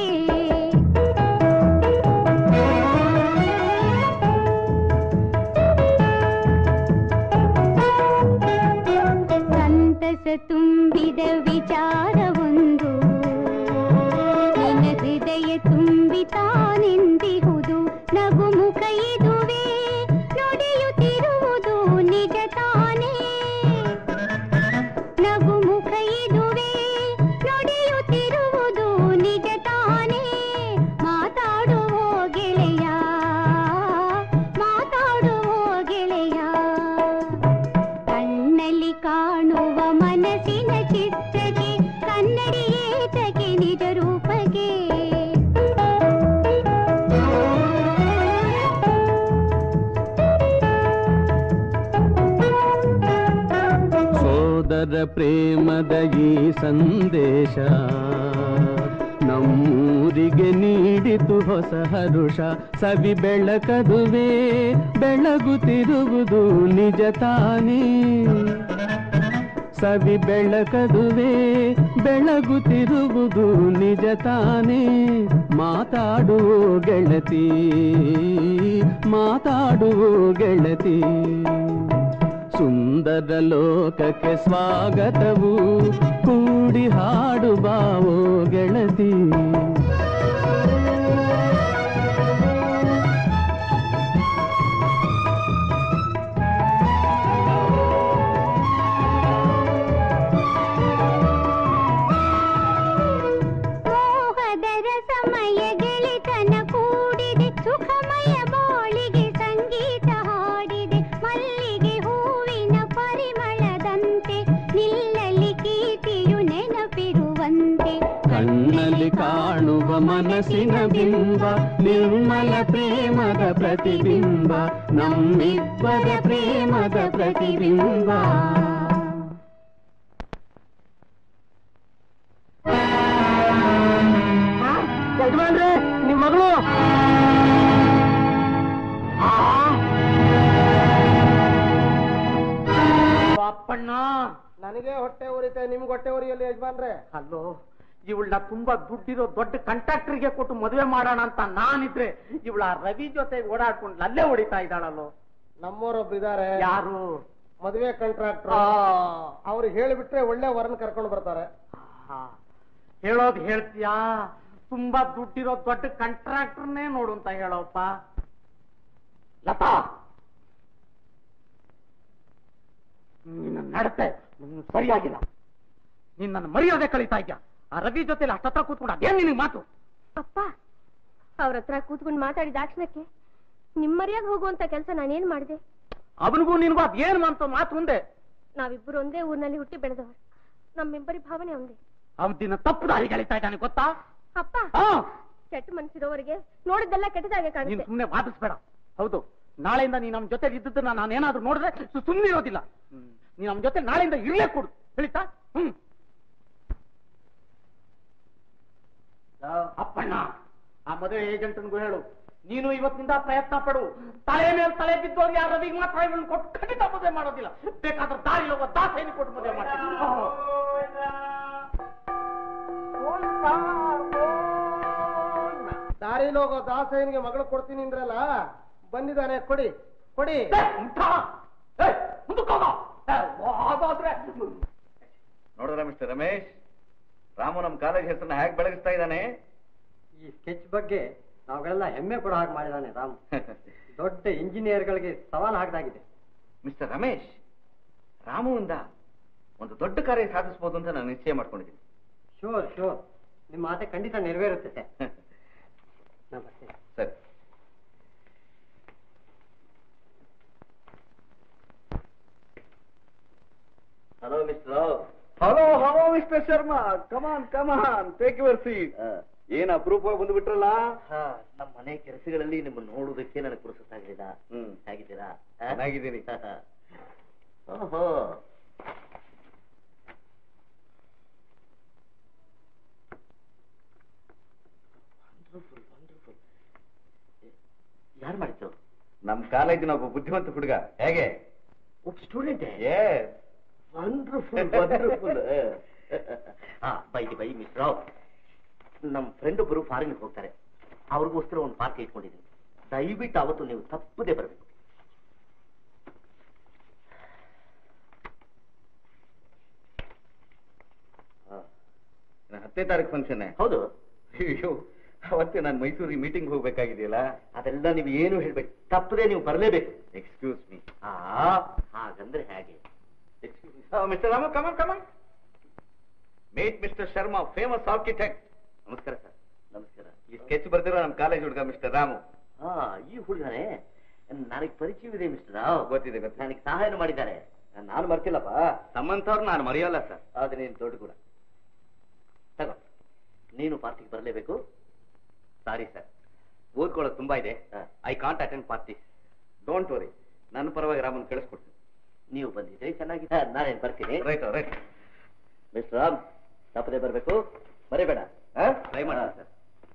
ಸಂತಸ ತುಂಬಿದ ವಿಚಾರವೊಂದು ನಿನ್ನ ಹೃದಯ ತುಂಬಿತಾನೆಂದಿಹುದು ನಗು ಮುಖ ಇದುವೇ ನುಡಿಯುತ್ತಿರುವುದು ನಿಜ ತಾನೇ ನಗು ಮುಖ ಇದುವೇ ನುಡಿಯುತ್ತಿರುವುದು ನಿಜ ತಾನೇ ಮಾತಾಡುವ ಗೆಳೆಯ ಮಾತಾಡುವ ಗೆಳೆಯ ಕಣ್ಣಲ್ಲಿ ಕಾಣುವ ಮನಸ್ಸಿನ ಚಿತ್ರಕ್ಕೆ ಕನ್ನಡಿಯೇತಕ್ಕೆ ನಿಜ ರೂಪಕ್ಕೆ ಸೋದರ ಪ್ರೇಮದ ಈ ಸಂದೇಶ ನಮ್ಮೂರಿಗೆ ನೀಡಿತು ಹೊಸ ಹರುಷ ಸವಿ ಬೆಳಕದುವೆ ಬೆಳಗುತ್ತಿರುವುದು ನಿಜ ತಾನೇ ಸವಿ ಬೆಳಕದುವೆ ಬೆಳಗುತ್ತಿರುವುದು ನಿಜ ತಾನೇ ಮಾತಾಡುವ ಗೆಳತಿ ಮಾತಾಡುವ ಗೆಳತಿ ಸುಂದರ ಲೋಕಕ್ಕೆ ಸ್ವಾಗತವು ಕೂಡಿ ಹಾಡು ಬಾವೋ ಗೆಳತಿ ಮೋಹದರ ಸಮಯ ಗೆಳೆತನ ಕೂಡಿದೆ ಸುಖಮಯ ಬಾಳಿಗೆ ಸಂಗೀತ ಹಾಡಿದೆ ಮಲ್ಲಿಗೆ ಹೂವಿನ ಪರಿಮಳದಂತೆ ನಿಲ್ಲಲಿ ಕೀರ್ತಿಯು ನೆನಪಿರುವಂತೆ ಕಣ್ಣಲ್ಲಿ ಕಾಣುವ ಮನಸ್ಸಿನ ಬಿಂಬ ನಿರ್ಮಲ ಪ್ರೇಮದ ಪ್ರತಿಬಿಂಬ ನಮ್ಮಿಬ್ಬರ ಪ್ರೇಮದ ಪ್ರತಿಬಿಂಬ ಯಜಮಾನ್ರೆ ನಿಮ್ ಮಗಳು ಅಪ್ಪಣ್ಣ ನನಗೆ ಹೊಟ್ಟೆ ಉರಿತೆ ನಿಮ್ಗೆ ಹೊಟ್ಟೆ ಉರಿಯಲ್ಲಿ ಯಜಮಾನ್ರೆ ಅಲ್ಲೋ ಇವಳನ್ನ ತುಂಬಾ ದುಡ್ಡಿರೋ ದೊಡ್ಡ ಕಾಂಟ್ರಾಕ್ಟರ್ಗೆ ಕೊಟ್ಟು ಮದುವೆ ಮಾಡೋಣ ಅಂತ ನಾನಿದ್ರೆ ಇವಳ ರವಿ ಜೊತೆ ಓಡಾಡ್ಕೊಂಡು ಅಲ್ಲೇ ಹೊಡಿತಾ ಇದ್ದಾಳಲ್ಲೋ ನಮ್ಮವರೊಬ್ರು ಇದಾರೆ ಯಾರು ಮದುವೆ ಕಾಂಟ್ರಾಕ್ಟರ್ ಆ. ಅವ್ರು ಹೇಳಿಬಿಟ್ರೆ ಒಳ್ಳೆ ವರನ್ ಕರ್ಕೊಂಡು ಬರ್ತಾರೆ ಆ, ಹೇಳೋದ್ ಹೇಳ್ತೀಯಾ ತುಂಬಾ ದುಡ್ಡಿರೋ ದೊಡ್ಡ ಕಾಂಟ್ರಾಕ್ಟರ್ನೇ ನೋಡು ಅಂತ ಹೇಳೋಪ್ಪ ಲತಾ ನಿನ್ನ ನಡತೆ ನಿನ್ನ ಸರಿಯಾಗಿಲ್ಲ ನೀನ್ ನನ್ನ ಮರ್ಯಾದೆ ಕಳೀತಾ ಇದ್ಯಾ ಆ ರವಿ ಜೊತೆಲಿ ಅಷ್ಟತ್ರ ಕೂತ್ಕೊಂಡು ಅದೇನ್ ನಿನಗೆ ಮಾತು ಅಪ್ಪ ಅವ್ರ ಹತ್ರ ಕೂತ್ಕೊಂಡು ಮಾತಾಡಿದ ದಾಕ್ಷಣಕ್ಕೆ ನಿಮ್ಮರ್ಯಾಗ ಹೋಗುವಂತ ಕೆಲಸ ನಾನೇನ್ ಮಾಡಿದೆ ಅವನಿಗೂ ನಿನ್ಗೂ ಅದೇನ್ ಅಂತ ಮಾತು ಮುಂದೆ ನಾವಿಬ್ಬರು ಒಂದೇ ಊರಿನಲ್ಲಿ ಹುಟ್ಟಿ ಬೆಳೆದವರು ನಮ್ಮಿಬ್ಬರಿ ಭಾವನೆ ಒಂದೇ ಅವನ್ ದಿನ ತಪ್ಪು ದಾರಿ ಕಳೀತಾ ಇದ್ದಾನೆ ಗೊತ್ತಾ ಅಪ್ಪ ಆ, ಕೆಟ್ಟ ಮನ್ಸಿರೋವರೆಗೆ ನೋಡಿದ್ದೆಲ್ಲ ಕೆಟ್ಟದಾಗೆ ನೀನ್ ಕಾಣುತ್ತೆ ಸುಮ್ನೆ ವಾದಿಸ್ಬೇಡ ಹೌದು ನಾಳೆಯಿಂದ ನೀನ್ ನಮ್ ಜೊತೆ ಇದ್ದದ್ದನ್ನ ನಾನೇನಾದ್ರೂ ನೋಡಿದ್ರೆ ಸು- ಸುಮ್ನೆ ಇರೋದಿಲ್ಲ ಹ್ಮ್. ನೀನ್ ನಮ್ ಜೊತೆ ನಾಳೆಯಿಂದ ಇರ್ಲೇ ಕೊಡು ಹೇಳಿತಾ ಹ್ಮ್ ಅಪ್ಪಣ್ಣ ಆ ಮದುವೆ ಏಜೆಂಟ್ಗೂ ಹೇಳು ನೀನು ಇವತ್ತಿನಿಂದ ಪ್ರಯತ್ನ ಪಡು ತಲೆ ಮೇಲೆ ತಲೆ ಬಿದ್ದೋಗಿ ಆ ರವಿಗೆ ಮಾತ್ರ ಇವಳನ್ನ ಕೊಟ್ಟು ಖಂಡಿತ ಮದುವೆ ಮಾಡೋದಿಲ್ಲ ಬೇಕಾದ್ರೆ ದಾರಿ ಹೋಗೋ ದಾಸೇನಿ ಕೊಟ್ಟು ಮದುವೆ ಮಾಡ್ತೀನಿ ದಾರಿಲಿ ಹೋಗೋ ದಾಸಯ್ಯನಿಗೆ ಮಗಳು ಕೊಡ್ತೀನಿ ಅಂದ್ರಲ್ಲ ಬಂದಿದ್ದಾನೆ ಕೊಡಿ ಕೊಡಿ ನೋಡಿದ್ರ ಮಿಸ್ಟರ್ ರಮೇಶ್ ರಾಮು ನಮ್ಮ ಕಾಲೇಜ್ ಹೆಸರನ್ನ ಹೇಗೆ ಬೆಳಗಿಸ್ತಾ ಇದ್ದಾನೆ ಈ ಸ್ಕೆಚ್ ಬಗ್ಗೆ ನಾವೆಲ್ಲ ಹೆಮ್ಮೆ ಪಡೋ ಹಾಗೆ ಮಾಡಿದಾನೆ ರಾಮ್ ದೊಡ್ಡ ಇಂಜಿನಿಯರ್ಗಳಿಗೆ ಸವಾಲು ಹಾಕದಾಗಿದೆ ಮಿಸ್ಟರ್ ರಮೇಶ್ ರಾಮುವಿಂದ ಒಂದು ದೊಡ್ಡ ಕಾರ್ಯ ಸಾಧಿಸಬಹುದು ಅಂತ ನಾನು ನಿಶ್ಚಯ ಮಾಡ್ಕೊಂಡಿದ್ದೀನಿ ಶೋರ್ ಶೋರ್ ನಿಮ್ಮ ಮಾತೆ ಖಂಡಿತ ನೆರವೇರುತ್ತೆ ಸರ್ ನಾ ಬರ್ತೀನಿ ಸರಿ hello mister Rao hello hello mister Sharma come on come on take your seat ಏನ್ ಅಪರೂಪವಾಗಿ ಬಂದ್ಬಿಟ್ರಲ್ಲ ಹಾ ನಮ್ಮ ಮನೆ ಕೆಲಸಗಳಲ್ಲಿ ನಿಮ್ಮನ್ನು ನೋಡುವುದಕ್ಕೆ ನನಗೆ ಪುರುಸತ್ತಾಗಲಿಲ್ಲ ಹ್ಮ್ ಹೇಗಿದ್ದೀರಾ ಆ? ಚೆನ್ನಾಗಿದ್ದೀನಿ ಓಹೋ ವಂಡರ್ಫುಲ್ ವಂಡರ್ಫುಲ್ ಯಾರು ಮಾಡಿದ್ದು ನಮ್ ಕಾಲೇಜಿನ ಒಬ್ಬ ಬುದ್ಧಿವಂತ ಹುಡುಗ ಹೇಗೆ ಒಬ್ಬ ಸ್ಟೂಡೆಂಟ್ ಏ ವಂಡರ್ಫುಲ್ ವಂಡರ್ಫುಲ್ ಹಾ ಬೈ ಬೈ ಮಿಸ್ ರಾವ್ ನಮ್ಮ ಫ್ರೆಂಡ್ ಒಬ್ಬರು ಫಾರಿನ್ಗೆ ಹೋಗ್ತಾರೆ ಅವ್ರಿಗೋಸ್ಕರ ಒಂದು ಪಾರ್ಕ್ ಇಟ್ಕೊಂಡಿದ್ದೀನಿ ದಯವಿಟ್ಟು ಅವತ್ತು ನೀವು ತಪ್ಪದೆ ಬರಬೇಕು ಹತ್ತನೇ ತಾರೀಕು ಫಂಕ್ಷನ್ ಹೌದು ಅಯ್ಯೋ ಅವತ್ತೇ ನಾನು ಮೈಸೂರಿಗೆ ಮೀಟಿಂಗ್ ಹೋಗ್ಬೇಕಾಗಿದೆಯಲ್ಲ ಅದೆಲ್ಲ ನೀವು ಏನು ಹೇಳ್ಬೇಕು ತಪ್ಪದೆ ನೀವು ಬರಲೇಬೇಕು ಎಕ್ಸ್ಕ್ಯೂಸ್ ಮೀ ಆ ಹಾಗಂದ್ರೆ ಹೇಗೆ mister Rama come on come on mate mister Sharma famous architect ನಮಸ್ಕಾರ ಸರ್ ನಮಸ್ಕಾರ ಈ ಸ್ಕೆಚ್ ಬರ್ದಿರೋ ನಮ್ಮ ಕಾಲೇಜ್ ಹುಡುಗ ಮಿಸ್ಟರ್ ರಾಮು ಹಾ ಈ ಹುಡುಗನೇ ನನಗೆ ಪರಿಚಯವಿದೆ ಮಿಸ್ಟರ್ ರಾವ್ ಗೊತ್ತಿದೆ ಗೊತ್ತಿದೆ ನನಗೆ ಸಹಾಯ ಮಾಡಿದ್ದಾರೆ ನಾನು ಮರ್ತಿಲ್ಲಪ್ಪ ನಮ್ಮಂಥವ್ರು ನಾನು ಮರೆಯಲ್ಲ ಸರ್ ಅದು ನೀನು ದೊಡ್ಡ ಗುಣ ತಗೋ ನೀನು ಪಾರ್ಟಿಗೆ ಬರಲೇಬೇಕು ಸಾರಿ ಸರ್ ಓದ್ಕೊಳ್ಳೋದು ತುಂಬಾ ಇದೆ I can't attend party don't worry ನನ್ನ ಪರವಾಗಿ ರಾಮನ್ ಕಳಿಸ್ಕೊಡ್ತೀನಿ ನೀವು ಬಂದಿದ್ರೆ ಚೆನ್ನಾಗಿ ನಾನೇನು ಬರ್ತೀನಿ ರೈಟ್ ರೈಟ್ ಮಿಸ್ಟರ್ ರಾಮ್ ತಪ್ಪದೆ ಬರಬೇಕು ಮರಿಬೇಡ ಟ್ರೈ ಮಾಡಿ ಸರ್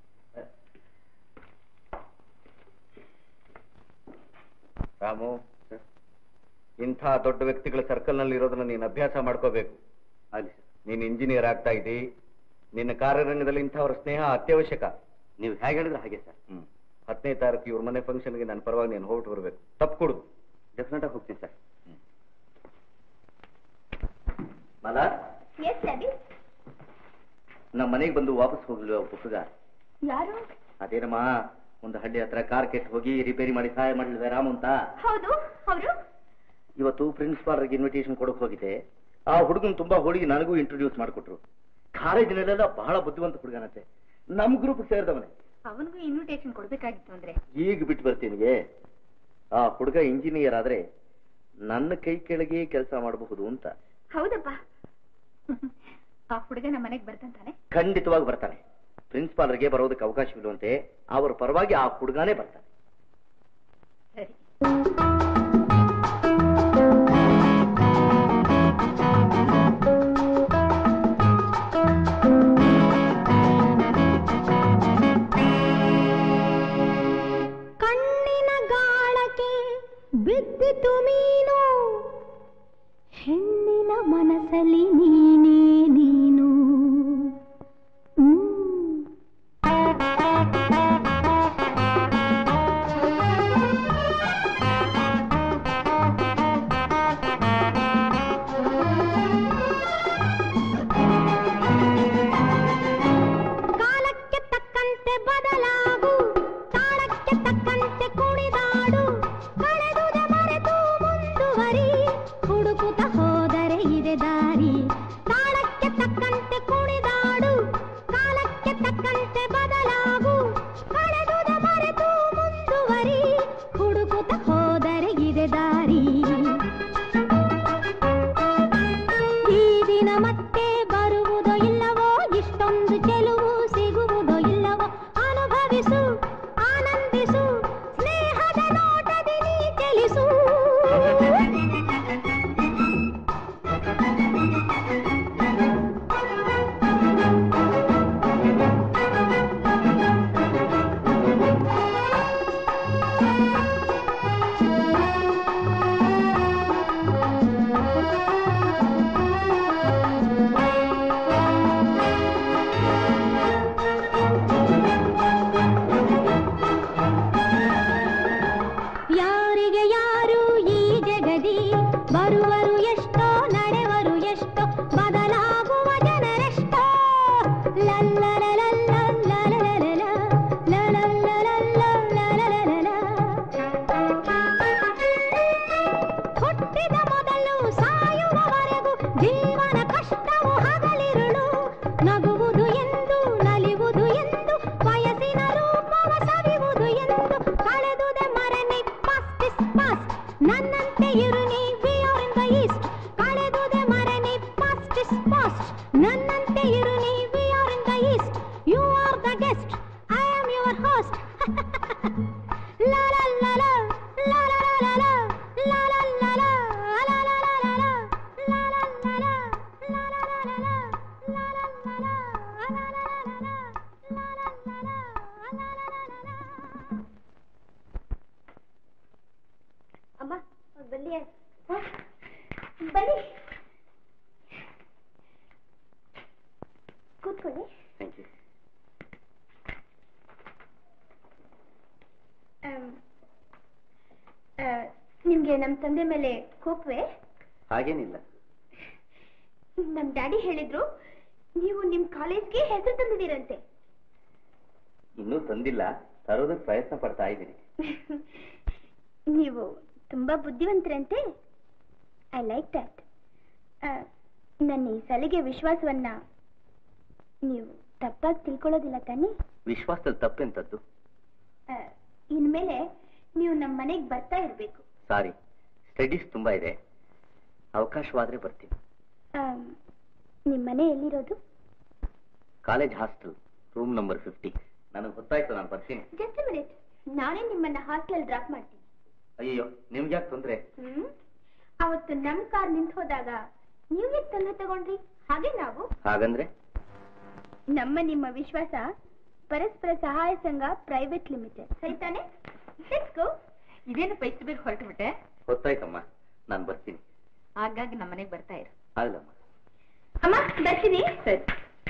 ರಾಮು ಇಂಥ ದೊಡ್ಡ ವ್ಯಕ್ತಿಗಳ ಸರ್ಕಲ್ ನಲ್ಲಿ ಇರೋದನ್ನ ನೀನು ಅಭ್ಯಾಸ ಮಾಡ್ಕೋಬೇಕು ಆಗಲಿ ನೀನು ಇಂಜಿನಿಯರ್ ಆಗ್ತಾ ಇದ್ದಿ ನಿನ್ನ ಕಾರ್ಯರಂಗದಲ್ಲಿ ಇಂಥವ್ರ ಸ್ನೇಹ ಅತ್ಯವಶ್ಯಕ ನೀವು ಹೇಗೆ ಹೇಳಿದ್ರೆ ಹಾಗೆ ಸರ್ ಹ್ಮ್ ಹತ್ತನೇ ತಾರೀಕು ಇವ್ರ ಮನೆ ಫಂಕ್ಷನ್ಗೆ ನನ್ನ ಪರವಾಗಿ ನೀನು ಹೊರಟು ಬರಬೇಕು ತಪ್ಪು ಕೊಡು ಡೆಫಿನೆಟ್ ಆಗಿ ಹೋಗ್ತೀನಿ ಸರ್ ಮಾಲಾ ನಮ್ಮ ಮನೆಗೆ ಬಂದು ವಾಪಸ್ ಹೋಗ್ಲಿ ಹುಡುಗ ಯಾರು ಅದೇನಮ್ಮ ಒಂದು ಹಳ್ಳಿ ಹತ್ರ ಕಾರ್ ಕೆಟ್ಟು ಹೋಗಿ ರಿಪೇರಿ ಮಾಡಿ ಸಹಾಯ ಮಾಡಲಿದೆ ರಾಮು ಅಂತ ಹೌದು ಅವರು ಇವತ್ತು ಪ್ರಿನ್ಸಿಪಾಲ್ರಿಗೆ ಇನ್ವಿಟೇಷನ್ ಕೊಡಕ್ ಹೋಗಿದ್ದೆ ಆ ಹುಡುಗನ್ ತುಂಬಾ ಹೋಳಿಗೆ ನನಗೂ ಇಂಟ್ರೊಡ್ಯೂಸ್ ಮಾಡಿಕೊಟ್ರು ಕಾಲೇಜಿನಲ್ಲೆಲ್ಲ ಬಹಳ ಬುದ್ಧಿವಂತ ಹುಡುಗನಂತೆ ನಮ್ ಗ್ರೂಪ್ ಸೇರಿದವನೇ ಅವನಿಗೂ ಇನ್ವಿಟೇಷನ್ ಕೊಡ್ಬೇಕಾಗಿತ್ತು ಅಂದ್ರೆ ಈಗ ಬಿಟ್ಟು ಬರ್ತೀನಿ ಆ ಹುಡುಗ ಇಂಜಿನಿಯರ್ ಆದ್ರೆ ನನ್ನ ಕೈ ಕೆಳಗೆ ಕೆಲಸ ಮಾಡಬಹುದು ಅಂತ ಹೌದಪ್ಪ ಆ ಹುಡುಗ ನಮ್ಮ ಮನೆಗೆ ಬರ್ತಂತಾನೆ ಖಂಡಿತವಾಗಿ ಬರ್ತಾನೆ ಪ್ರಿನ್ಸಿಪಾಲ್ರಿಗೆ ಬರೋದಕ್ಕೆ ಅವಕಾಶವಿರುವಂತೆ ಅವ್ರ ಪರವಾಗಿ ಆ ಹುಡುಗನೇ ಬರ್ತಾನೆ ಸರಿ ಕಣ್ಣಿನ ಗಾಳಕ್ಕೆ ಬಿದ್ದಿತು ಮೀನು ಹೆಣ್ಣಿನ ಮನಸ್ಸಲ್ಲಿ ನೀನೇ ನೀನು ಕಾಲಕ್ಕೆ ತಕ್ಕಂತೆ ಬದಲಾಗು ತಾಳಕ್ಕೆ ತಕ್ಕಂತೆ ಕುಣಿದಾಡು ಕಳೆದುದ ಮರೆತು ಮುಂದುವರಿ ಹುಡುಕುತ್ತ ಹೋದರೆ ಇದೆ ದಾರಿ ತಾಳ La la la la, la la la la la, la la la la, la la la la la, la la la la, la la la la la, la la la la, la la la la la, la la la la, la la la la. ಅಮ್ಮ ಬನ್ನಿ ಬನ್ನಿ ಕೂತ್ಕೊಳ್ಳಿ thank you am, ಆ, ನಿಮ್ಗೆ ನಮ್ಮ ತಂದೆ ಮೇಲೆ ಕೋಪವೇ ಹಾಗೇನಿಲ್ಲ ನಮ್ ಡ್ಯಾಡಿ ಹೇಳಿದ್ರು ನೀವು ನಿಮ್ ಕಾಲೇಜ್ಗೆ ಹೆಸರು ತಂದಿದ್ದೀರಂತೆ ಇನ್ನೂ ತಂದಿಲ್ಲ ತರೋದಕ್ಕೆ ಪ್ರಯತ್ನ ಪಡ್ತಾ ಇದ್ದೀನಿ ನೀವು ತುಂಬಾ ಬುದ್ಧಿವಂತರಂತೆ ಐ ಲೈಕ್ ದಟ್ ನನ್ನ ಈ ಸಲಿಗೆ ವಿಶ್ವಾಸವನ್ನ ನೀವು ತಪ್ಪಾಗಿ ತಿಳ್ಕೊಳ್ಳೋದಿಲ್ಲ ತಾನೇ ವಿಶ್ವಾಸದಲ್ಲಿ ತಪ್ಪೆಂತದ್ದು ಆ, ಇನ್ಮೇಲೆ ನೀವು ನಮ್ಮ ಮನೆಗೆ ಬರ್ತಾ ಇರ್ಬೇಕು ಸಾರಿ ಸ್ಟಡೀಸ್ ತುಂಬಾ ಇದೆ ಅವಕಾಶವಾದ್ರೆ ಬರ್ತೀನಿ ಆಮ್, ನಿಮ್ ಮನೆ ಎಲ್ಲಿರೋದು college hostel room number fifty ನನಗೆ ಗೊತ್ತಾಯ್ತು ನಾನು ಬರ್ತೀನಿ ಜಸ್ಟ್ ಮಿನಿಟ್ ನಾನೇ ನಿಮ್ಮನ್ನ ಹಾಸ್ಟೆಲ್ ಡ್ರಾಪ್ ಮಾಡ್ತೀನಿ ಅಯ್ಯೋ ನಿಮ್ಗೆ ಯಾಕೆ ತೊಂದ್ರೆ ಹ್ಮ್ ಅವತ್ತು ನಮ್ ಕಾರ್ ನಿಂತ ಹೋದಾಗ ನೀವು ಯಾಕೆ ತೊಂದರೆ ತಗೊಂಡ್ರಿ ಹಾಗೆ ನಾವು ಹಾಗಂದ್ರೆ ನಮ್ಮ ನಿಮ್ಮ ವಿಶ್ವಾಸ ಪರಸ್ಪರ ಸಹಾಯ ಸಂಘ ಪ್ರೈವೇಟ್ ಲಿಮಿಟೆಡ್ ಸರಿ ತಾನೆ ಇದೇನು ಪೈಸೆ ಬೇಗ ಹೊರಟು ಬಿಟ್ಟೆ ಗೊತ್ತಾಯ್ತಮ್ಮ ನಾನು ಬರ್ತೀನಿ ಹಾಗಾಗಿ ನಮ್ಮ ಮನೆಗೆ ಬರ್ತಾ ಇರು ಆಗಲಮ್ಮ ಅಮ್ಮ ಬರ್ತೀನಿ ಸರಿ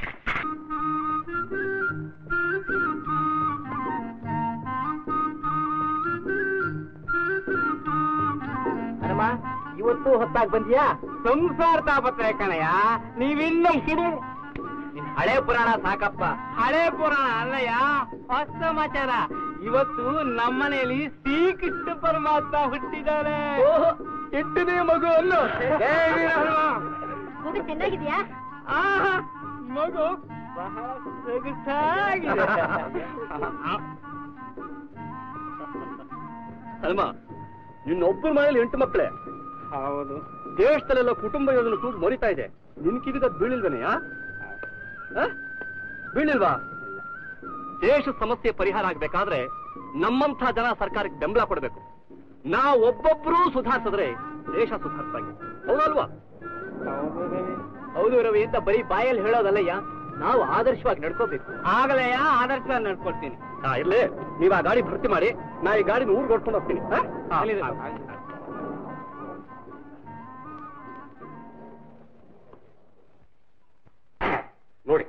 ಹನುಮ ಇವತ್ತು ಹೊತ್ತಾಗ್ ಬಂದ್ಯಾ ಸಂಸಾರ ತಾಪತ್ರ ಕಣಯ್ಯ ನೀವಿನ್ನೂ ಕಿಡಿ ನಿನ್ ಹಳೆ ಪುರಾಣ ಸಾಕಪ್ಪ ಹಳೆ ಪುರಾಣ ಅಲ್ಲಯ್ಯ ಹೊಸ ಸಮಾಚಾರ ಇವತ್ತು ನಮ್ಮನೆಯಲ್ಲಿ ಶ್ರೀಕೃಷ್ಣ ಪರಮಾತ್ಮ ಹುಟ್ಟಿದ್ದಾರೆ ಎಟ್ಟನೇ ಮಗು ಅನ್ನು ಏ ವೀರ ಹನುಮ. ಮಗು ಚೆನ್ನಾಗಿದ್ಯಾ ಆಹಾ, ಮಗು ಬಹಳ ಸೊಗಸಾಗಿದೆ ಹನುಮ ನಿನ್ನೊಬ್ಬರ ಮನೇಲಿ ಎಂಟು ಮಕ್ಕಳೇ ಹೌದು ದೇಶದಲ್ಲೆಲ್ಲ ಕುಟುಂಬ ಯೋಜನೆ ಕೂಗು ಮರಿತಾ ಇದೆ ನಿನ್ ಕಿವಿದ ಬೀಳಿಲ್ವನೆಯಾ ಬೀಳಿಲ್ವಾ ದೇಶ ಸಮಸ್ಯೆ ಪರಿಹಾರ ಆಗ್ಬೇಕಾದ್ರೆ ನಮ್ಮಂಥ ಜನ ಸರ್ಕಾರಕ್ಕೆ ಬೆಂಬಲ ಕೊಡಬೇಕು ನಾವು ಒಬ್ಬೊಬ್ಬರೂ ಸುಧಾರಿಸಿದ್ರೆ ದೇಶ ಸುಧಾರಿಸ್ದಂಗೆ ಹೌದಲ್ವಾ ಹೌದು ರವಿ ಅಂತ ಬರೀ ಬಾಯಲ್ಲಿ ಹೇಳೋದಲ್ಲಯ್ಯ ನಾವು ಆದರ್ಶವಾಗಿ ನಡ್ಕೋಬೇಕು ಆಗಲಯ್ಯ ಆದರ್ಶವಾಗಿ ನಡ್ಕೊಳ್ತೀನಿ ಹಾ ಇರ್ಲಿ ನೀವ್ ಆ ಗಾಡಿ ಭರ್ತಿ ಮಾಡಿ ನಾ ಈ ಗಾಡಿನ ಊರ್ಗೆ ಹೊಡ್ಕೊಂಡು ಹೋಗ್ತೀನಿ ಹಾ? ಹಾ, ಅಲ್ಲಿದೆ. ಹಾ, ಹಾ. ನೋಡಿ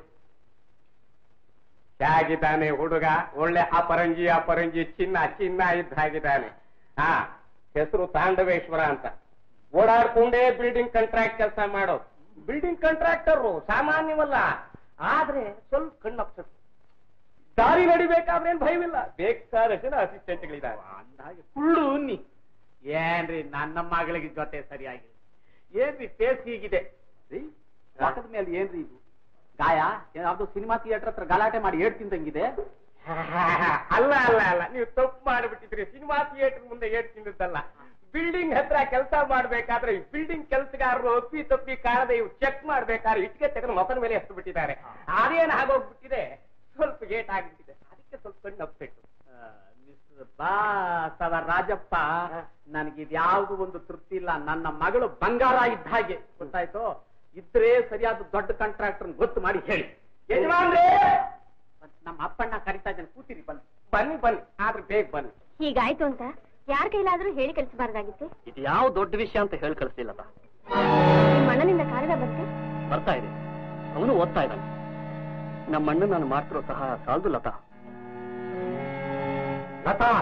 ಹೇಗಿದ್ದಾನೆ ಹುಡುಗ ಒಳ್ಳೆ ಅಪರಂಜಿ ಅಪರಂಜಿ ಚಿನ್ನ ಚಿನ್ನ ಇದ್ದ ಹಾಗಿದ್ದಾನೆ ಹಾ ಹೆಸರು ತಾಂಡವೇಶ್ವರ ಅಂತ ಓಡಾಡ್ಕೊಂಡೇ ಬಿಲ್ಡಿಂಗ್ ಕಾಂಟ್ರಾಕ್ಟ್ ಕೆಲಸ ಮಾಡೋದು ಬಿಲ್ಡಿಂಗ್ ಕಾಂಟ್ರಾಕ್ಟರ್ ಸಾಮಾನ್ಯವಲ್ಲ ಆದ್ರೆ ಸ್ವಲ್ಪ ಕಣ್ಣಪ್ಸ ದಾರಿ ನಡಿಬೇಕಾದ್ರೆ ಏನ್ ಭಯವಿಲ್ಲ ಬೇಕಾದ ಜನ ಅಸಿಸ್ಟೆಂಟ್ಗಳಿದ್ದಾರೆ ಅಂದಾಗೆ ಸುಳ್ಳು ನೀ ಏನ್ರಿ ನನ್ನ ಮಗಳಿಗೆ ಜೊತೆ ಸರಿಯಾಗಿಲ್ಲ ಏನ್ರಿ ಫೇಸ್ ಹೀಗಿದೆ ರೀ ಮುಖದ ಮೇಲೆ ಏನ್ರಿ ಇದು ಗಾಯ ಯಾವ್ದೋ ಸಿನಿಮಾ ಥಿಯೇಟರ್ ಹತ್ರ ಗಲಾಟೆ ಮಾಡಿ ಏಟ್ ತಿಂದಂಗಿದೆ ಅಲ್ಲ ಅಲ್ಲ ಅಲ್ಲ ನೀವು ತಪ್ಪು ಮಾಡಿಬಿಟ್ಟಿದ್ರಿ ಸಿನಿಮಾ ಥಿಯೇಟರ್ ಮುಂದೆ ಏಟ್ ತಿಂದದ್ದಲ್ಲ ಬಿಲ್ಡಿಂಗ್ ಹತ್ರ ಕೆಲಸ ಮಾಡ್ಬೇಕಾದ್ರೆ ಬಿಲ್ಡಿಂಗ್ ಕೆಲಸಗಾರರು ಒಪ್ಪಿ ತಪ್ಪಿ ಕಾಣದೆ ಇವು ಚೆಕ್ ಮಾಡ್ಬೇಕಾದ್ರೆ ಇಟ್ಟಿಗೆ ತೆಗೆದು ಮೊಕದ ಮೇಲೆ ಎಸ್ತು ಬಿಟ್ಟಿದ್ದಾರೆ ಅದೇನು ಆಗೋಗ್ಬಿಟ್ಟಿದೆ ಸ್ವಲ್ಪ ಏಟ್ ಆಗ್ಬಿಟ್ಟಿದೆ ಅದಕ್ಕೆ ಸ್ವಲ್ಪ ಕಣ್ಣು ಅಪ್ಸೆಟ್ಟು ಬಾಸವ ರಾಜಪ್ಪ ನನಗಿದ್ ಯಾವ್ದು ಒಂದು ತೃಪ್ತಿ ಇಲ್ಲ ನನ್ನ ಮಗಳು ಬಂಗಾರ ಇದ್ದ ಹಾಗೆ ಗೊತ್ತಾಯ್ತು ಇದ್ರೆ ಸರಿಯಾದ ದೊಡ್ಡ ಕಾಂಟ್ರಾಕ್ಟರ್ ಗೊತ್ತು ಮಾಡಿ ಹೇಳಿ ಯಜಮಾನ್ರೇ ನಮ್ಮ ಅಪ್ಪಣ್ಣ ಕರಿತಾ ಇದ್ದಾನೆ ಕೂತಿರಿ ಬನ್ನಿ ಬನ್ನಿ ಬನ್ನಿ ಆದ್ರೆ ಬೇಗ ಬನ್ನಿ ಹೀಗಾಯ್ತು ಅಂತ ಯಾರ ಕೈಲಾದ್ರೂ ಹೇಳಿ ಕಳಿಸಬಾರ್ದಾಗಿತ್ತು ಇದು ಯಾವ ದೊಡ್ಡ ವಿಷಯ ಅಂತ ಹೇಳಿ ಕಳಿಸ್ಲಿಲ್ಲಪ್ಪ ನಿಮ್ಮ ಅಣ್ಣನಿಂದ ಕಾಗದ ಬಂತೆ ಬರ್ತಾ ಇದೆ ಅವನು ಓದ್ತಾ ಇದ್ದಾನೆ ನಮ್ಮ ಅಣ್ಣ ನಾನು ಮಾಡ್ತಿರೋ ಸಹಾಯ ಸಾಲದು ಲತಾ ಲತಾ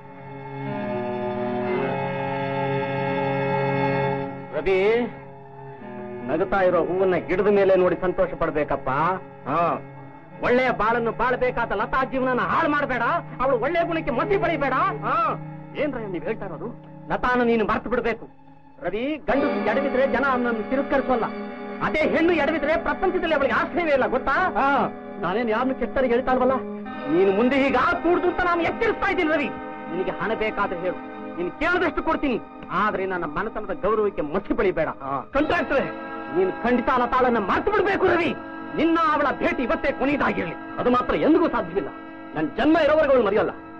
ರವಿ ನಗುತ್ತಾ ಇರೋ ಹೂವನ್ನ ಗಿಡದ ಮೇಲೆ ನೋಡಿ ಸಂತೋಷ ಪಡ್ಬೇಕಪ್ಪ ಹಾ ಒಳ್ಳೆಯ ಬಾಳನ್ನು ಬಾಳ್ಬೇಕಾದ ಲತಾ ಜೀವನನ ಹಾಳು ಮಾಡಬೇಡ ಅವಳು ಒಳ್ಳೆಯ ಗುಣಕ್ಕೆ ಮಸಿ ಬಳಿಬೇಡ ಹಾ ಏನ್ರ ನೀವ್ ಹೇಳ್ತಾ ಇರೋದು ಲತಾನ ನೀನು ಮರ್ತು ಬಿಡ್ಬೇಕು ರವಿ ಗಂಡು ಎಡವಿದ್ರೆ ಜನ ಅವನನ್ನು ತಿರಸ್ಕರಿಸೋಲ್ಲ ಅದೇ ಹೆಣ್ಣು ಎಡವಿದ್ರೆ ಪ್ರಪಂಚದಲ್ಲಿ ಅವಳಿಗೆ ಆಶ್ರಯವೇ ಇಲ್ಲ ಗೊತ್ತಾ ನಾನೇನ್ ಯಾರನ್ನು ಕೆಟ್ಟರಿಗೆ ಹೇಳ್ತಾ ಇಲ್ವಲ್ಲ ನೀನು ಮುಂದೆ ಹೀಗ ಕೂಡುದು ಅಂತ ನಾನು ಎಚ್ಚರಿಸ್ತಾ ಇದ್ದೀನಿ ರವಿ ನಿನಗೆ ಹಣ ಬೇಕಾದ್ರೆ ಹೇಳು ನೀನು ಕೇಳಿದಷ್ಟು ಕೊಡ್ತೀನಿ ಆದ್ರೆ ನನ್ನ ಮನತನದ ಗೌರವಕ್ಕೆ ಮಸಿ ಬಳಿಬೇಡ ಕಂಟ್ರಾಕ್ಟ್ರೆ ನೀನು ಖಂಡಿತ ಲತಾಳನ್ನ ಮರ್ತು ಬಿಡ್ಬೇಕು ರವಿ ನಿನ್ನ ಅವಳ ಭೇಟಿ ಇವತ್ತೇ ಕೊನೆಯದಾಗಿರ್ಲಿ ಅದು ಮಾತ್ರ ಎಂದಿಗೂ ಸಾಧ್ಯವಿಲ್ಲ ನನ್ನ ಜನ್ಮ ಇರೋವರೆಗೂ ಅವಳು ಮರೆಯಲ್ಲ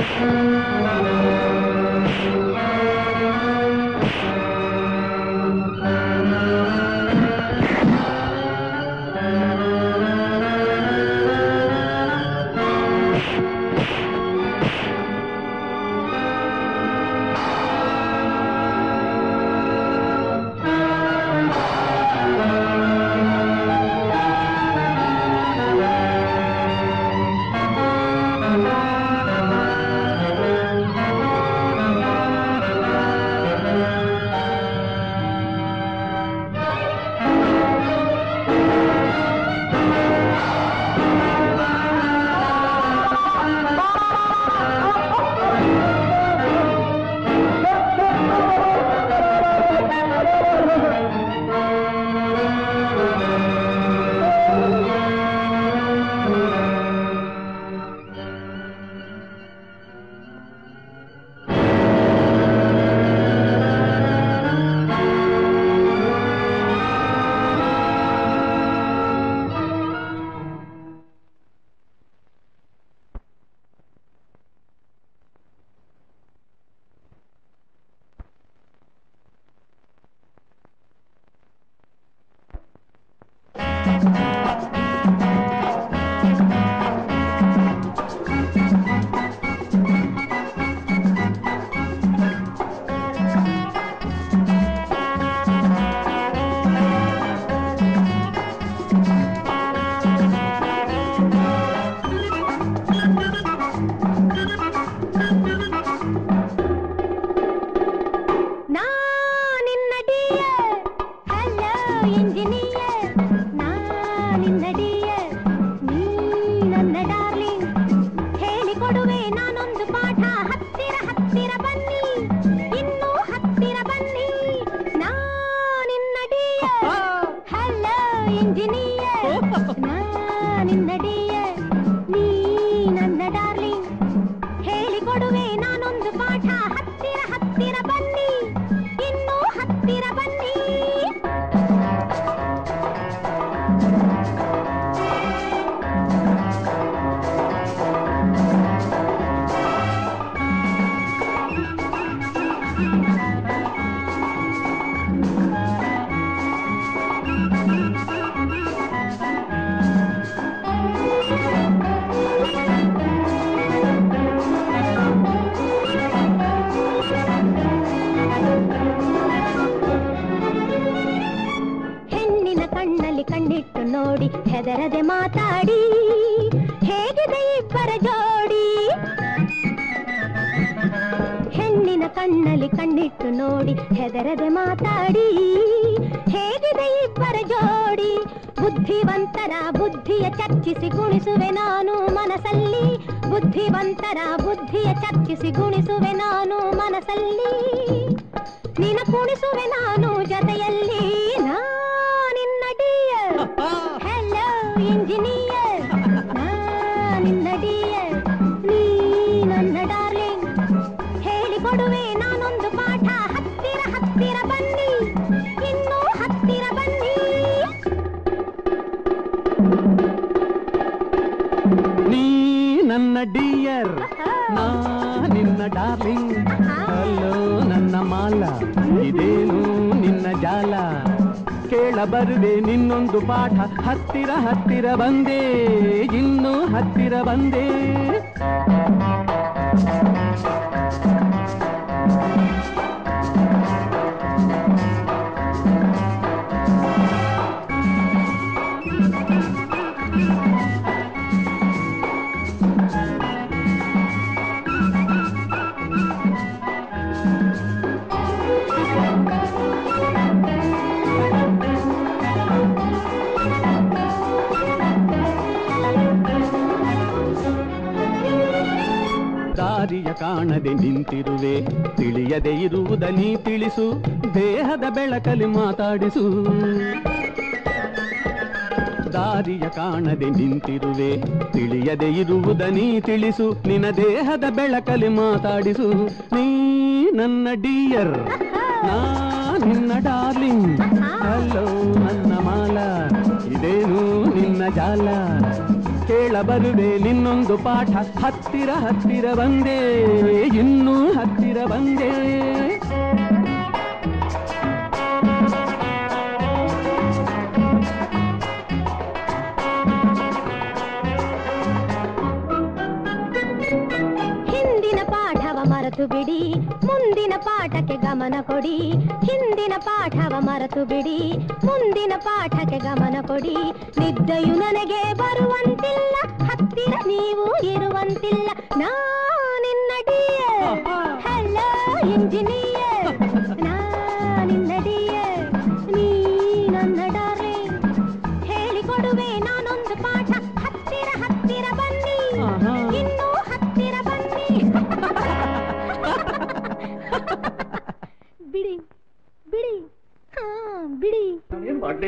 ನಾ ನಿನ್ನ ಡಿಯರ್ ಹಲೋ ಇಂಜಿನಿಯರ್ ನಾ ನಿನ್ನ ಡಿಯರ್ ನೀ ನನ್ನ ಡಾರ್ಲಿಂಗ್ ಹೇಳಿಕೊಡುವೆ ನಾನೊಂದು ಪಾಠ ಹತ್ತಿರ ಹತ್ತಿರ ಬನ್ನಿ ಇನ್ನೂ ಹತ್ತಿರ ಬನ್ನಿ ನಾ ನಿನ್ನ ಡಿಯರ್ ಹಲೋ ಇಂಜಿನಿಯರ್ ನಾ ನಿನ್ನ ಡಿಯರ್ ನೀ ನನ್ನ ಡಾರ್ಲಿಂಗ್ ಹೇಳಿಕೊಡುವೆ ನಾನೊಂದು ಪಾಠ ಹತ್ತಿರ ಹತ್ತಿರ ಬನ್ನಿ ಇನ್ನೂ ಹತ್ತಿರ ಬನ್ನಿ ಹೆಣ್ಣಿನ ಕಣ್ಣಲ್ಲಿ ಕಣ್ಣಿಟ್ಟು ನೋಡಿ ಹೆದರದೆ ಮಾತಾಡಿ ಹೇಗಿದೆ ಇಬ್ಬರ ಜೋಡಿ ಹೆಣ್ಣಿನ ಕಣ್ಣಲ್ಲಿ ಕಣ್ಣಿಟ್ಟು ನೋಡಿ ಹೆದರದೆ ಮಾತಾಡಿ ಹೇಗಿದೆ ಇಬ್ಬರ ಜೋಡಿ ಬುದ್ಧಿವಂತರ ಬುದ್ಧಿಯ ಚರ್ಚಿಸಿ ಗುಣಿಸುವೆ ನಾನು ಮನಸ್ಸಲ್ಲಿ ಬುದ್ಧಿವಂತರ ಬುದ್ಧಿಯ ಚರ್ಚಿಸಿ ಗುಣಿಸುವೆ ನಾನು ಮನಸ್ಸಲ್ಲಿ ನಿನ ಕುಣಿಸುವೆ ನಾನು ಜೊತೆಯಲ್ಲಿ ನಾ ನಿನ್ನ ಡಿಯರ್ ಹಲೋ ಇಂಜಿನಿಯರ್ ನಾ ನಿನ್ನ ಡಿಯರ್ ನೀ ನನ್ನ ಡಾರ್ಲಿಂಗ್ ಹೇಳಿಕೊಡುವೆ ನಾನೊಂದು ಪಾಠ ಹತ್ತಿರ ಹತ್ತಿರ ಬನ್ನಿ ಇನ್ನೂ ಹತ್ತಿರ ಬನ್ನಿ ನೀ ನನ್ನ ಡಿಯರ್ ನಾ ನಿನ್ನ ಡಾರ್ಲಿಂಗ್ ಹಲೋ ನನ್ನ ಮಾಲ ಇದೇನು ನಿನ್ನ ಜಾಲ ಕೇಳ ಬರುವೆ ನಿನ್ನೊಂದು ಪಾಠ ಹತ್ತಿರ ಹತ್ತಿರ ಬಂದೆ ಇನ್ನೂ ಹತ್ತಿರ ಬಂದೆ ದಾರಿಯ ಕಾಣದೆ ನಿಂತಿರುವೆ ತಿಳಿಯದೆ ಇರುವುದ ನೀ ತಿಳಿಸು ದೇಹದ ಬೆಳಕಲ್ಲಿ ಮಾತಾಡಿಸು ದಾರಿಯ ಕಾಣದೆ ನಿಂತಿರುವೆ ತಿಳಿಯದೆ ಇರುವುದ ನೀ ತಿಳಿಸು ನಿನ್ನ ದೇಹದ ಬೆಳಕಲ್ಲಿ ಮಾತಾಡಿಸು ನೀ ನನ್ನ ಡಿಯರ್ ನಾ ನಿನ್ನ ಡಾರ್ಲಿಂಗ್ ಹಲೋ ನನ್ನ ಮಾಲ ಇದೇನು ನಿನ್ನ ಜಾಲ ಕೇಳ ಬರುವೆ ನಿನ್ನೊಂದು ಪಾಠ ಹತ್ತಿರ ಹತ್ತಿರ ಬಂದೆ ಇನ್ನೂ ಹತ್ತಿರ ಬಂದೆ ಹಿಂದಿನ ಪಾಠವ ಮರೆತು ಬಿಡಿ ಮುಂದಿನ ಪಾಠಕ್ಕೆ ಗಮನ ಕೊಡಿ ಹಿಂದಿನ ಪಾಠವ ಮರೆತು ಬಿಡಿ ಮುಂದಿನ ಪಾಠಕ್ಕೆ ಗಮನ ಕೊಡಿ ನಿದ್ದೆಯು ನನಗೆ ಬರುವಂತಿಲ್ಲ ಹತ್ತಿರ ನೀವು ಇರುವಂತಿಲ್ಲ ನಾನಿನ್ನ ಡಿಯರ್ ಹಲೋ ಇಂಜಿನಿಯರ್ ನಾನಿನ್ನ ಡಿಯರ್ ನೀ ನನ್ನ ಡಾರ್ಲಿಂಗ್ ಹೇಳಿಕೊಡುವೆ ನಾನೊಂದು ಪಾಠ ಹತ್ತಿರ ಹತ್ತಿರ ಬನ್ನಿ ಇನ್ನೂ ಹತ್ತಿರ ಬನ್ನಿ ಬಿಡಿ ಬಿಡಿ ಹಾ ಬಿಡಿ ಏನ್ ಮಾಡ್ಲಿ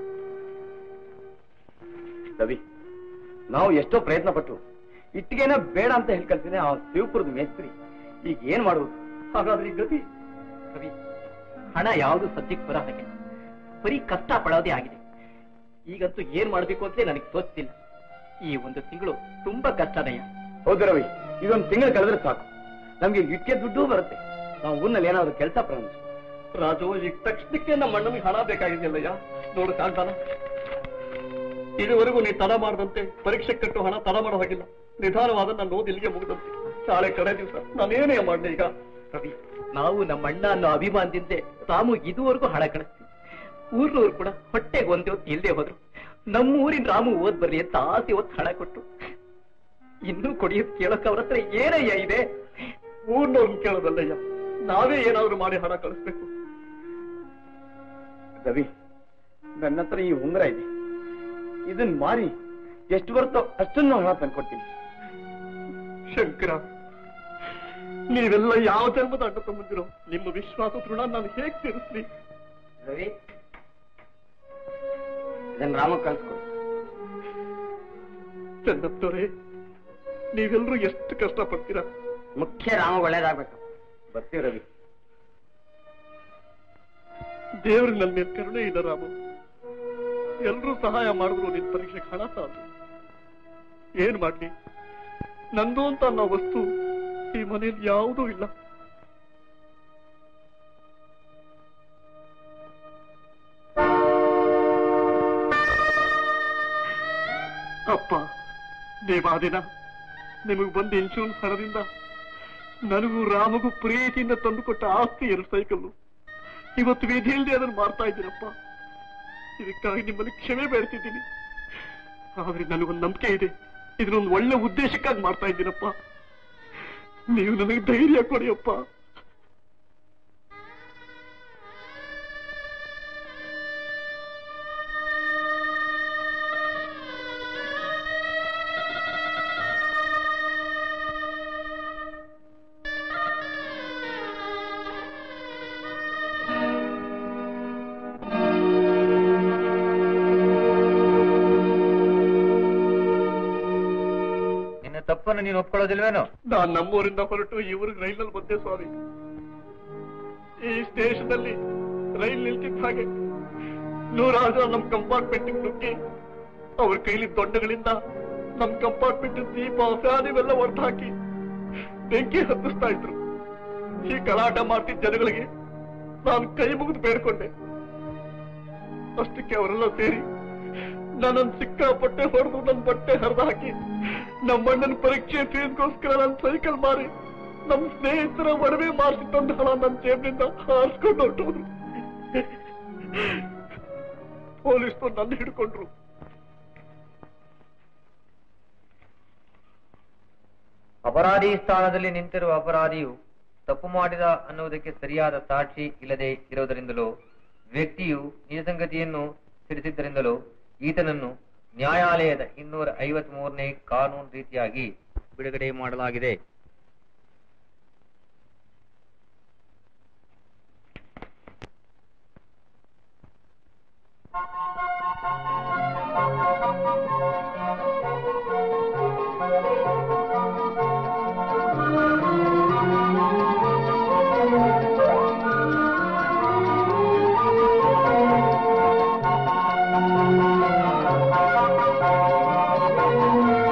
ರವಿ ನಾವು ಎಷ್ಟೋ ಪ್ರಯತ್ನ ಪಟ್ಟು ಇಟ್ಟಿಗೆನ ಬೇಡ ಅಂತ ಹೇಳಿ ಕಳ್ತೀನಿ ಆ ಶಿವಪುರದ ಮೇಸ್ತ್ರಿ ಈಗ ಏನ್ ಮಾಡುವುದು ಹಾಗಾದ್ರೆ ಈ ಗತಿ ರವಿ ಹಣ ಯಾವುದು ಸದ್ಯಕ್ಕೆ ಬರೋ ಹಾಗೆ ಬರೀ ಕಷ್ಟ ಪಡೋದೇ ಆಗಿದೆ ಈಗಂತೂ ಏನ್ ಮಾಡ್ಬೇಕು ಅಂತಲೇ ನನಗೆ ತೋಚ್ತಿಲ್ಲ ಈ ಒಂದು ತಿಂಗಳು ತುಂಬಾ ಕಷ್ಟನಯ್ಯ ಹೌದು ರವಿ ಇದೊಂದು ತಿಂಗಳು ಕಳೆದ್ರೆ ಸಾಕು ನಮ್ಗೆ ಇಟ್ಟಿಗೆ ದುಡ್ಡು ಬರುತ್ತೆ ನಾವು ಊರಿನಲ್ಲಿ ಏನಾದ್ರು ಕೆಲಸ ಪ್ರಾರಂಭಿಸ ರಾಜು ಈಗ ತಕ್ಷಣಕ್ಕೆ ನಮ್ಮ ಅಣ್ಣನಿಗೆ ಹಣ ಬೇಕಾಗಿದೆಯಲ್ಲಯ್ಯ ನೋಡು ಕಾಣ್ತಾನ ಇದುವರೆಗೂ ನೀ ತಡ ಮಾಡದಂತೆ ಪರೀಕ್ಷೆ ಕಟ್ಟು ಹಣ ತಡ ಮಾಡೋ ಹಾಗಿಲ್ಲ ನಿಧಾನವಾದ ನನ್ನ ಓದಿ ಇಲ್ಲಿಗೆ ಮುಗಿದಂತೆ ನಾಳೆ ಕಡೆ ದಿವಸ ನಾನೇನೇ ಮಾಡಲಿ ಈಗ ರವಿ ನಾವು ನಮ್ಮ ಅಣ್ಣ ಅನ್ನೋ ಅಭಿಮಾನದಿಂದ ರಾಮು ಇದುವರೆಗೂ ಹಣ ಕಳಿಸ್ತೀವಿ ಊರ್ನವ್ರು ಕೂಡ ಹೊಟ್ಟೆಗೆ ಒಂದೇ ಹೊತ್ತು ಇಲ್ಲದೆ ಹೋದ್ರು ನಮ್ಮ ಊರಿನ ರಾಮು ಓದ್ ಬರ್ಲಿ ಅಂತ ಆಸೆ ಹೊತ್ತು ಹಣ ಕೊಟ್ಟು ಇನ್ನೂ ಕೊಡಿಯೋದ್ ಕೇಳೋಕೆ ಅವ್ರ ಹತ್ರ ಏನಯ್ಯ ಇದೆ ಊರ್ನವ್ರನ್ನ ಕೇಳೋದಲ್ಲಯ್ಯ ನಾವೇ ಏನಾದ್ರು ಮಾಡಿ ಹಣ ಕಳಿಸ್ಬೇಕು ರವಿ ನನ್ನ ಹತ್ರ ಈ ಉಂಗುರ ಇದೆ ಇದನ್ ಮಾರಿ ಎಷ್ಟು ಬರುತ್ತೋ ಅಷ್ಟನ್ನು ಹಣ ತಂದ್ಕೊಡ್ತೀನಿ ಶಂಕರ ನೀವೆಲ್ಲ ಯಾವ ಜನ್ಮದ ಅಡ್ಡ ತಗೊಂಡಿರೋ ನಿಮ್ಮ ವಿಶ್ವಾಸ ಋಣ ನಾನು ಹೇಗ್ ತೀರಿಸ್ಲಿ ರವಿ ಇದನ್ನ ರಾಮ ಕಳ್ಸ್ಕೊಡು ಚಂದಪ್ಪನವರೇ ನೀವೆಲ್ಲರೂ ಎಷ್ಟು ಕಷ್ಟ ಪಡ್ತೀರಾ ಮುಖ್ಯ ರಾಮ ಒಳ್ಳೇದಾಗ್ಬೇಕು ಬರ್ತೀವಿ ರವಿ ದೇವ್ರ ನನ್ನ ಮೇಲೆ ಕರುಣೆ ಇಲ್ಲ ರಾಮು ಎಲ್ರೂ ಸಹಾಯ ಮಾಡಿದ್ರು ನಿನ್ ಪರೀಕ್ಷೆಗೆ ಹಣ ಸಾಲು ಏನ್ ಮಾಡ್ಲಿ ನಂದು ಅಂತ ಅನ್ನೋ ವಸ್ತು ಈ ಮನೇಲಿ ಯಾವುದೂ ಇಲ್ಲ ಅಪ್ಪ ದೇವಾದಿನ ನಿಮಗ್ ಬಂದ ಇನ್ಶೂರೆನ್ಸ್ ಹಣದಿಂದ ನನಗೂ ರಾಮಗೂ ಪ್ರೀತಿಯಿಂದ ತಂದುಕೊಟ್ಟ ಆಸ್ತಿ ಎರಡು ಸೈಕಲ್ಲು ಇವತ್ತು ವಿಧಿಯಿಲ್ಲದೆ ಅದನ್ನು ಮಾಡ್ತಾ ಇದ್ದೀನಪ್ಪ ಇದಕ್ಕಾಗಿ ನಿಮ್ಮಲ್ಲಿ ಕ್ಷಮೆ ಬೇಡ್ತಿದ್ದೀನಿ ಆದ್ರೆ ನನಗೊಂದು ನಂಬಿಕೆ ಇದೆ ಇದನ್ನೊಂದು ಒಳ್ಳೆ ಉದ್ದೇಶಕ್ಕಾಗಿ ಮಾಡ್ತಾ ಇದ್ದೀನಪ್ಪ ನೀವು ನನಗೆ ಧೈರ್ಯ ಕೊಡಿಯಪ್ಪ ನಿನ್ನ ತಪ್ಪನ್ನು ನೀನು ಒಪ್ಕೊಳ್ಳೋದಿಲ್ವೇನೋ ನಾನ್ ನಮ್ಮೂರಿಂದ ಹೊರಟು ಇವ್ರಿಗೆ ರೈಲಲ್ಲಿ ಬಂದೆ ಸ್ವಾಮಿ ಈ ಸ್ಟೇಷನ್ ಅಲ್ಲಿ ರೈಲ್ ನಿಲ್ತಿದ್ದ ಹಾಗೆ ನೂರಾರು ಜನ ನಮ್ ಕಂಪಾರ್ಟ್ಮೆಂಟ್ ನುಗ್ಗಿ ಅವ್ರ ಕೈಲಿ ದೊಡ್ಡಗಳಿಂದ ನಮ್ ಕಂಪಾರ್ಟ್ಮೆಂಟ್ ದೀಪ ಫ್ಯಾನ್ ಇವೆಲ್ಲ ಹೊರತು ಹಾಕಿ ಬೆಂಕಿ ಹತ್ತಿಸ್ತಾ ಇದ್ರು ಈ ಗಲಾಟೆ ಮಾಡ್ತಿದ್ದ ಜನಗಳಿಗೆ ನಾನು ಕೈ ಮುಗಿದು ಬೇಡ್ಕೊಂಡೆ ಅಷ್ಟಕ್ಕೆ ಅವರೆಲ್ಲ ಸೇರಿ ನನ್ನನ್ನು ಸಿಕ್ಕಾಪಟ್ಟೆ ಹೊಡೆದು ನನ್ನ ಬಟ್ಟೆ ಹರಿದು ಹಾಕಿ ನಮ್ಮಣ್ಣನ ಪರೀಕ್ಷೆ ಫೀಸ್ಗೋಸ್ಕರ ನನ್ನ ಸೈಕಲ್ ಮಾರಿ ನಮ್ ಸ್ನೇಹಿತರ ಒಡವೆ ಮಾಡಿಸಿ ತಂದ ಹಣ ನನ್ನ ಜೇಬಿನಿಂದ ಹಾರಿಸ್ಕೊಂಡು ಹೊರಟೋದ್ರು ಪೊಲೀಸ್ರು ನನ್ನ ಹಿಡ್ಕೊಂಡ್ರು ಅಪರಾಧಿ ಸ್ಥಾನದಲ್ಲಿ ನಿಂತಿರುವ ಅಪರಾಧಿಯು ತಪ್ಪು ಮಾಡಿದ ಅನ್ನುವುದಕ್ಕೆ ಸರಿಯಾದ ಸಾಕ್ಷಿ ಇಲ್ಲದೆ ಇರುವುದರಿಂದಲೋ ವ್ಯಕ್ತಿಯು ನಿಜ ಸಂಗತಿಯನ್ನು ತಿಳಿಸಿದ್ದರಿಂದಲೋ ಈತನನ್ನು ನ್ಯಾಯಾಲಯದ ಇನ್ನೂರ ಐವತ್ ಮೂರನೇ ಕಾನೂನು ರೀತಿಯಾಗಿ ಬಿಡುಗಡೆ ಮಾಡಲಾಗಿದೆ Thank you.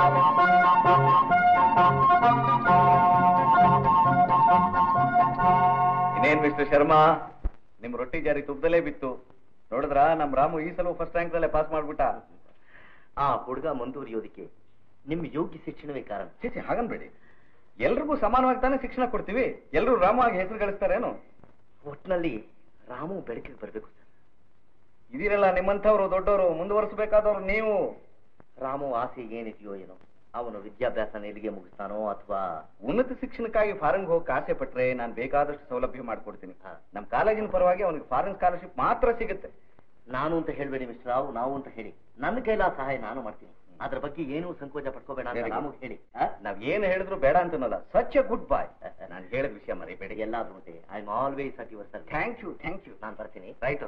ಇನ್ನೇನ್ ಮಿಸ್ಟರ್ ಶರ್ಮಾ ನಿಮ್ ರೊಟ್ಟಿ ಜಾರಿ ತುಪ್ಪದಲ್ಲೇ ಬಿತ್ತು ನೋಡಿದ್ರ ನಮ್ ರಾಮು ಈ ಸಲ ಫಸ್ಟ್ ರ್ಯಾಂಕ್ ದಲ್ಲೇ ಪಾಸ್ ಮಾಡ್ಬಿಟ್ಟ ಆ ಹುಡುಗ ಮುಂದುವರಿಯೋದಕ್ಕೆ ನಿಮ್ ಯೋಗ್ಯ ಶಿಕ್ಷಣವೇ ಕಾರಣ ಚೇಚೆ ಹಾಗನ್ಬೇಡಿ ಎಲ್ರಿಗೂ ಸಮಾನವಾಗಿ ತಾನೇ ಶಿಕ್ಷಣ ಕೊಡ್ತೀವಿ ಎಲ್ರು ರಾಮ ಆಗಿ ಹೆಸರು ಗಳಿಸ್ತಾರೇನು ಒಟ್ನಲ್ಲಿ ರಾಮು ಬೆಳಕಿಗೆ ಬರ್ಬೇಕು ಇದೀರಲ್ಲ ನಿಮ್ಮಂಥವ್ರು ದೊಡ್ಡವರು ಮುಂದುವರಿಸಬೇಕಾದವ್ರು ನೀವು ರಾಮು ಆಸೆ ಏನಿದೆಯೋ ಏನೋ ಅವನು ವಿದ್ಯಾಭ್ಯಾಸನ ಎಲ್ಲಿಗೆ ಮುಗಿಸ್ತಾನೋ ಅಥವಾ ಉನ್ನತ ಶಿಕ್ಷಣಕ್ಕಾಗಿ ಫಾರಿನ್ಗೆ ಹೋಗಕ್ಕೆ ಆಸೆ ಪಟ್ರೆ ನಾನು ಬೇಕಾದಷ್ಟು ಸೌಲಭ್ಯ ಮಾಡ್ಕೊಡ್ತೀನಿ ನಮ್ ಕಾಲೇಜಿನ ಪರವಾಗಿ ಅವನಿಗೆ ಫಾರಿನ್ ಸ್ಕಾಲರ್ಶಿಪ್ ಮಾತ್ರ ಸಿಗುತ್ತೆ ನಾನು ಅಂತ ಹೇಳ್ಬೇಡಿ ಮಿಸ್ಟರ್ ರಾವ್ ನಾವು ಅಂತ ಹೇಳಿ ನನ್ನ ಕೈಲ ಸಹಾಯ ನಾನು ಮಾಡ್ತೀನಿ ಅದ್ರ ಬಗ್ಗೆ ಏನೂ ಸಂಕೋಚ ಪಡ್ಕೋಬೇಡ ಅಂತ Very good. ರಾಮು ಹೇಳಿ ನಾವ್ ಏನ್ ಹೇಳಿದ್ರು ಬೇಡ ಅಂತನಲ್ಲ ಸಚ್ ಎ ಗುಡ್ ಬಾಯ್ ನಾನು ಹೇಳಿದ ವಿಷಯ ಮರಿಬೇಡಿ ಎಲ್ಲಾದ್ರೂ ಮತ್ತೆ I am always at your service thank you thank you ನಾನು ಬರ್ತೀನಿ ರೈಟ್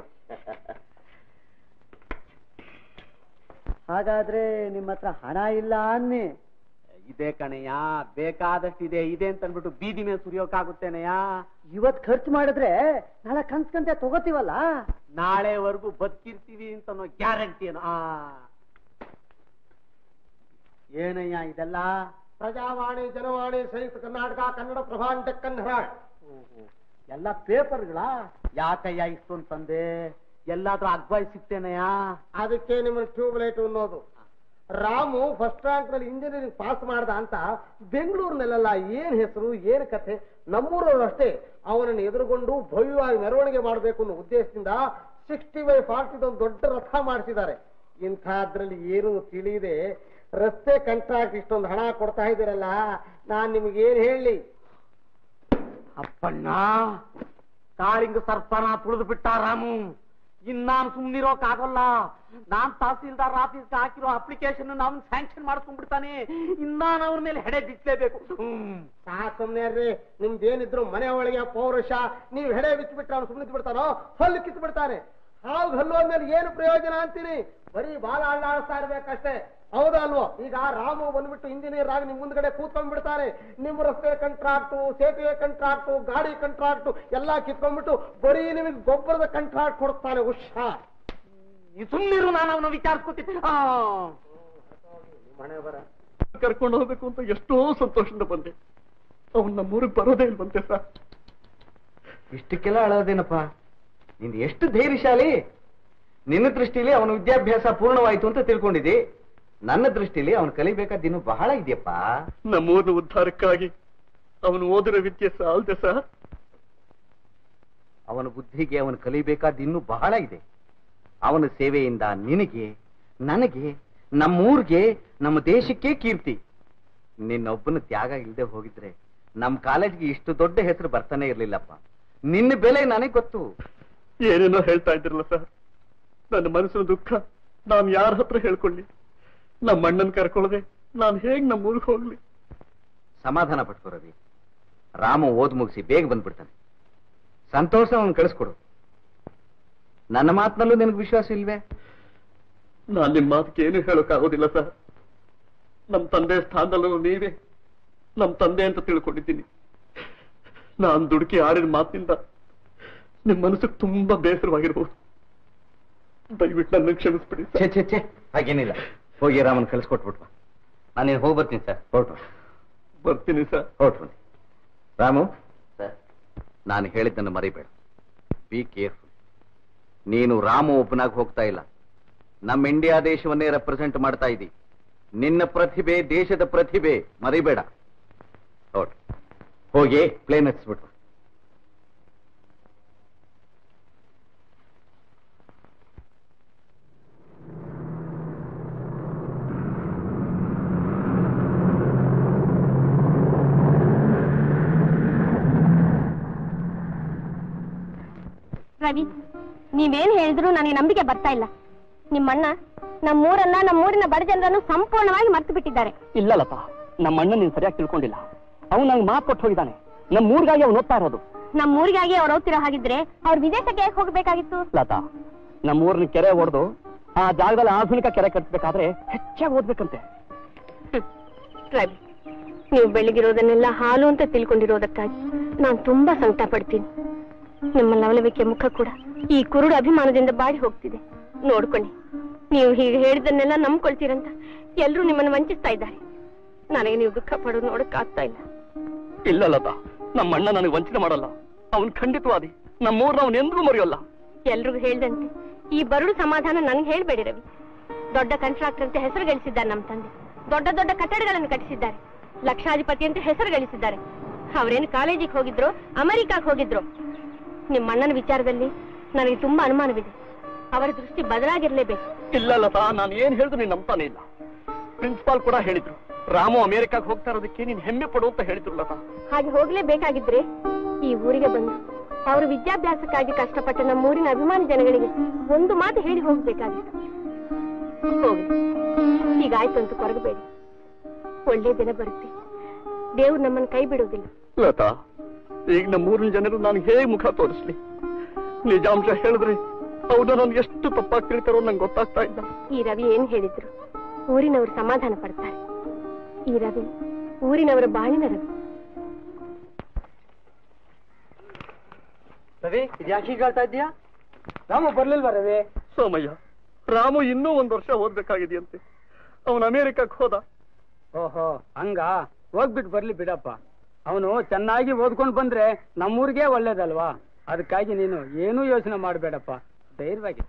ಹಾಗಾದ್ರೆ ನಿಮ್ಮ ಹತ್ರ ಹಣ ಇಲ್ಲ ಅನ್ನಿ ಇದೆ ಕಣಯ್ಯ ಬೇಕಾದಷ್ಟು ಇದೆ ಇದೆ ಅಂತ ಅಂದ್ಬಿಟ್ಟು ಬೀದಿ ಮೇಲೆ ಸುರಿಯೋಕಾಗುತ್ತೇನೆಯಾ ಇವತ್ ಖರ್ಚು ಮಾಡಿದ್ರೆ ನಾಳೆ ಕನ್ಸ್ಕಂತೆ ತಗೋತೀವಲ್ಲ ನಾಳೆವರೆಗೂ ಬದುಕಿರ್ತೀವಿ ಅಂತ ಅನ್ನೋ ಗ್ಯಾರಂಟಿ ಏನು ಆ ಏನಯ್ಯ ಇದೆಲ್ಲ ಪ್ರಜಾವಾಣಿ ಜನವಾಣಿ ಸಹಿತ ಕರ್ನಾಟಕ ಕನ್ನಡ ಪ್ರಭಾ ಡೆಕ್ಕನ್ ಹೆರಾಲ್ಡ್ ಎಲ್ಲ ಪೇಪರ್ಗಳ ಯಾಕಯ್ಯ ಇಷ್ಟೊಂದು ತಂದೆ ಎಲ್ಲಾದ್ರೂ ಅಗ್ವಾಯ್ ಸಿಗ್ತೇನೆಯಾ ಅದಕ್ಕೆ ನಿಮ್ಮ ಟ್ಯೂಬ್ಲೈಟ್ ಅನ್ನೋದು ರಾಮು ಫಸ್ಟ್ ರ್ಯಾಂಕ್ ನಲ್ಲಿ ಇಂಜಿನಿಯರಿಂಗ್ ಪಾಸ್ ಮಾಡ್ದ ಅಂತ ಬೆಂಗಳೂರಿನಲ್ಲೆಲ್ಲ ಏನ್ ಹೆಸರು ಏನ್ ಕಥೆ ನಮ್ಮೂರವರು ಅಷ್ಟೇ ಅವನನ್ನು ಎದುರುಗೊಂಡು ಭವ್ಯವಾಗಿ ಮೆರವಣಿಗೆ ಮಾಡಬೇಕು ಅನ್ನೋ ಉದ್ದೇಶದಿಂದ ಸಿಕ್ಸ್ಟಿ ಬೈ ಫಾರ್ಟಿ ಒಂದು ದೊಡ್ಡ ರಥ ಮಾಡಿಸಿದ್ದಾರೆ ಇಂಥದ್ರಲ್ಲಿ ಏನು ತಿಳಿದೆ ರಸ್ತೆ ಕಂಟ್ರಾಕ್ಟ್ ಇಷ್ಟೊಂದು ಹಣ ಕೊಡ್ತಾ ಇದ್ದೀರಲ್ಲ ನಾನ್ ನಿಮ್ಗೆ ಏನ್ ಹೇಳಿ ಅಪ್ಪಣ್ಣ ಕಾಳಿಂಗ ಸರ್ಪನ ತುಳಿದು ಬಿಟ್ಟ ರಾಮು ಇನ್ನಾನು ಸುಮ್ನಿರೋಕಾಗಲ್ಲ ನಾನ್ ತಹಸೀಲ್ದಾರ್ ಆಫೀಸ್ಗೆ ಹಾಕಿರೋ ಅಪ್ಲಿಕೇಶನ್ ನಾವು ಸ್ಯಾಂಕ್ಷನ್ ಮಾಡಿಸ್ಕೊಂಡ್ಬಿಡ್ತಾನೆ ಇನ್ನಾನು ಅವ್ರ ಮೇಲೆ ಹೆಡೆ ಬಿಚ್ಚಲೇಬೇಕು ಹ್ಮ್ ಸಾಕ್ ಸುಮ್ನೆ ರೀ ನಿಮ್ದೇನಿದ್ರು ಮನೆ ಒಳಗೆ ಪೌರುಷ ನೀವ್ ಹೆಡೆ ಬಿಚ್ಚಿಬಿಟ್ರೆ ಅವ್ನು ಸುಮ್ಮನೆ ಬಿಡ್ತಾರೋ ಹಲ್ಲು ಕಿತ್ತು ಬಿಡ್ತಾನೆ ಹಾವು ಹಲ್ಲು ಮೇಲೆ ಏನು ಪ್ರಯೋಜನ ಅಂತೀನಿ ಬರೀ ಬಾಲ ಅಳ್ಳಾಡಿಸ್ತಾ ಇರ್ಬೇಕಷ್ಟೇ ಹೌದಾ ಅಲ್ವೋ ಈಗ ರಾಮು ಬಂದ್ಬಿಟ್ಟು ಇಂಜಿನಿಯರ್ ಆಗಿ ನಿಮ್ ಮುಂದ್ಗಡೆ ಕೂತ್ಕೊಂಡ್ಬಿಡ್ತಾನೆ ನಿಮ್ ರಸ್ತೆ ಕಂಟ್ರಾಕ್ಟು ಸೇತುವೆ ಕಂಟ್ರಾಕ್ಟು ಗಾಡಿ ಕಂಟ್ರಾಕ್ಟು ಎಲ್ಲಾ ಕಿತ್ಕೊಂಡ್ಬಿಟ್ಟು ಬರೀ ನಿಮಗೆ ಗೊಬ್ಬರದ ಕಂಟ್ರಾಕ್ಟ್ ಕೊಡ್ತಾನೆ ಹುಷಾರ್ ಈ ಸುಮ್ನಿರು ನಾನು ಅವನ ವಿಚಾರಿಸ್ಕೊತೀನಿ ಆ ಮನೆ ಬರ ಕರ್ಕೊಂಡು ಹೋಗ್ಬೇಕು ಅಂತ ಎಷ್ಟೋ ಸಂತೋಷದಿಂದ ಬಂದೆ ಅವ್ನು ನಮ್ಮೂರಿಗೆ ಬರೋದೇ ಇಲ್ಲ ಬಂತೆ ಸರ್ ಇಷ್ಟಕ್ಕೆಲ್ಲ ಅಳೋದೇನಪ್ಪ ನಿಂದು ಎಷ್ಟು ಧೈರ್ಯಶಾಲಿ ನಿನ್ನ ದೃಷ್ಟಿಲಿ ಅವನ ವಿದ್ಯಾಭ್ಯಾಸ ಪೂರ್ಣವಾಯ್ತು ಅಂತ ತಿಳ್ಕೊಂಡಿದ್ದಿ ನನ್ನ ದೃಷ್ಟಿಲಿ ಅವನು ಕಲಿಬೇಕಾದ ಇನ್ನೂ ಬಹಳ ಇದೆಯಪ್ಪ ನಮ್ಮೂರಿನ ಉದ್ಧಾರಕ್ಕಾಗಿ ಅವನು ಓದಿರೋ ವಿದ್ಯೆ ಸಾಲ್ದೆ ಸರ್ ಅವನ ಬುದ್ಧಿಗೆ ಅವನು ಕಲಿಬೇಕಾದ ಇನ್ನೂ ಬಹಳ ಇದೆ ಅವನ ಸೇವೆಯಿಂದ ನಿನಗೆ ನನಗೆ ನಮ್ಮೂರ್ಗೆ ನಮ್ಮ ದೇಶಕ್ಕೆ ಕೀರ್ತಿ ನಿನ್ನೊಬ್ಬನ ತ್ಯಾಗ ಇಲ್ಲದೆ ಹೋಗಿದ್ರೆ ನಮ್ಮ ಕಾಲೇಜ್ಗೆ ಇಷ್ಟು ದೊಡ್ಡ ಹೆಸರು ಬರ್ತಾನೆ ಇರ್ಲಿಲ್ಲಪ್ಪ ನಿನ್ನ ಬೆಲೆ ನನಗೆ ಗೊತ್ತು ಏನೇನೋ ಹೇಳ್ತಾ ಇದ್ರಲ್ಲ ಸರ್ ನನ್ನ ಮನಸ್ಸಿನ ದುಃಖ ನಾನು ಯಾರ ಹತ್ರ ಹೇಳ್ಕೊಳ್ಳಿ ನಮ್ಮ ಅಣ್ಣನ್ ಕರ್ಕೊಳ್ಳದೆ ನಾನು ಹೇಗ್ ನಮ್ಮ ಊರಿಗೆ ಹೋಗ್ಲಿ ಸಮಾಧಾನ ಪಟ್ಕೋ ರವಿ ರಾಮ ಓದ್ ಮುಗಿಸಿ ಬೇಗ ಬಂದ್ಬಿಡ್ತಾನೆ ಸಂತೋಷ ಅವನು ಕಳಿಸ್ಕೊಡು ನನ್ನ ಮಾತಿನಲ್ಲೂ ನಿನಗೆ ವಿಶ್ವಾಸ ಇಲ್ವೇ ನಾನ್ ನಿಮ್ ಮಾತಿಗೆ ಏನು ಹೇಳೋಕ್ಕಾಗೋದಿಲ್ಲ ಸರ್ ನಮ್ ತಂದೆ ಸ್ಥಾನದಲ್ಲೂ ನೀವೇ ನಮ್ ತಂದೆ ಅಂತ ತಿಳ್ಕೊಂಡಿದ್ದೀನಿ ನಾನ್ ದುಡುಕಿ ಆಡಿದ ಮಾತಿನಿಂದ ನಿಮ್ ಮನಸ್ಸಿಗೆ ತುಂಬಾ ಬೇಸರವಾಗಿರ್ಬೋದು ದಯವಿಟ್ಟು ನನ್ನ ಕ್ಷಮಿಸ್ಬಿಡಿ ಛೇ ಛೇ ಛೇ ಹಾಗೇನಿಲ್ಲ ಹೋಗಿ ರಾಮನ್ ಕಳಿಸ್ಕೊಟ್ಬಿಟ್ವ ನಾನೇನು ಹೋಗಿ ಬರ್ತೀನಿ ಸರ್ ಹೊರಟು ಬರ್ತೀನಿ ಸರ್ ಹೊರಟು ಬನ್ನಿ ರಾಮು ಸರ್ ನಾನು ಹೇಳಿದ್ದನ್ನು ಮರಿಬೇಡ ಬಿ ಕೇರ್ಫುಲ್ ನೀನು ರಾಮು ಒಬ್ಬನಾಗಿ ಹೋಗ್ತಾ ಇಲ್ಲ ನಮ್ಮ ಇಂಡಿಯಾ ದೇಶವನ್ನೇ ರೆಪ್ರೆಸೆಂಟ್ ಮಾಡ್ತಾ ಇದ್ದಿ ನಿನ್ನ ಪ್ರತಿಭೆ ದೇಶದ ಪ್ರತಿಭೆ ಮರಿಬೇಡ ಹೊರಟು ಹೋಗಿ ಪ್ಲೇನ್ ಹಚ್ಬಿಟ್ಟು ರವಿ ನೀವೇನ್ ಹೇಳಿದ್ರು ನನಗೆ ನಂಬಿಕೆ ಬರ್ತಾ ಇಲ್ಲ ನಿಮ್ಮಣ್ಣ ನಮ್ಮೂರನ್ನ ನಮ್ಮೂರಿನ ಬಡ ಜನರನ್ನು ಸಂಪೂರ್ಣವಾಗಿ ಮರ್ತು ಬಿಟ್ಟಿದ್ದಾರೆ ಇಲ್ಲಲ್ಲಪ್ಪ ನಮ್ಮ ಅಣ್ಣ ನೀನ್ ಸರಿಯಾಗಿ ತಿಳ್ಕೊಂಡಿಲ್ಲ ಅವ್ನು ನಂಗೆ ಮಾತು ಕೊಟ್ಟು ಹೋಗಿದ್ದಾನೆ ನಮ್ಮ ಊರಿಗಾಗಿ ಅವ್ನು ಓದ್ತಾ ಇರೋದು ನಮ್ಮೂರಿಗಾಗಿ ಅವ್ರು ಓದ್ತಿರೋ ಹಾಗಿದ್ರೆ ಅವ್ರ ವಿದೇಶಕ್ಕೆ ಯಾಕೆ ಹೋಗ್ಬೇಕಾಗಿತ್ತು ಲತಾ ನಮ್ಮ ಊರಿನ ಕೆರೆ ಹೊಡೆದು ಆ ಜಾಗದಲ್ಲಿ ಆಧುನಿಕ ಕೆರೆ ಕಟ್ಟಬೇಕಾದ್ರೆ ಹೆಚ್ಚಾಗಿ ಓದ್ಬೇಕಂತೆ ರವಿ ನೀವು ಬೆಳಗಿರೋದನ್ನೆಲ್ಲ ಹಾಲು ಅಂತ ತಿಳ್ಕೊಂಡಿರೋದಕ್ಕಾಗಿ ನಾನು ತುಂಬಾ ಸಂಕಟ ಪಡ್ತೀನಿ ನಿಮ್ಮ ಲವಲವಿಕೆ ಮುಖ ಕೂಡ ಈ ಕುರುಡು ಅಭಿಮಾನದಿಂದ ಬಾಡಿ ಹೋಗ್ತಿದೆ ನೋಡ್ಕೊಳ್ಳಿ ನೀವು ಹೀಗೆ ಹೇಳಿದನ್ನೆಲ್ಲ ನಂಬ್ಕೊಳ್ತೀರಂತ ಎಲ್ರೂ ನಿಮ್ಮನ್ನು ವಂಚಿಸ್ತಾ ಇದ್ದಾರೆ ನನಗೆ ನೀವು ದುಃಖ ಪಡೋದು ನೋಡಕ್ ಆಗ್ತಾ ಇಲ್ಲ ಇಲ್ಲ ಲತಾ ನಮ್ಮ ಅಣ್ಣ ನನಗೆ ವಂಚನೆ ಮಾಡಲ್ಲ ಅವನ್ ಖಂಡಿತವಾದಿ ನಮ್ಮೂರ್ನ ಅವನ್ ಎಂದೂ ಮರೆಯೋಲ್ಲ ಎಲ್ರಿಗೂ ಹೇಳ್ದಂತೆ ಈ ಬರುಡು ಸಮಾಧಾನ ನನ್ಗೆ ಹೇಳ್ಬೇಡಿ ರವಿ ದೊಡ್ಡ ಕಾಂಟ್ರಾಕ್ಟರ್ ಅಂತ ಹೆಸರು ಗಳಿಸಿದ್ದಾರೆ ನಮ್ಮ ತಂದೆ ದೊಡ್ಡ ದೊಡ್ಡ ಕಟ್ಟಡಗಳನ್ನು ಕಟ್ಟಿಸಿದ್ದಾರೆ ಲಕ್ಷಾಧಿಪತಿ ಅಂತ ಹೆಸರು ಗಳಿಸಿದ್ದಾರೆ ಅವರೇನು ಕಾಲೇಜಿಗೆ ಹೋಗಿದ್ರು ಅಮೆರಿಕಾಗ್ ಹೋಗಿದ್ರು ನಿಮ್ಮ ಅಣ್ಣನ ವಿಚಾರದಲ್ಲಿ ನನಗೆ ತುಂಬಾ ಅನುಮಾನವಿದೆ ಅವರ ದೃಷ್ಟಿ ಬದಲಾಗಿರ್ಲೇಬೇಕು ಇಲ್ಲ ಲತಾ ನಾನು ಏನ್ ಹೇಳಿದ್ರು ನೀನ್ ನಂಬ್ತಾನೆ ಇಲ್ಲ ಪ್ರಿನ್ಸಿಪಾಲ್ ಕೂಡ ಹೇಳಿದ್ರು ರಾಮು ಅಮೆರಿಕಾಗ್ ಹೋಗ್ತಾ ಇರೋದಕ್ಕೆ ನೀನ್ ಹೆಮ್ಮೆ ಪಡು ಅಂತ ಹೇಳಿದ್ರು ಲತಾ ಹಾಗೆ ಹೋಗ್ಲೇಬೇಕಾಗಿದ್ರೆ ಈ ಊರಿಗೆ ಬಂದು ಅವರು ವಿದ್ಯಾಭ್ಯಾಸಕ್ಕಾಗಿ ಕಷ್ಟಪಟ್ಟ ನಮ್ಮ ಊರಿನ ಅಭಿಮಾನಿ ಜನಗಳಿಗೆ ಒಂದು ಮಾತು ಹೇಳಿ ಹೋಗ್ಬೇಕಾಗಿತ್ತು ಹೋಗಿ ಹೀಗಾಯ್ತು ಅಂತ ಕೊರಗಬೇಡಿ ಒಳ್ಳೆ ದಿನ ಬರುತ್ತೆ ದೇವ್ರು ನಮ್ಮನ್ನು ಕೈ ಬಿಡುವುದಿಲ್ಲ ಲತಾ ಈಗ ನಮ್ಮೂರಿನ ಜನರು ನಾನು ಹೇಗೆ ಮುಖ ತೋರಿಸ್ಲಿ ನಿಜಾಂಶ ಹೇಳಿದ್ರೆ ಅವ್ರನ್ನ ನಾನು ಎಷ್ಟು ತಪ್ಪಾಗಿ ತಿಳ್ತಾರೋ ನಂಗೆ ಗೊತ್ತಾಗ್ತಾ ಇಲ್ಲ ಈ ರವಿ ಏನ್ ಹೇಳಿದ್ರು ಊರಿನವರು ಸಮಾಧಾನ ಪಡ್ತಾರೆ ಈ ರವಿ ಊರಿನವರ ಬಾಳಿನ ರವಿ ರವಿ ಇದ್ಯಾಕೆ ಹೀಗೆ ಹೇಳ್ತಾ ಇದ್ದೀಯಾ ರಾಮು ಬರ್ಲಿಲ್ವಾ ರವಿ ಸೋಮಯ್ಯ ರಾಮು ಇನ್ನೂ ಒಂದ್ ವರ್ಷ ಓದ್ಬೇಕಾಗಿದೆಯಂತೆ ಅವನು ಅಮೆರಿಕಕ್ಕೆ ಹೋದ ಓಹೋ ಹಂಗ ಹೋಗ್ಬಿಟ್ಟು ಬರ್ಲಿ ಬಿಡಪ್ಪ ಅವನು ಚೆನ್ನಾಗಿ ಓದ್ಕೊಂಡ್ ಬಂದ್ರೆ ನಮ್ಮೂರಿಗೆ ಒಳ್ಳೇದಲ್ವಾ ಅದಕ್ಕಾಗಿ ನೀನು ಏನೂ ಯೋಚನೆ ಮಾಡಬೇಡಪ್ಪ ಧೈರ್ಯವಾಗಿ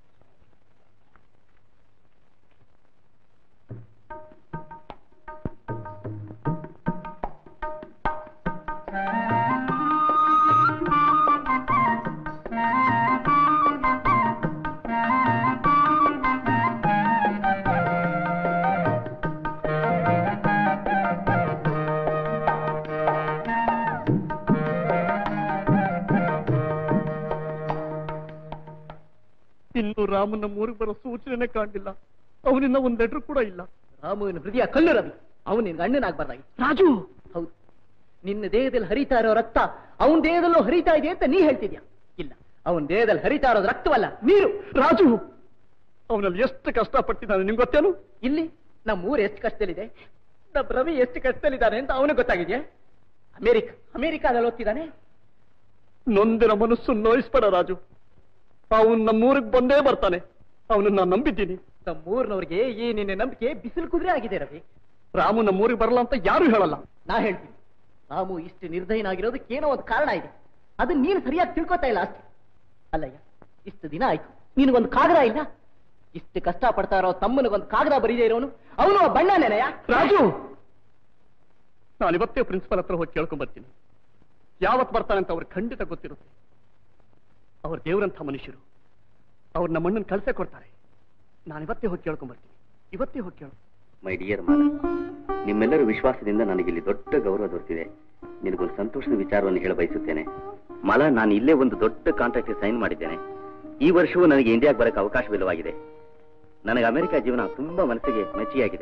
ಇನ್ನು ರಾಮು ನಮ್ಮ ಊರಿಗೆ ಬರೋ ಸೂಚನೆ ಕಾಣಲಿಲ್ಲ ಅವನಿಂದ ಒಂದ್ ಲೆಟರ್ ಕೂಡ ಇಲ್ಲ ರಾಮುವಿನ ಹೃದಯ ಕಲ್ಲು ರವಿ ಅವನು ನಿನ್ಗೆ ಅಣ್ಣನಾಗ್ಬಾರ್ದಾಗಿ ರಾಜು ಹೌದು ನಿನ್ನ ದೇಹದಲ್ಲಿ ಹರಿತಾ ಇರೋ ರಕ್ತ ಅವನ ದೇಹದಲ್ಲೂ ಹರಿತಾ ಇದೆ ಅಂತ ನೀ ಹೇಳ್ತಿದ್ಯಾ ಇಲ್ಲ ಅವನ ದೇಹದಲ್ಲಿ ಹರಿತಾ ಇರೋದು ರಕ್ತವಲ್ಲ ನೀರು ರಾಜು ಅವನಲ್ಲಿ ಎಷ್ಟು ಕಷ್ಟಪಟ್ಟಿದ್ದಾನೆ ನಿಮ್ಗೆ ಗೊತ್ತೇನು ಇಲ್ಲಿ ನಮ್ಮ ಊರು ಎಷ್ಟು ಕಷ್ಟದಲ್ಲಿದೆ ನಮ್ಮ ರವಿ ಎಷ್ಟು ಕಷ್ಟದಲ್ಲಿದ್ದಾನೆ ಅಂತ ಅವನಿಗೆ ಗೊತ್ತಾಗಿದೆಯಾ ಅಮೆರಿಕ ಅಮೆರಿಕಾದಲ್ಲಿ ಓದ್ತಿದ್ದಾನೆ ನೊಂದಿನ ಮನಸ್ಸು ನೋಯಿಸ್ಬೇಡ ರಾಜು ಅವನು ನಮ್ಮೂರಿಗೆ ಬಂದೇ ಬರ್ತಾನೆ ಅವನನ್ನ ನಾನು ನಂಬಿದ್ದೀನಿ ನಮ್ಮೂರಿನವ್ರಿಗೆ ಈ ನಿನ್ನ ನಂಬಿಕೆ ಬಿಸಿಲು ಕುದುರೆ ಆಗಿದೆ ರವಿ ರಾಮು ನಮ್ಮೂರಿಗೆ ಬರಲ್ಲ ಅಂತ ಯಾರು ಹೇಳಲ್ಲ ನಾ ಹೇಳ್ತೀನಿ ರಾಮು ಇಷ್ಟು ನಿರ್ದಯನಾಗಿರೋದಕ್ಕೆ ಏನೋ ಒಂದು ಕಾರಣ ಇದೆ ಅದನ್ನ ನೀನು ಸರಿಯಾಗಿ ತಿಳ್ಕೊತಾ ಇಲ್ಲ ಅಷ್ಟೇ ಅಲ್ಲಯ್ಯ ಇಷ್ಟು ದಿನ ಆಯ್ತು ನಿನಗೊಂದು ಕಾಗದ ಇಲ್ಲ ಇಷ್ಟು ಕಷ್ಟ ಪಡ್ತಾ ಇರೋ ತಮ್ಮನಿಗೊಂದು ಕಾಗದ ಬರೀದೇ ಇರೋನು ಅವನು ಬಣ್ಣನೇನಯ್ಯ ರಾಜು ನಾನು ಇವತ್ತೇ ಪ್ರಿನ್ಸಿಪಲ್ ಹತ್ರ ಹೋಗಿ ಕೇಳ್ಕೊಂಡ್ ಬರ್ತೀನಿ ಯಾವತ್ ಬರ್ತಾನೆ ಅಂತ ಅವ್ರಿಗೆ ಖಂಡಿತ ಗೊತ್ತಿರುತ್ತೆ ಅವ್ರ ದೇವರಂಥ ಮನುಷ್ಯರು ಅವ್ರು ನಮ್ಮಣ್ಣನ ಕಳ್ಸೆ ಕೊಡ್ತಾರೆ ನಾನು ಇವತ್ತೇ ಹೋಗಿ ಕೇಳ್ಕೊಂಡ್ ಬರ್ತೀನಿ ಇವತ್ತೇ ಹೋಗಿ ಕೇಳು ಮೈ ಡಿಯರ್ ಮಾಲ ನಿಮ್ಮೆಲ್ಲರ ವಿಶ್ವಾಸದಿಂದ ನನಗಿಲ್ಲಿ ದೊಡ್ಡ ಗೌರವ ದೊರೆತಿದೆ ನಿನಗೊಂದು ಸಂತೋಷದ ವಿಚಾರವನ್ನು ಹೇಳ ಬಯಸುತ್ತೇನೆ ಮಾಲ ನಾನು ಇಲ್ಲೇ ಒಂದು ದೊಡ್ಡ ಕಾಂಟ್ರಾಕ್ಟ್ ಸೈನ್ ಮಾಡಿದ್ದೇನೆ ಈ ವರ್ಷವೂ ನನಗೆ ಇಂಡಿಯಾಗೆ ಬರಕ್ಕೆ ಅವಕಾಶವಿಲ್ಲವಾಗಿದೆ ನನಗೆ ಅಮೆರಿಕ ಜೀವನ ತುಂಬಾ ಮನಸ್ಸಿಗೆ ಮೆಚ್ಚಿಯಾಗಿದೆ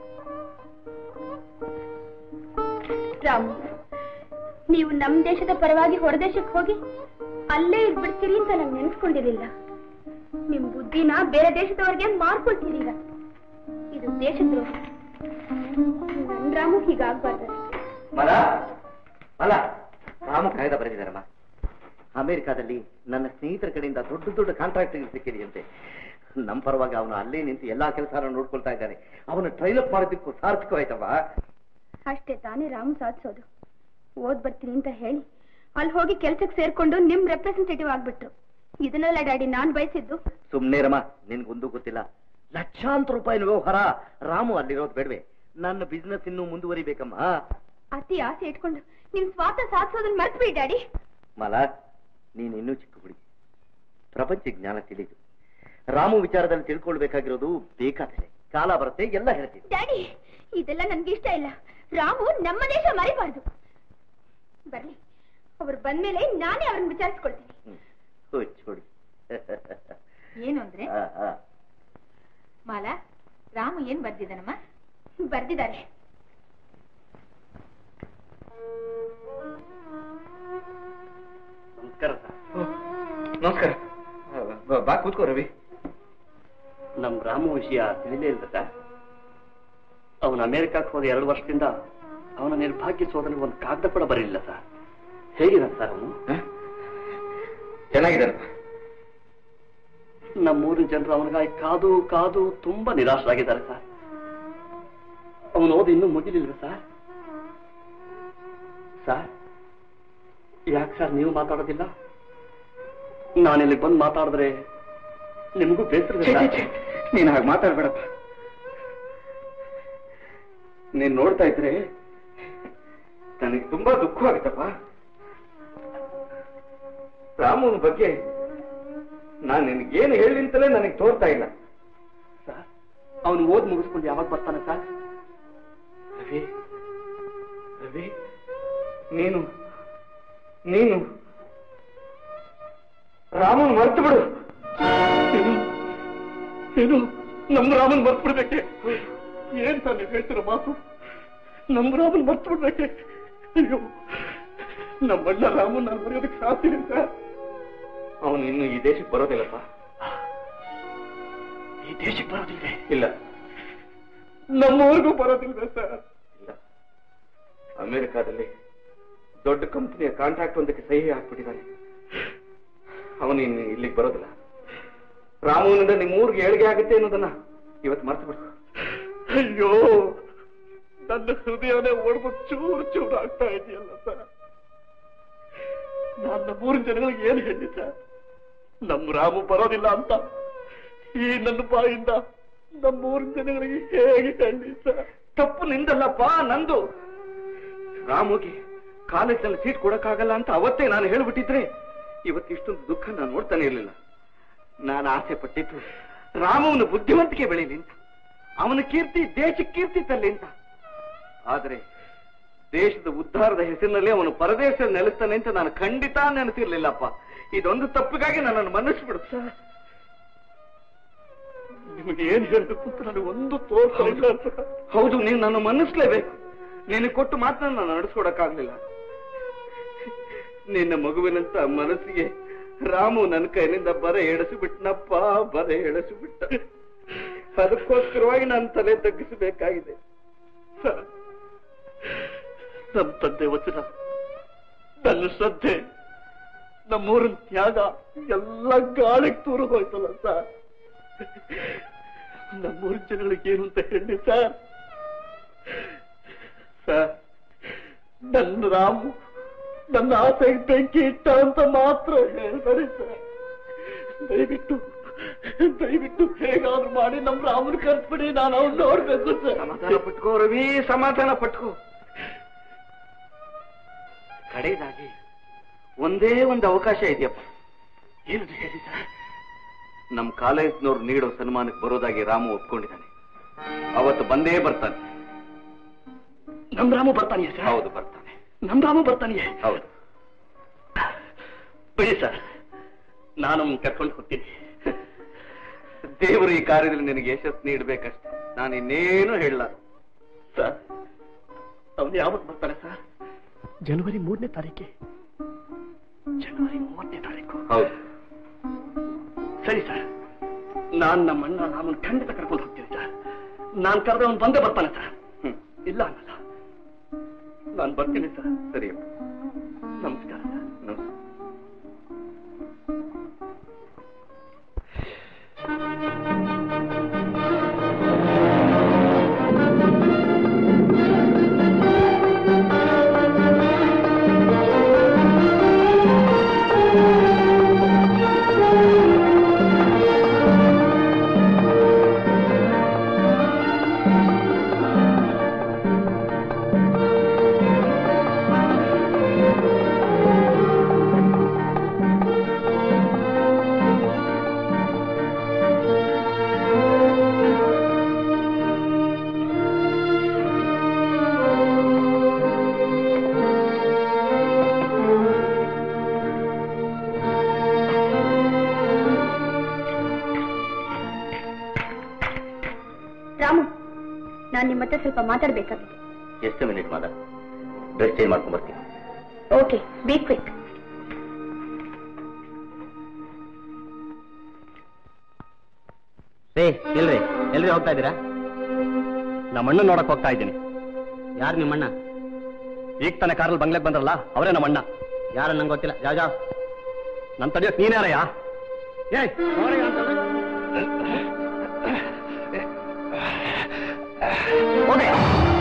ರಾಮು ನೀವು ನಮ್ ದೇಶದ ಪರವಾಗಿ ಹೊರದೇಶಕ್ಕೆ ಹೋಗಿ ಅಲ್ಲೇ ಇದ್ಬಿಡ್ತೀರಿ ಅಂತ ನಂಗೆ ನೆನ್ಸ್ಕೊಂಡಿರ್ಲಿಲ್ಲ ನಿಮ್ ಬುದ್ಧಿನ ಬೇರೆ ದೇಶದವ್ರಿಗೆ ಮಾರ್ಕೊಳ್ತೀರೀಗ ಇದು ದೇಶದ್ರೋಹ ನನ್ ರಾಮು ಹೀಗಾಗ್ಬಾರ್ದು ಮಲ ಮಲ ರಾಮು ಕಾಯ್ದ ಬರೆದಿದ್ದಾರಮ್ಮ ಅಮೆರಿಕಾದಲ್ಲಿ ನನ್ನ ಸ್ನೇಹಿತರ ಕಡೆಯಿಂದ ದೊಡ್ಡ ದೊಡ್ಡ ಕಾಂಟ್ರಾಕ್ಟ್ ಸಿಕ್ಕಿದೆಯಂತೆ ನಮ್ಮ ಪರವಾಗಿ ಅವನು ಅಲ್ಲೇ ನಿಂತು ಎಲ್ಲಾ ಕೆಲಸ ನೋಡ್ಕೊಳ್ತಾ ಇದ್ದಾನೆ ಅವನು ಟ್ರೈಲ್ ಅಪ್ ಮಾಡೋದಕ್ಕೂ ಸಾರ್ಥಕವಾಯ್ತವ ಅಷ್ಟೇ ತಾನೇ ರಾಮು ಸಾಧಿಸೋದು ಓದ್ ಬರ್ತೀನಿ ಅಂತ ಹೇಳಿ ಅಲ್ಲಿ ಹೋಗಿ ಕೆಲ್ಸಕ್ಕೆ ಸೇರ್ಕೊಂಡು ನಿಮ್ ರೆಪ್ರೆಸೆಂಟೇಟಿವ್ ಆಗ್ಬಿಟ್ರು ಇದನ್ನೆಲ್ಲ ಡ್ಯಾಡಿ ನಾನ್ ಬಯಸಿದ್ದು ಸುಮ್ನೆ ರಮ ನಿನ್ಗೊಂದು ಗೊತ್ತಿಲ್ಲ ಲಕ್ಷಾಂತರ ರೂಪಾಯಿ ವ್ಯವಹಾರ ರಾಮು ಅಲ್ಲಿರೋದು ಬೇಡವೆ ನನ್ನ ಬಿಸ್ನೆಸ್ ಇನ್ನೂ ಮುಂದುವರಿಬೇಕಮ್ಮ ಅತಿ ಆಸೆ ಇಟ್ಕೊಂಡು ನಿಮ್ ಸ್ವಾರ್ಥ ಸಾಧಿಸೋದನ್ನ ಮರ್ತ್ಬಿಡಿ ಡ್ಯಾಡಿ ಮಲ ನೀನ್ ಇನ್ನೂ ಚಿಕ್ಕ ಹುಡುಗಿ ಪ್ರಪಂಚ ಜ್ಞಾನ ತಿಳಿದು ರಾಮು ವಿಚಾರದಲ್ಲಿ ತಿಳ್ಕೊಳ್ಬೇಕಾಗಿರೋದು ಬೇಕಾದ್ರೆ ಕಾಲ ಬರುತ್ತೆ ಎಲ್ಲ ಹೇಳ್ತೀನಿ ಡ್ಯಾಡಿ ಇದೆಲ್ಲ ನನ್ಗೆ ಇಷ್ಟ ಇಲ್ಲ ರಾಮು ನಮ್ಮ ದೇಶ ಮರಿಬಾರ್ದು ಬರ್ಲಿ ಅವ್ರು ಬಂದ್ಮೇಲೆ ನಾನೇ ಅವ್ರನ್ನ ವಿಚಾರಿಸ್ಕೊಳ್ತೀನಿ ಹುಚ್ಚುಡಿ ಏನು ಅಂದ್ರೆ ಆ, ಆ. ಮಾಲಾ ರಾಮು ಏನ್ ಬರ್ದಿದ್ದಾನಮ್ಮ ಬರ್ದಿದ್ದಾರೆ ನಮಸ್ಕಾರ ನಮಸ್ಕಾರ ಬಾ ಕೂತ್ಕೋ ರವಿ ನಮ್ ರಾಮು ವಿಷಯ ತಿಳಿಲೇ ಇಲ್ಲ ಸರ್ ಅವನು ಅಮೆರಿಕಕ್ಕೆ ಹೋದ ಎರಡು ವರ್ಷದಿಂದ ಅವನ ನಿರ್ಭಾಗ್ಯ ಸೋದನಿಗೆ ಒಂದು ಕಾಗದ ಕೂಡ ಬರಲಿಲ್ಲ ಸರ್ ಹೇಗಿದ್ದಾನೆ ಸರ್ ಅವನು ಚೆನ್ನಾಗಿದ್ದಾನಪ್ಪ ನಮ್ಮೂರಿನ ಜನರು ಅವನಿಗಾಗಿ ಕಾದು ಕಾದು ತುಂಬಾ ನಿರಾಶರಾಗಿದ್ದಾರೆ ಸರ್ ಅವನು ಓದಿ ಇನ್ನೂ ಮುಗಿಲಿಲ್ವ ಸರ್ ಸರ್ ಯಾಕೆ ಸರ್ ನೀವು ಮಾತಾಡೋದಿಲ್ಲ ನಾನಿಲ್ಲಿ ಬಂದು ಮಾತಾಡಿದ್ರೆ ನಿಮಗೂ ಬೇಸರ ಛೆ, ಛೆ, ಛೆ. ನೀನ್ ಹಾಗೆ ಮಾತಾಡ್ಬೇಡಪ್ಪ ನೀನ್ ನೋಡ್ತಾ ಇದ್ರೆ ನನಗೆ ತುಂಬಾ ದುಃಖವಾಗುತ್ತಪ್ಪ ರಾಮನ ಬಗ್ಗೆ ನಾನು ನಿನಗೇನು ಹೇಳಿ ಅಂತಲೇ ನನಗೆ ತೋರ್ತಾ ಇಲ್ಲ ಸರ್ ಅವನು ಓದ್ ಮುಗಿಸ್ಕೊಂಡು ಯಾವಾಗ ಬರ್ತಾನೆ ಸರ್ ರವಿ ರವಿ ನೀನು ನೀನು ರಾಮನ್ ಮರ್ತು ಬಿಡು ಏನು ಏನು ನಮ್ಮ ರಾಮನ್ ಮರ್ತು ಬಿಡ್ಬೇಕೆ ಏನ್ ಸರ್ ನೀವು ಹೇಳ್ತಿರೋ ಮಾತು ನಮ್ಮ ರಾಮನ್ ಮರ್ತು ಬಿಡ್ಬೇಕೆ ಅಯ್ಯೋ ನಮ್ಮಣ್ಣ ರಾಮನ್ ನಾನು ಬರೆಯೋದಕ್ಕೆ ಸಾಧ್ಯ ಇಲ್ಲ ಸರ್ ಅವನು ಇನ್ನು ಈ ದೇಶಕ್ಕೆ ಬರೋದಿಲ್ಲಪ್ಪ ಈ ದೇಶಕ್ಕೆ ಬರೋದಿಲ್ಲ ಇಲ್ಲ ನಮ್ಮವ್ರಿಗೂ ಬರೋದಿಲ್ಲ ಸರ್ ಇಲ್ಲ ಅಮೆರಿಕಾದಲ್ಲಿ ದೊಡ್ಡ ಕಂಪನಿಯ ಕಾಂಟ್ರಾಕ್ಟ್ ಒಂದಕ್ಕೆ ಸಹಿ ಹಾಕ್ಬಿಟ್ಟಿದ್ದಾನೆ ಅವನು ಇನ್ನು ಇಲ್ಲಿಗೆ ಬರೋದಿಲ್ಲ ರಾಮನಿಂದ ನಿಮ್ಮ ಊರಿಗೆ ಏಳಿಗೆ ಆಗುತ್ತೆ ಅನ್ನೋದನ್ನ ಇವತ್ತು ಮರ್ತು ಬಿಡು ಅಯ್ಯೋ ನನ್ನ ಹೃದಯನೇ ಒಡೆದು ಚೂರು ಚೂರು ಆಗ್ತಾ ಇದೆಯಲ್ಲ ಸರ್ ನನ್ನ ಮೂರು ಜನಗಳಿಗೆ ಏನು ಹೇಳಿ ಸರ್ ನಮ್ಮ ರಾಮು ಬರೋದಿಲ್ಲ ಅಂತ ಈ ನನ್ನ ಬಾಯಿಂದ ನಮ್ಮ ಮೂರು ಜನಗಳಿಗೆ ಹೇಗೆ ಹೇಳಿ ಸರ್ ತಪ್ಪು ನಿಂದಲ್ಲಪ್ಪ ನಂದು ರಾಮುಗೆ ಕಾಲೇಜ್ನಲ್ಲಿ ಸೀಟ್ ಕೊಡಕ್ಕಾಗಲ್ಲ ಅಂತ ಅವತ್ತೇ ನಾನು ಹೇಳ್ಬಿಟ್ಟಿದ್ರೆ ಇವತ್ತು ಇಷ್ಟೊಂದು ದುಃಖ ನಾನು ನೋಡ್ತಾನೆ ಇರಲಿಲ್ಲ ನಾನು ಆಸೆ ಪಟ್ಟಿದ್ದು ರಾಮವನ ಬುದ್ಧಿವಂತಿಕೆ ಬೆಳೀಲಿ ಅಂತ ಅವನ ಕೀರ್ತಿ ದೇಶಕ್ಕೆ ಕೀರ್ತಿ ತರಲಿ ಅಂತ ಆದರೆ ದೇಶದ ಉದ್ಧಾರದ ಹೆಸರಿನಲ್ಲಿ ಅವನು ಪರದೇಶದಲ್ಲಿ ನೆಲೆಸ್ತಾನೆ ಅಂತ ನಾನು ಖಂಡಿತ ನೆನೆಸಿರ್ಲಿಲ್ಲಪ್ಪ ಇದೊಂದು ತಪ್ಪಿಗಾಗಿ ನನ್ನನ್ನು ಮನ್ನಿಸ್ಬಿಡು ಸರ್ ನಿಮಗೆ ಏನ್ ಹೇಳ್ಬೇಕು ಅಂತ ನನಗೆ ಒಂದು ತೋರ್ಸಲಿಲ್ಲ ಸರ್ ಹೌದು ನೀನು ನನ್ನ ಮನ್ನಿಸ್ಲೇಬೇಕು ನಿನಗೆ ಕೊಟ್ಟು ಮಾತನ್ನ ನಾನು ನಡೆಸ್ಕೊಡಕ್ಕಾಗ್ಲಿಲ್ಲ ನಿನ್ನ ಮಗುವಿನಂತ ಮನಸ್ಸಿಗೆ ರಾಮು ನನ್ನ ಕೈನಿಂದ ಬರ ಎಳಿಸಿಬಿಟ್ನಪ್ಪ ಬರ ಎಳಿಸಿಬಿಟ್ಟ ಅದಕ್ಕೋಸ್ಕರವಾಗಿ ನಾನು ತಲೆ ತಗ್ಗಿಸಬೇಕಾಗಿದೆ ಸರ್, ನಮ್ಮ ತಂದೆ ವಚನ ನನ್ನ ಶ್ರದ್ಧೆ ನಮ್ಮೂರಿನ ತ್ಯಾಗ ಎಲ್ಲ ಗಾಳಿಗೆ ತೂರು ಹೋಯ್ತಲ್ಲ ಸರ್ ನಮ್ಮೂರಿನ ಜನಗಳಿಗೆ ಏನು ಅಂತ ಹೇಳಿ ಸರ್ ಸರ್ ನನ್ನ ರಾಮು ನನ್ನ ಆಸೆಗೆ ಬೆಂಕಿ ಇಟ್ಟ ಅಂತ ಮಾತ್ರ ಹೇಳ್ಬೇಡಿ ಸರ್ ದಯವಿಟ್ಟು ದಯವಿಟ್ಟು ಹೇಗಾದ್ರೂ ಮಾಡಿ ನಮ್ಮ ರಾಮನ ಕರ್ಸ್ಬಿಡಿ ನಾನು ಅವ್ನು ನೋಡ್ಬೇಕು ಸರ್ ಸಮಾಧಾನ ಪಟ್ಕೋ ರವಿ ಸಮಾಧಾನ ಪಟ್ಕೋ ಕಡೆಯದಾಗಿ ಒಂದೇ ಒಂದು ಅವಕಾಶ ಇದೆಯಪ್ಪ ಏನು ಹೇಳಿ ಸರ್ ನಮ್ ಕಾಲೇಜ್ನವ್ರು ನೀಡೋ ಸನ್ಮಾನಕ್ಕೆ ಬರೋದಾಗಿ ರಾಮು ಒಪ್ಕೊಂಡಿದ್ದಾನೆ ಅವತ್ತು ಬಂದೇ ಬರ್ತಾನೆ ನಮ್ ರಾಮು ಬರ್ತಾನೆ ಸರ್ ಹೌದು ಬರ್ತಾನೆ ನಮ್ ರಾಮು ಬರ್ತಾನೆ ಹೌದು ಬಿಡಿ ಸರ್ ನಾನು ಅವ್ನ ಕರ್ಕೊಂಡು ಹೋಗ್ತೀನಿ ದೇವರು ಈ ಕಾರ್ಯದಲ್ಲಿ ನಿನಗೆ ಯಶಸ್ಸು ನೀಡ್ಬೇಕಷ್ಟೆ ನಾನು ಇನ್ನೇನು ಹೇಳಲ್ಲ ಸರ್ ಅವನು ಯಾವತ್ತು ಬರ್ತಾನೆ ಸರ್ ಜನವರಿ ಮೂರನೇ ತಾರೀಕೆ ಜನವರಿ ಮೂವತ್ತನೇ ತಾರೀಕು ಹೌದು ಸರಿ ಸರ್ ನಾನ್ ನಮ್ಮ ಅಣ್ಣ ರಾಮನ್ ಖಂಡಿತ ಕರ್ಕೊಂಡು ಹೋಗ್ತೀನಿ ಸರ್ ನಾನ್ ಕರೆದ ಅವ್ನು ಬಂದೇ ಬರ್ತಾನೆ ಸರ್ ಇಲ್ಲ ಅನ್ನಲ್ಲ ನಾನು ಬರ್ತೀನಿ ಸರ್ ಸರಿ ನಮಸ್ಕಾರ ಸರ್ ನಮಸ್ಕಾರ ರಾಮು ನಾನು ನಿಮ್ಮ ಹತ್ರ ಸ್ವಲ್ಪ ಮಾತಾಡ್ಬೇಕಾಗಿದೆ ಎಷ್ಟು ಮಿನಿಟ್ ಮಾದ ಡ್ರೆಸ್ ಚೇಂಜ್ ಮಾಡ್ಕೊಂಡ್ ಬರ್ತೀನಿ ಓಕೆ ಬಿ ಕ್ವಿಕ್ ರೇ ಎಲ್ರಿ ಎಲ್ರಿ ಹೋಗ್ತಾ ಇದ್ದೀರಾ ನಮ್ಮಣ್ಣ ನೋಡಕ್ ಹೋಗ್ತಾ ಇದ್ದೀನಿ ಯಾರು ನಿಮ್ಮಣ್ಣ ಈಗ ತಾನೇ ಕಾರಲ್ಲಿ ಬಂಗ್ಲೆಗ್ ಬಂದ್ರಲ್ಲ ಅವರೇ ನಮ್ಮಣ್ಣ ಯಾರು ನಂಗೆ ಗೊತ್ತಿಲ್ಲ ಯಾವ ಯಾವ ನನ್ ತಡಿಯೋಕ್ ನೀನ್ಯಾರಯ್ಯ ಏಯ್ ನೋಡಯ್ಯ ಅಂತಂದ್ರೆ. ಹೋಗೆ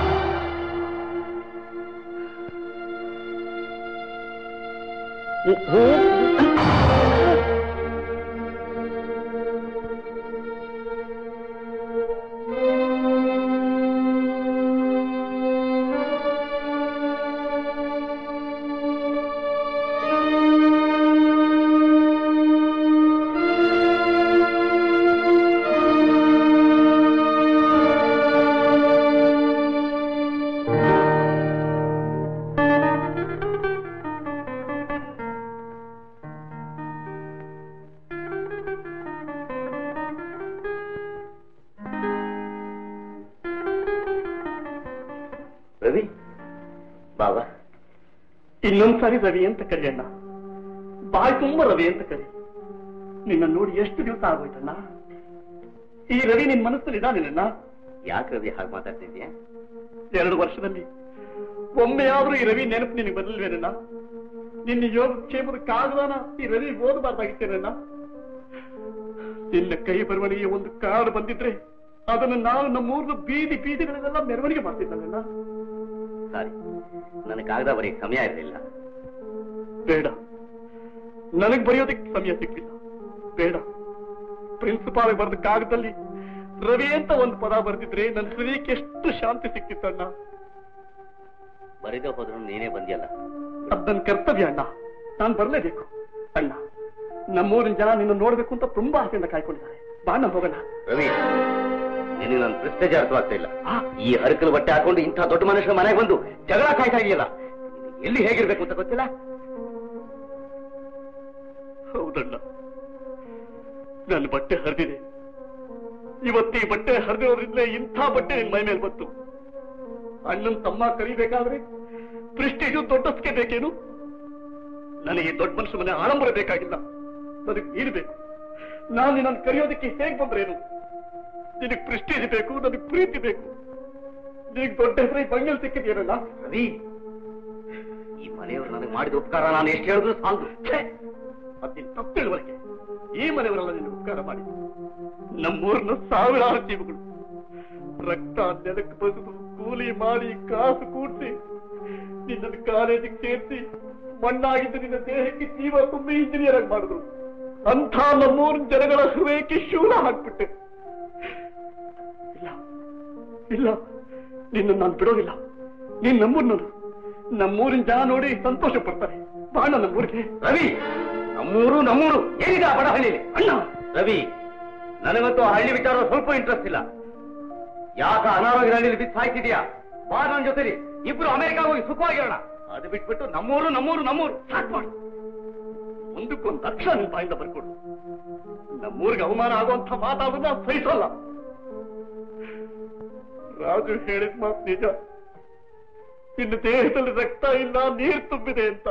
ರವಿ ಬಾಬಾ ಇನ್ನೊಂದ್ಸಾರಿ ರವಿ ಅಂತ ಕರಿಯಣ್ಣ ಬಾಯ್ ತುಂಬ ರವಿ ಅಂತ ಕರಿ ನಿನ್ನ ನೋಡಿ ಎಷ್ಟು ದಿವಸ ಆಗೋಯ್ತಣ್ಣ ಈ ರವಿ ನಿನ್ ಮನಸ್ಸಲ್ಲಿ ಇದ್ದಾನೇನಣ್ಣ ಯಾಕೆ ರವಿ ಹಾಗೆ ಮಾತಾಡ್ತಿದ್ಯಾ ಎರಡು ವರ್ಷದಲ್ಲಿ ಒಮ್ಮೆಯಾದ್ರೂ ಈ ರವಿ ನೆನಪು ನಿನಗೆ ಬರಲ್ವೇನಣ್ಣ ನಿನ್ನ ಯೋಗ ಕ್ಷೇಮದ ಕಾಗದಾನ ಈ ರವಿ ಓದಬಾರ್ದಾಗಿತ್ತೇನಣ್ಣ ನಿನ್ನ ಕೈ ಬರವಣಿಗೆ ಒಂದು ಕಾರ್ಡ್ ಬಂದಿದ್ರೆ ಅದನ್ನು ನಾವು ನಮ್ಮೂರ್ನ ಬೀದಿ ಬೀದಿಗಳನ್ನೆಲ್ಲ ಮೆರವಣಿಗೆ ಮಾಡ್ತಿದ್ದಲ್ಲ ಸಾರಿ ನನಗೆ ಕಾಗದ ಬರೀ ಸಮಯ ಇರಲಿಲ್ಲ ಬೇಡ ನನಗ್ ಬರೆಯೋದಕ್ಕೆ ಸಮಯ ಸಿಕ್ಕಿಲ್ಲ ಬೇಡ ಪ್ರಿನ್ಸಿಪಾಲ್ ಬರೆದ ಕಾಗದಲ್ಲಿ ರವಿ ಅಂತ ಒಂದು ಪದ ಬರೆದಿದ್ರೆ ನನ್ನ ಹೃದಯಕ್ಕೆ ಎಷ್ಟು ಶಾಂತಿ ಸಿಕ್ತಿತ್ತಣ್ಣ ಬರೀದೇ ಹೋದ್ರು ನೀನೇ ಬಂದಿಯಲ್ಲ ಅದ್ ನನ್ನ ಕರ್ತವ್ಯ ಅಣ್ಣ ನಾನ್ ಬರ್ಲೇಬೇಕು ಅಣ್ಣ ನಮ್ಮೂರಿನ ಜನ ನಿನ್ನ ನೋಡ್ಬೇಕು ಅಂತ ತುಂಬಾ ಆಸೆಯಿಂದ ಕಾಯ್ಕೊಂಡಿದ್ದಾರೆ ಬಾಣ ಹೋಗೋಣ ರವಿ ನಿನಗೆ ನನ್ನ ಪ್ರೆಸ್ಟೇಜ್ ಅರ್ಥವಾಗ್ತಾ ಇಲ್ಲ ಈ ಹರಕಲು ಬಟ್ಟೆ ಹಾಕೊಂಡು ಇಂಥ ದೊಡ್ಡ ಮನುಷ್ಯರ ಮನೆಗೆ ಬಂದು ಜಗಳ ಕಾಯ್ತಾ ಇದೆಯಲ್ಲ ಎಲ್ಲಿ ಹೇಗಿರ್ಬೇಕು ಅಂತ ಗೊತ್ತಿಲ್ಲ ಹೌದಣ್ಣ ನನ್ನ ಬಟ್ಟೆ ಹರಿದಿದೆ ಇವತ್ತು ಈ ಬಟ್ಟೆ ಹರಿದಿರೋದ್ರಿಂದಲೇ ಇಂಥ ಬಟ್ಟೆ ನಿನ್ ಮೈ ಮೇಲೆ ಬಂತು ಅಣ್ಣನ್ ತಮ್ಮ ಕರಿಬೇಕಾದ್ರೆ ಪ್ರೆಸ್ಟೇಜು ದೊಡ್ಡಸ್ಕೆ ಬೇಕೇನು ನನಗೆ ಈ ದೊಡ್ಡ ಮನುಷ್ಯ ಮನೆ ಆಡಂಬರ ಬೇಕಾಗಿಲ್ಲ ನನಗೆ ನೀನು ಬೇಕು ನಾನು ನಿನ್ನನ್ನು ಕರೆಯೋದಕ್ಕೆ ಹೇಗ್ ಬಂದ್ರೇನು ನಿನಗ್ ಪ್ರೆಸ್ಟೇಜ್ ಬೇಕು ನನಗೆ ಪ್ರೀತಿ ಬೇಕು ನಿನಗ್ ದೊಡ್ಡ ಹೆಸರು ಬಂಗಲ್ ಸಿಕ್ಕಿದೆಯಲ್ಲ ರವಿ ಈ ಮನೆಯವರು ನನಗೆ ಮಾಡಿದ ಉಪಕಾರ ನಾನು ಎಷ್ಟು ಹೇಳಿದ್ರು ಸಾಲದು ಮತ್ತಿನ್ ತಪ್ಪು ತಿಳುವಳಿಕೆ ಈ ಮನೆಯವರೆಲ್ಲ ನಿನ್ನ ಉಪಕಾರ ಮಾಡಿ ನಮ್ಮೂರಿನ ಸಾವಿರಾರು ಜೀವಗಳು ರಕ್ತ ನೆಲಕ್ಕೆ ಬಸಿದು ಕೂಲಿ ಮಾಡಿ ಕಾಸು ಕೂಡಿಸಿ ನಿನ್ನನ್ನು ಕಾಲೇಜಿಗೆ ಸೇರಿಸಿ ಮಣ್ಣಾಗಿದ್ದು ನಿನ್ನ ದೇಹಕ್ಕೆ ಜೀವ ತುಂಬಿ ಇಂಜಿನಿಯರ್ ಆಗಿ ಮಾಡಿದ್ರು ಅಂಥ ನಮ್ಮೂರಿನ ಜನಗಳ ಹೃದಯಕ್ಕೆ ಶೂಲ ಹಾಕ್ಬಿಟ್ಟೆ ಇಲ್ಲ ಇಲ್ಲ ನಿನ್ನ ನಾನು ಬಿಡೋದಿಲ್ಲ ನೀನ್ ನಮ್ಮೂರ್ನವರು ನಮ್ಮೂರಿನ ಜನ ನೋಡಿ ಸಂತೋಷ ಪಡ್ತಾರೆ ಬಾಣ ನಮ್ಮೂರಿಗೆ ರವಿ ನಮ್ಮೂರು ನಮ್ಮೂರು ಏನಿದೆ ಆ ಬಡ ಹಳ್ಳಿಲಿ ಅಣ್ಣ ರವಿ ನನಗಂತೂ ಆ ಹಳ್ಳಿ ವಿಚಾರ ಸ್ವಲ್ಪ ಇಂಟ್ರೆಸ್ಟ್ ಇಲ್ಲ ಯಾಕ ಅನಾರೋಗ್ಯ ಹಳ್ಳಿಲಿ ಬಿದ್ದು ಸಾಯ್ತಿದ್ಯಾ ಬಾ ನನ್ನ ಜೊತೆಲಿ ಇಬ್ರು ಅಮೆರಿಕ ಹೋಗಿ ಸುಖವಾಗಿರೋಣ ಅದು ಬಿಟ್ಬಿಟ್ಟು ನಮ್ಮೂರು ನಮ್ಮೂರು ನಮ್ಮೂರು ಸಾಕ್ ಮಾಡು ಒಂದಕ್ಕೊಂದು ಲಕ್ಷ ನಿನ್ ಬಾಯಿಂದ ಬರ್ಕೊಡು ನಮ್ಮೂರಿಗೆ ಅವಮಾನ ಆಗುವಂತ ಮಾತಾಡೋದನ್ನ ಸಹಿಸಲ್ಲ ರಾಜು ಹೇಳಿದ ಮಾತು ನಿಜ ಇನ್ನು ದೇಹದಲ್ಲಿ ರಕ್ತ ಇಲ್ಲ ನೀರು ತುಂಬಿದೆ ಅಂತ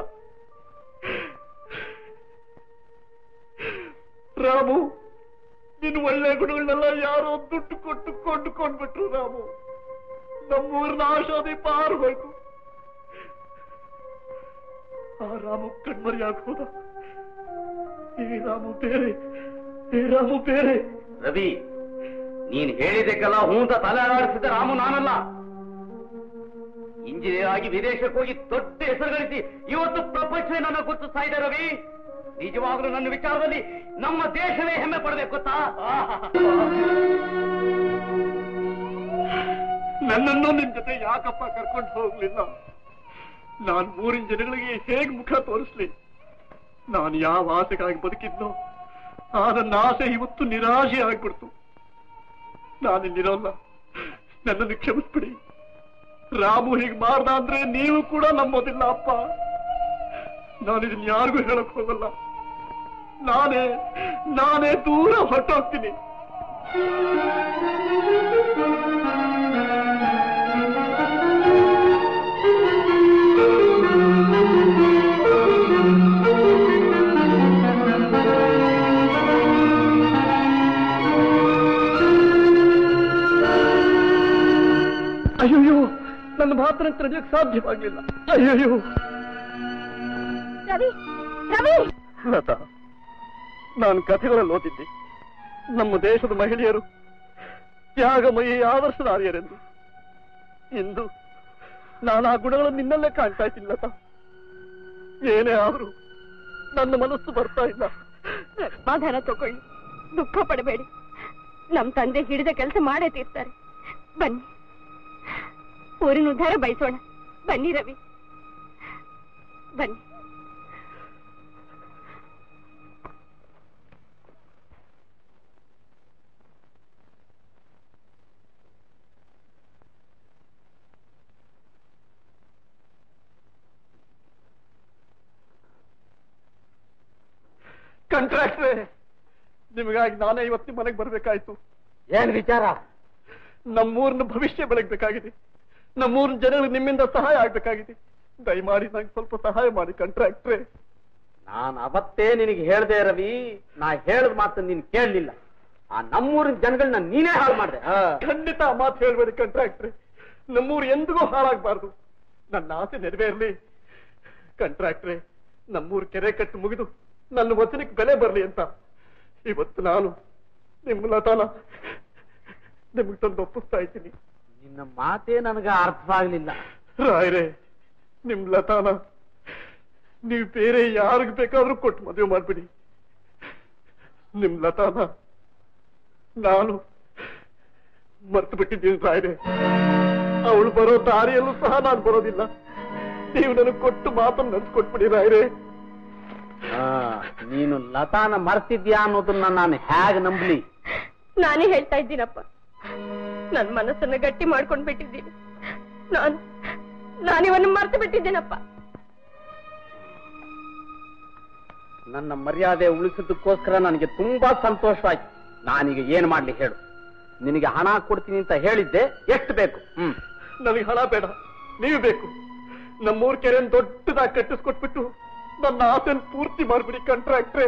ರಾಮು ನಿನ್ ಒಳ್ಳೆ ಗುಣಗಳನ್ನೆಲ್ಲ ಯಾರೋ ದುಡ್ಡು ಕೊಟ್ಟು ಕೊಂಡುಕೊಂಡ್ಬಿಟ್ರು ರಾಮು ನಮ್ಮೂರಿನ ಆಶಾದೀಪ ಆರ್ಬೇಕು ಆ ರಾಮು ಕಣ್ಮರಿಯಾಗ್ಬೋದ ಈ ರಾಮು ಬೇರೆ ಈ ರಾಮು ಬೇರೆ ರವಿ ನೀನ್ ಹೇಳಿದಕ್ಕೆಲ್ಲ ಹೂ ಅಂತ ತಲೆ ಅಲಾಡಿಸಿದ ರಾಮು ನಾನಲ್ಲ ಇಂಜಿನಿಯರ್ ಆಗಿ ವಿದೇಶಕ್ಕೆ ಹೋಗಿ ದೊಡ್ಡ ಹೆಸರು ಗಳಿಸಿ ಇವತ್ತು ಪ್ರಪಂಚವೇ ನನ್ನ ಗುರುತಿಸ್ತಾ ಇದೆ ರವಿ ನಿಜವಾಗ್ಲೂ ನನ್ನ ವಿಚಾರದಲ್ಲಿ ನಮ್ಮ ದೇಶವೇ ಹೆಮ್ಮೆ ಪಡಬೇಕು ಗೊತ್ತಾ ನನ್ನನ್ನು ನಿನ್ ಜೊತೆ ಯಾಕಪ್ಪ ಕರ್ಕೊಂಡು ಹೋಗ್ಲಿಲ್ಲ ನಾನ್ ಊರಿನ ಜನಗಳಿಗೆ ಹೇಗ್ ಮುಖ ತೋರಿಸ್ಲಿ ನಾನು ಯಾವ ಆಸೆಗಾಗಿ ಬದುಕಿದ್ನೋ ಆ ನನ್ನ ಆಸೆ ಇವತ್ತು ನಿರಾಶೆ ಆಗ್ಬಿಡ್ತು ನಾನಿಲ್ಲಿರೋಲ್ಲ ನನ್ನನ್ನು ಕ್ಷಮಿಸ್ಬಿಡಿ ರಾಮು ಹೀಗೆ ಮಾಡ್ದ ಅಂದ್ರೆ ನೀವು ಕೂಡ ನಂಬೋದಿಲ್ಲ ಅಪ್ಪ ನಾನು ಇದನ್ನ ಯಾರಿಗೂ ಹೇಳಕ್ ಹೋಗಲ್ಲ ನಾನೇ ನಾನೇ ದೂರ ಹೊರಟೋಗ್ತೀನಿ ಅಯ್ಯೋ ನನ್ನ ಮಾತ್ರ ತಡೆಯೋಕ್ ಸಾಧ್ಯವಾಗ್ಲಿಲ್ಲ ಅಯ್ಯೋ ರವಿ ರವಿ ಲತಾ ನಾನು ಕಥೆಗಳಲ್ಲಿ ಓದಿದ್ದೆ ನಮ್ಮ ದೇಶದ ಮಹಿಳೆಯರು ತ್ಯಾಗಮಯಿ ಆದರ್ಶನಾರ್ಯರೆಂದು ಇಂದು ನಾನು ಆ ಗುಣಗಳನ್ನು ನಿನ್ನಲ್ಲೇ ಕಾಣ್ತಾ ಇದ್ದೀನಿ ಲತಾ ಏನೇ ಆದ್ರೂ ನನ್ನ ಮನಸ್ಸು ಬರ್ತಾ ಇಲ್ಲ ಸಮಾಧಾನ ತಗೊಳ್ಳಿ ದುಃಖ ಪಡಬೇಡಿ ನಮ್ ತಂದೆ ಹಿಡಿದ ಕೆಲಸ ಮಾಡೇ ತೀರ್ತಾರೆ ಬನ್ನಿ ಊರಿನ ಉದ್ಧಾರ ಬಯಸೋಣ ಬನ್ನಿ ರವಿ ಬನ್ನಿ ಕಂಟ್ರಾಕ್ಟ್ರೆ ನಿಮಗಾಗಿ ನಾನೇ ಇವತ್ತು ಮನೆಗೆ ಬರ್ಬೇಕಾಯ್ತು ಏನ್ ವಿಚಾರ ನಮ್ಮೂರಿನ ಭವಿಷ್ಯ ಬೆಳಗ್ಬೇಕಾಗಿದೆ ನಮ್ಮೂರಿನ ಜನಗಳಿಗೆ ನಿಮ್ಮಿಂದ ಸಹಾಯ ಆಗ್ಬೇಕಾಗಿದೆ ದಯಮಾಡಿ ನಂಗೆ ಸ್ವಲ್ಪ ಸಹಾಯ ಮಾಡಿ ಕಂಟ್ರಾಕ್ಟ್ರೆ ನಾನು ಅವತ್ತೇ ನಿನಗೆ ಹೇಳ್ದೆ ರವಿ ನಾ ಹೇಳದ್ ಮಾತು ನೀನ್ ಕೇಳಲಿಲ್ಲ ಆ ನಮ್ಮೂರಿನ ಜನಗಳನ್ನ ನೀನೇ ಹಾಳು ಮಾಡ್ದೆ ಖಂಡಿತ ಆ ಮಾತು ಹೇಳ್ಬೇಡಿ ಕಂಟ್ರಾಕ್ಟ್ರೆ ನಮ್ಮೂರು ಎಂದಿಗೂ ಹಾಳಾಗಬಾರ್ದು ನನ್ನ ಆಸೆ ನೆರವೇರ್ಲಿ ಕಂಟ್ರಾಕ್ಟ್ರೆ ನಮ್ಮೂರು ಕೆರೆ ಕಟ್ಟು ಮುಗಿದು ನನ್ನ ವಚನಕ್ಕೆ ಬೆಲೆ ಬರ್ಲಿ ಅಂತ ಇವತ್ತು ನಾನು ನಿಮ್ಮ ಲತಾನ ನಿಮ್ಗೆ ತಂದು ಒಪ್ಪಿಸ್ತಾ ಇದ್ದೀನಿ ನಿನ್ನ ಮಾತೇ ನನಗ ಅರ್ಥವಾಗ್ಲಿಲ್ಲ ರಾಯ್ರೆ ನಿಮ್ ಲತಾನ ನೀವು ಬೇರೆ ಯಾರಿಗ್ ಬೇಕಾದ್ರೂ ಕೊಟ್ಟು ಮದುವೆ ಮಾಡ್ಬಿಡಿ ನಿಮ್ ಲತಾನ ನಾನು ಮರ್ತು ಬಿಟ್ಟಿದ್ದೀನಿ ರಾಯ್ರೆ ಅವಳು ಬರೋ ದಾರಿಯಲ್ಲೂ ಸಹ ನಾನು ಬರೋದಿಲ್ಲ ನೀವು ನನಗೆ ಕೊಟ್ಟು ಮಾತನ್ನು ನೆನ್ಸ್ಕೊಟ್ಬಿಡಿ ರಾಯ್ರೆ ಆ, ನೀನು ಲತಾನ ಮರ್ತಿದ್ಯಾ ಅನ್ನೋದನ್ನ ನಾನು ಹೇಗ್ ನಂಬ್ಲಿ ನಾನೇ ಹೇಳ್ತಾ ಇದ್ದೀನಪ್ಪ ನನ್ ಮನಸ್ಸನ್ನ ಗಟ್ಟಿ ಮಾಡ್ಕೊಂಡ್ ಬಿಟ್ಟಿದ್ದೀನಿ ನಾನು ನಾನಿವನ್ನ ಮರ್ತು ಬಿಟ್ಟಿದ್ದೀನಪ್ಪ ನನ್ನ ಮರ್ಯಾದೆ ಉಳಿಸಿದ್ದಕ್ಕೋಸ್ಕರ ನನಗೆ ತುಂಬಾ ಸಂತೋಷವಾಯ್ತು ನಾನೀಗ ಏನ್ ಮಾಡ್ಲಿ ಹೇಳು ನಿನಗೆ ಹಣ ಕೊಡ್ತೀನಿ ಅಂತ ಹೇಳಿದ್ದೆ ಎಷ್ಟು ಬೇಕು ಹ್ಮ್ ನನಗೆ ಹಣ ಬೇಡ ನೀವು ಬೇಕು ನಮ್ಮೂರ್ ಕೆರೆಯನ್ನು ದೊಡ್ಡದಾಗಿ ಕಟ್ಟಿಸ್ಕೊಟ್ಬಿಟ್ಟು ನನ್ನ ಆಸೆನ್ ಪೂರ್ತಿ ಮಾಡ್ಬಿಡಿ ಕಂಟ್ರಾಕ್ಟ್ರೆ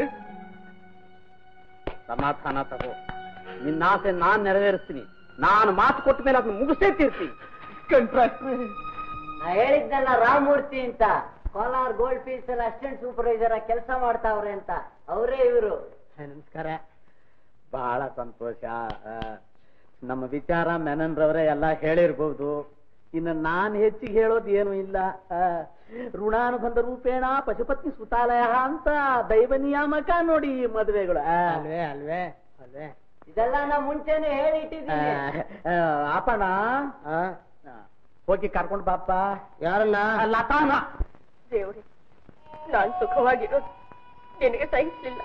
ಸಮಾಧಾನ ತಗೋ ನಿನ್ನ ಆಸೆ ನಾನ್ ನೆರವೇರಿಸ್ತೀನಿ ನಾನು ಮಾತು ಕೊಟ್ಟ ಮೇಲೆ ಅದನ್ನ ಮುಗಿಸೇ ತೀರ್ತೀನಿ ಕಂಟ್ರಾಕ್ಟ್ರೆ ನಾ ಹೇಳಿದ್ನಲ್ಲ ರಾಮಮೂರ್ತಿ ಅಂತ ಕೋಲಾರ ಗೋಲ್ಡ್ ಫೀಲ್ಡ್ಸ್ ಅಲ್ಲಿ ಅಸಿಸ್ಟೆಂಟ್ ಸೂಪರ್ವೈಸರ್ ಕೆಲಸ ಮಾಡ್ತಾವ್ರೆ ಅಂತ ಅವರೇ ಇವರು ನಮಸ್ಕಾರ ಬಹಳ ಸಂತೋಷ ಆ, ನಮ್ಮ ವಿಚಾರ ಮೆನನ್ರವರೇ ಎಲ್ಲ ಹೇಳಿರ್ಬೋದು ಇನ್ನು ನಾನ್ ಹೆಚ್ಚಿಗೆ ಹೇಳೋದು ಏನು ಇಲ್ಲ ಆ, ಋಣಾನುಬಂಧ ರೂಪೇಣ ಪಶುಪತ್ನಿ ಸುತಾಲಯ ಅಂತ ದೈವ ನಿಯಾಮಕ ನೋಡಿ ಈ ಮದುವೆಗಳು ಆ. ಅಲ್ವೇ ಅಲ್ವೇ ಅಲ್ವೇ ಇದೆಲ್ಲ ನಾ ಮುಂಚೆನೆ ಹೇಳಿ ಇಟ್ಟಿದ್ದೀನಿ ಆ, ಅಪ್ಪಣ ಆ, ಆ, ಹೋಗಿ ಕರ್ಕೊಂಡು ಬಾಪ್ಪ ಯಾರನ್ನ ಲತಾನ ದೇವ್ರೆ ನಾನ್ ಸುಖವಾಗಿರೋದು ನಿನಗೆ ಸಹಿಸ್ಲಿಲ್ಲ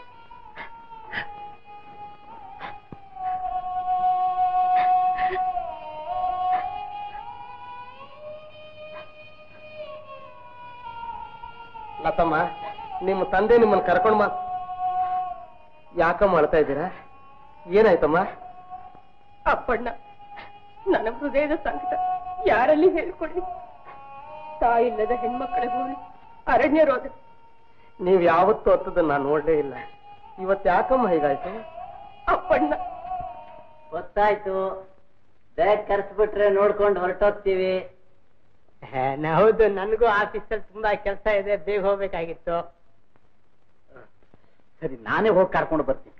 ಲತಮ್ಮ ನಿಮ್ಮ ತಂದೆ ನಿಮ್ಮನ್ನ ಕರ್ಕೊಂಡ್ ಮಾ ಯಾಕಮ್ಮ ಅಳ್ತಾ ಇದ್ದೀರಾ ಏನಾಯ್ತಮ್ಮ ಅಪ್ಪಣ್ಣ ನನ್ನ ಹೃದಯದ ಸಂಕಟ ಯಾರಲ್ಲಿ ಹೇಳ್ಕೊಳ್ಳಿ ತಾಯಿಲ್ಲದ ಹೆಣ್ಮಕ್ಕಳ ಗೋಳಿ ಅರಣ್ಯ ರೋದ ನೀವ್ ಯಾವತ್ತೂ ಹೊತ್ತದನ್ನ ನಾನು ನೋಡ್ಲೇ ಇಲ್ಲ ಇವತ್ತು ಯಾಕಮ್ಮ ಹೀಗಾಯ್ತು ಅಪ್ಪಣ್ಣ ಗೊತ್ತಾಯ್ತು ಬೇಗ ಕರ್ಸ್ಬಿಟ್ರೆ ನೋಡ್ಕೊಂಡು ಹೊರಟೋಗ್ತೀವಿ ಹೌದು ನನಗೂ ಆಫೀಸಲ್ಲಿ ತುಂಬಾ ಕೆಲಸ ಇದೆ ಬೇಗ ಹೋಗ್ಬೇಕಾಗಿತ್ತು ಸರಿ ನಾನೇ ಹೋಗಿ ಕರ್ಕೊಂಡು ಬರ್ತೀನಿ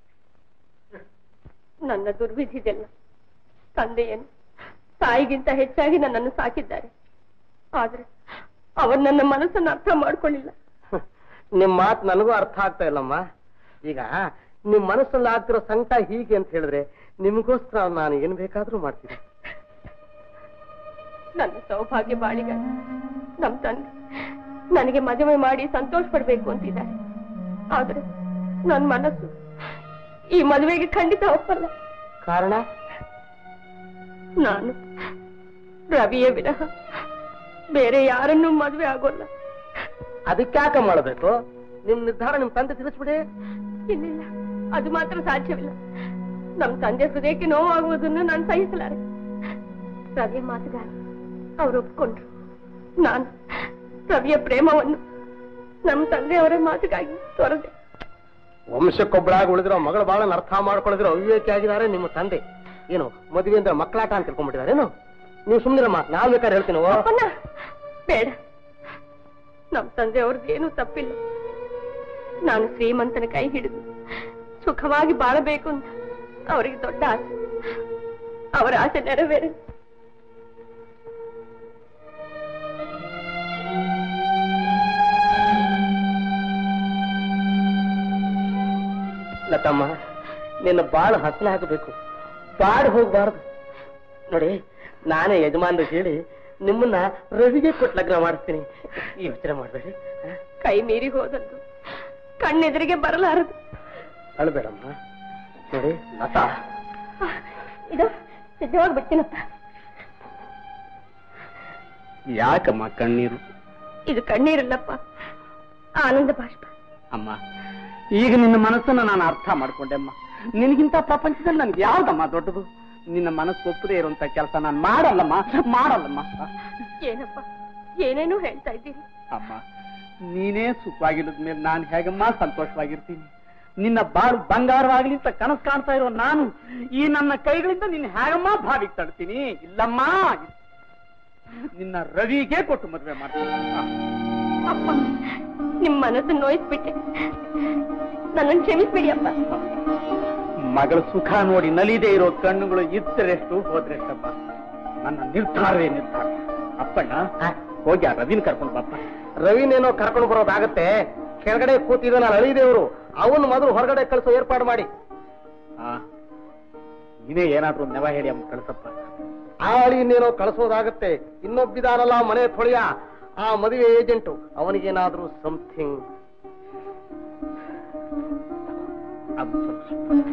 ನನ್ನ ದುರ್ವಿಧಿದೆಲ್ಲ ತಂದೆಯನ್ನು ತಾಯಿಗಿಂತ ಹೆಚ್ಚಾಗಿ ನನ್ನನ್ನು ಸಾಕಿದ್ದಾರೆ ಆದ್ರೆ ಅವರು ನನ್ನ ಮನಸ್ಸನ್ನು ಅರ್ಥ ಮಾಡ್ಕೊಳ್ಳಿಲ್ಲ ನಿಮ್ ಮಾತು ನನಗೂ ಅರ್ಥ ಆಗ್ತಾ ಇಲ್ಲಮ್ಮ ಈಗ ನಿಮ್ ಮನಸ್ಸಲ್ಲಿ ಆಗ್ತಿರೋ ಸಂಕಟ ಹೀಗೆ ಅಂತ ಹೇಳಿದ್ರೆ ನಿಮಗೋಸ್ಕರ ನಾನು ಏನ್ ಬೇಕಾದ್ರೂ ಮಾಡ್ತೀನಿ ನನ್ನ ಸೌಭಾಗ್ಯ ಬಾಳಿಗ ನಮ್ ತಂದೆ ನನಗೆ ಮದುವೆ ಮಾಡಿ ಸಂತೋಷ ಪಡ್ಬೇಕು ಅಂತಿದ್ದಾರೆ ಆದ್ರೆ ನನ್ ಮನಸ್ಸು ಈ ಮದುವೆಗೆ ಖಂಡಿತ ಒಪ್ಪಲ್ಲ ಕಾರಣ ನಾನು ರವಿಯ ವಿನಃ ಬೇರೆ ಯಾರನ್ನೂ ಮದುವೆ ಆಗೋಲ್ಲ ಅದಕ್ಕಾಕ ಮಾಡಬೇಕು ನಿಮ್ ನಿರ್ಧಾರ ನಿಮ್ ತಂದೆ ತಿಳಿಸ್ಬಿಡಿ ಇಲ್ಲಿಲ್ಲ ಅದು ಮಾತ್ರ ಸಾಧ್ಯವಿಲ್ಲ ನಮ್ ತಂದೆ ಹೃದಯಕ್ಕೆ ನೋವಾಗುವುದನ್ನು ನಾನು ಸಹಿಸಲಾರೆ ರವಿಯ ಮಾತುಗಾರ ಅವರು ಒಪ್ಕೊಂಡ್ರು ನಾನು ರವಿಯ ಪ್ರೇಮವನ್ನು ನಮ್ಮ ತಂದೆಯವರ ಮಾತುಗಾಗಿ ತೊರೆದೆ ವಂಶಕ್ಕೊಬ್ಬಳಾಗಿ ಉಳಿದಿರೋ ಮಗಳು ಬಾಳ ಅರ್ಥ ಮಾಡ್ಕೊಳ್ಳಿದ್ರು ಅವಿವೇಕಿ ಆಗಿದ್ದಾರೆ ನಿಮ್ಮ ತಂದೆ ಏನು ಮದುವೆ ಅಂದ್ರೆ ಮಕ್ಕಳಾಟ ಅಂತ ತಿಳ್ಕೊಂಡ್ಬಿಟ್ಟಿದಾರೇನು ನೀವು ಸುಮ್ಮನಿರಮ್ಮ ನಾನ್ ಬೇಕಾದ್ರೆ ಹೇಳ್ತೀನಿ ಓ. ಅಪ್ಪಣ್ಣ ಬೇಡ ನಮ್ ತಂದೆಯವ್ರದ್ದು ಏನೂ ತಪ್ಪಿಲ್ಲ ನಾನು ಶ್ರೀಮಂತನ ಕೈ ಹಿಡಿದು ಸುಖವಾಗಿ ಬಾಳಬೇಕು ಅಂತ ಅವರಿಗೆ ದೊಡ್ಡ ಆಸೆ ಅವರ ಆಸೆ ನೆರವೇರಿ ಲತಮ್ಮ ನಿನ್ನ ಬಾಳು ಹಸನ ಹಾಕಬೇಕು ಬಾಡ್ ಹೋಗ್ಬಾರ್ದು ನೋಡಿ ನಾನೇ ಯಜಮಾನ್ರು ಹೇಳಿ ನಿಮ್ಮನ್ನ ರವಿಗೆ ಕೊಟ್ಟು ಲಗ್ನ ಮಾಡಿಸ್ತೀನಿ ಯೋಚನೆ ಮಾಡಬೇಡಿ ಕೈ ಮೀರಿ ಹೋದದ್ದು ಕಣ್ಣೆದುರಿಗೆ ಬರಲಾರದು ಅಳ್ಬೇಡಮ್ಮ ನೋಡಿ ಲತಾ ಇದು ಸಿದ್ಧವಾಗಿ ಬಿಡ್ತೀನಪ್ಪ ಯಾಕಮ್ಮ ಕಣ್ಣೀರು ಇದು ಕಣ್ಣೀರಲ್ಲಪ್ಪ ಆನಂದ ಬಾಷ್ಪ ಅಮ್ಮ ಈಗ ನಿನ್ನ ಮನಸ್ಸನ್ನ ನಾನು ಅರ್ಥ ಮಾಡ್ಕೊಂಡೆ ಅಮ್ಮ ನಿನಗಿಂತ ಪ್ರಪಂಚದಲ್ಲಿ ನನ್ಗೆ ಯಾವ್ದಮ್ಮ ದೊಡ್ಡದು ನಿನ್ನ ಮನಸ್ಸು ಒಪ್ಪದೇ ಇರುವಂತ ಕೆಲಸ ನಾನು ಮಾಡಲ್ಲಮ್ಮ ಮಾಡಲ್ಲಮ್ಮ ಏನಪ್ಪ ಏನೇನೋ ಹೇಳ್ತಾ ಇದ್ದೀರಿ ಅಮ್ಮ ನೀನೇ ಸುಖವಾಗಿಲ್ಲದ ಮೇಲೆ ನಾನು ಹೇಗಮ್ಮ ಸಂತೋಷವಾಗಿರ್ತೀನಿ ನಿನ್ನ ಬಾಳು ಬಂಗಾರವಾಗ್ಲಿ ಅಂತ ಕನಸು ಕಾಣ್ತಾ ಇರೋ ನಾನು ಈ ನನ್ನ ಕೈಗಳಿಂದ ನಿನ್ನ ಹೇಗಮ್ಮ ಭಾವಿಗೆ ತಡ್ತೀನಿ ಇಲ್ಲಮ್ಮ ನಿನ್ನ ರವಿಗೆ ಕೊಟ್ಟು ಮದುವೆ ಮಾಡ್ತೀನಿ ಅಪ್ಪ ನಿಮ್ ಮನಸ್ಸು ನೋಯಿಸ್ಬಿಟ್ಟೆ ನನ್ನನ್ನು ಕ್ಷಮಿಸ್ಬಿಡಿ ಅಪ್ಪ ಮಗಳ ಸುಖ ನೋಡಿ ನಲಿದೇ ಇರೋ ಕಣ್ಣುಗಳು ಇದ್ದರೆಷ್ಟು ಹೋದ್ರೆಷ್ಟಮ್ಮ ನನ್ನ ನಿರ್ಧಾರವೇ ನಿರ್ಧಾರ ಅಪ್ಪಣ್ಣ ಹೋಗಿ ಆ ರವಿನ ಕರ್ಕೊಂಡು ಬಾಪ್ಪ ರವಿನೇನೋ ಕರ್ಕೊಂಡು ಬರೋದಾಗತ್ತೆ ಕೆಳಗಡೆ ಕೂತಿದ ನಾನು ಅಳಿದೇವ್ರು ಅವನು ಮೊದಲು ಹೊರಗಡೆ ಕಳಿಸೋ ಏರ್ಪಾಡು ಮಾಡಿ ಆ, ನೀನೇ ಏನಾದ್ರೂ ನೆವ ಹೇಳಿ ಅಮ್ಮ ಕಳ್ಸಪ್ಪ ಆ ಅಳಿಯನ್ನೇನೋ ಕಳಿಸೋದಾಗತ್ತೆ ಇನ್ನೊಬ್ಬಿದಾನಲ್ಲ ಮನೆ ತೊಳೆಯ ಆ ಮದುವೆ ಏಜೆಂಟು ಅವನಿಗೇನಾದ್ರೂ ಸಮಥಿಂಗ್ ಅದು ಸ್ವಲ್ಪ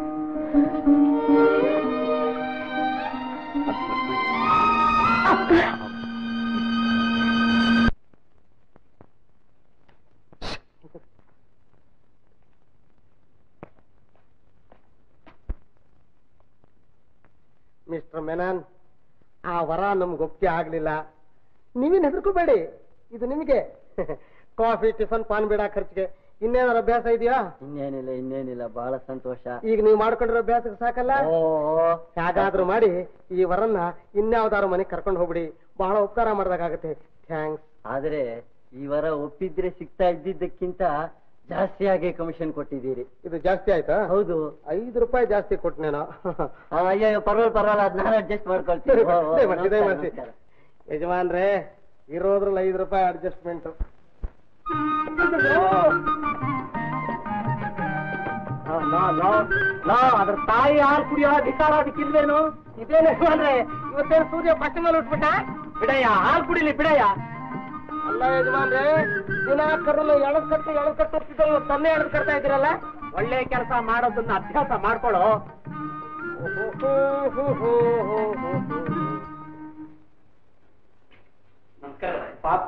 ಮಿಸ್ಟರ್ ಮೆನನ್ ಆ ವರ ನಮ್ಗೆ ಒಪ್ಪಿಗೆ ಆಗ್ಲಿಲ್ಲ ನೀವೇನ್ ಹೆದರ್ಕೋಬೇಡಿ ಇದು ನಿಮಗೆ ಕಾಫಿ ಟಿಫನ್ ಪಾನ್ ಬೇಡ ಖರ್ಚಿಗೆ ಇನ್ನೇನಾರ ಅಭ್ಯಾಸ ಇದೆಯಾ ಇನ್ನೇನಿಲ್ಲ ಇನ್ನೇನಿಲ್ಲ ಬಹಳ ಸಂತೋಷ ಈಗ ನೀವು ಮಾಡ್ಕೊಂಡಿರೋ ಅಭ್ಯಾಸಕ್ಕೆ ಸಾಕಲ್ಲ ಓ ಹೇಗಾದ್ರೂ ಮಾಡಿ ಈ ವರನ್ನ ಇನ್ಯಾವ್ದಾರು ಮನೆಗೆ ಕರ್ಕೊಂಡು ಹೋಗ್ಬಿಡಿ ಬಹಳ ಉಪಕಾರ ಮಾಡ್ದಾಗತ್ತೆ ಥ್ಯಾಂಕ್ಸ್ ಆದ್ರೆ ಈ ವರ ಒಪ್ಪಿದ್ರೆ ಸಿಗ್ತಾ ಇದ್ದಿದ್ದಕ್ಕಿಂತ ಜಾಸ್ತಿಯಾಗಿ ಕಮಿಷನ್ ಕೊಟ್ಟಿದ್ದೀರಿ ಇದು ಜಾಸ್ತಿ ಆಯ್ತಾ ಹೌದು ಐದು ರೂಪಾಯಿ ಜಾಸ್ತಿ ಕೊಟ್ನೇನೋ ಆ, ಅಯ್ಯೋ ಪರವಾಗಿಲ್ಲ ಪರವಾಗಿಲ್ಲ ಅದ್ ನಾನು ಅಡ್ಜಸ್ಟ್ ಮಾಡ್ಕೊಳ್ತೀನಿ ಓ, ಓ, ದಯಮಾಡ್ಸಿ, ದಯಮಾಡ್ಸಿ. ನಮಸ್ಕಾರ, ಯಜಮಾನ್ರೆ ಇರೋದ್ರಲ್ಲಿ ಐದು ರೂಪಾಯಿ ಅಡ್ಜಸ್ಟ್ಮೆಂಟ್ ಅದ್ರ ತಾಯಿ ಹಾಲು ಕುಡಿಯೋ ಅಧಿಕಾರ ಅದಕ್ಕಿಲ್ವೇನು ಇದೇನೆ ಯಜಮಾನ್ರೆ ಇವತ್ತೇನು ಸೂರ್ಯ ಪಶ್ಚಿಮ ಉಟ್ಬಿಟ್ಟ ಬಿಡಯ್ಯ ಹಾಲು ಕುಡಿಲಿ ಬಿಡಯ್ಯ ಅಲ್ಲ ಯಜಮಾನ್ರೆ ದಿನ ಕರಲು ಎಳದ್ ಕಟ್ಟು ಎಳದ್ ಕಟ್ಟು ಹೋಗ್ತಿದ್ದಲ್ಲ ತನ್ನೇ ಎಳದ್ ಕಟ್ತಾ ಇದ್ದೀರಲ್ಲ ಒಳ್ಳೆ ಕೆಲಸ ಮಾಡೋದನ್ನ ಅಭ್ಯಾಸ ಮಾಡ್ಕೊಳ್ಳೋ ಪಾಪ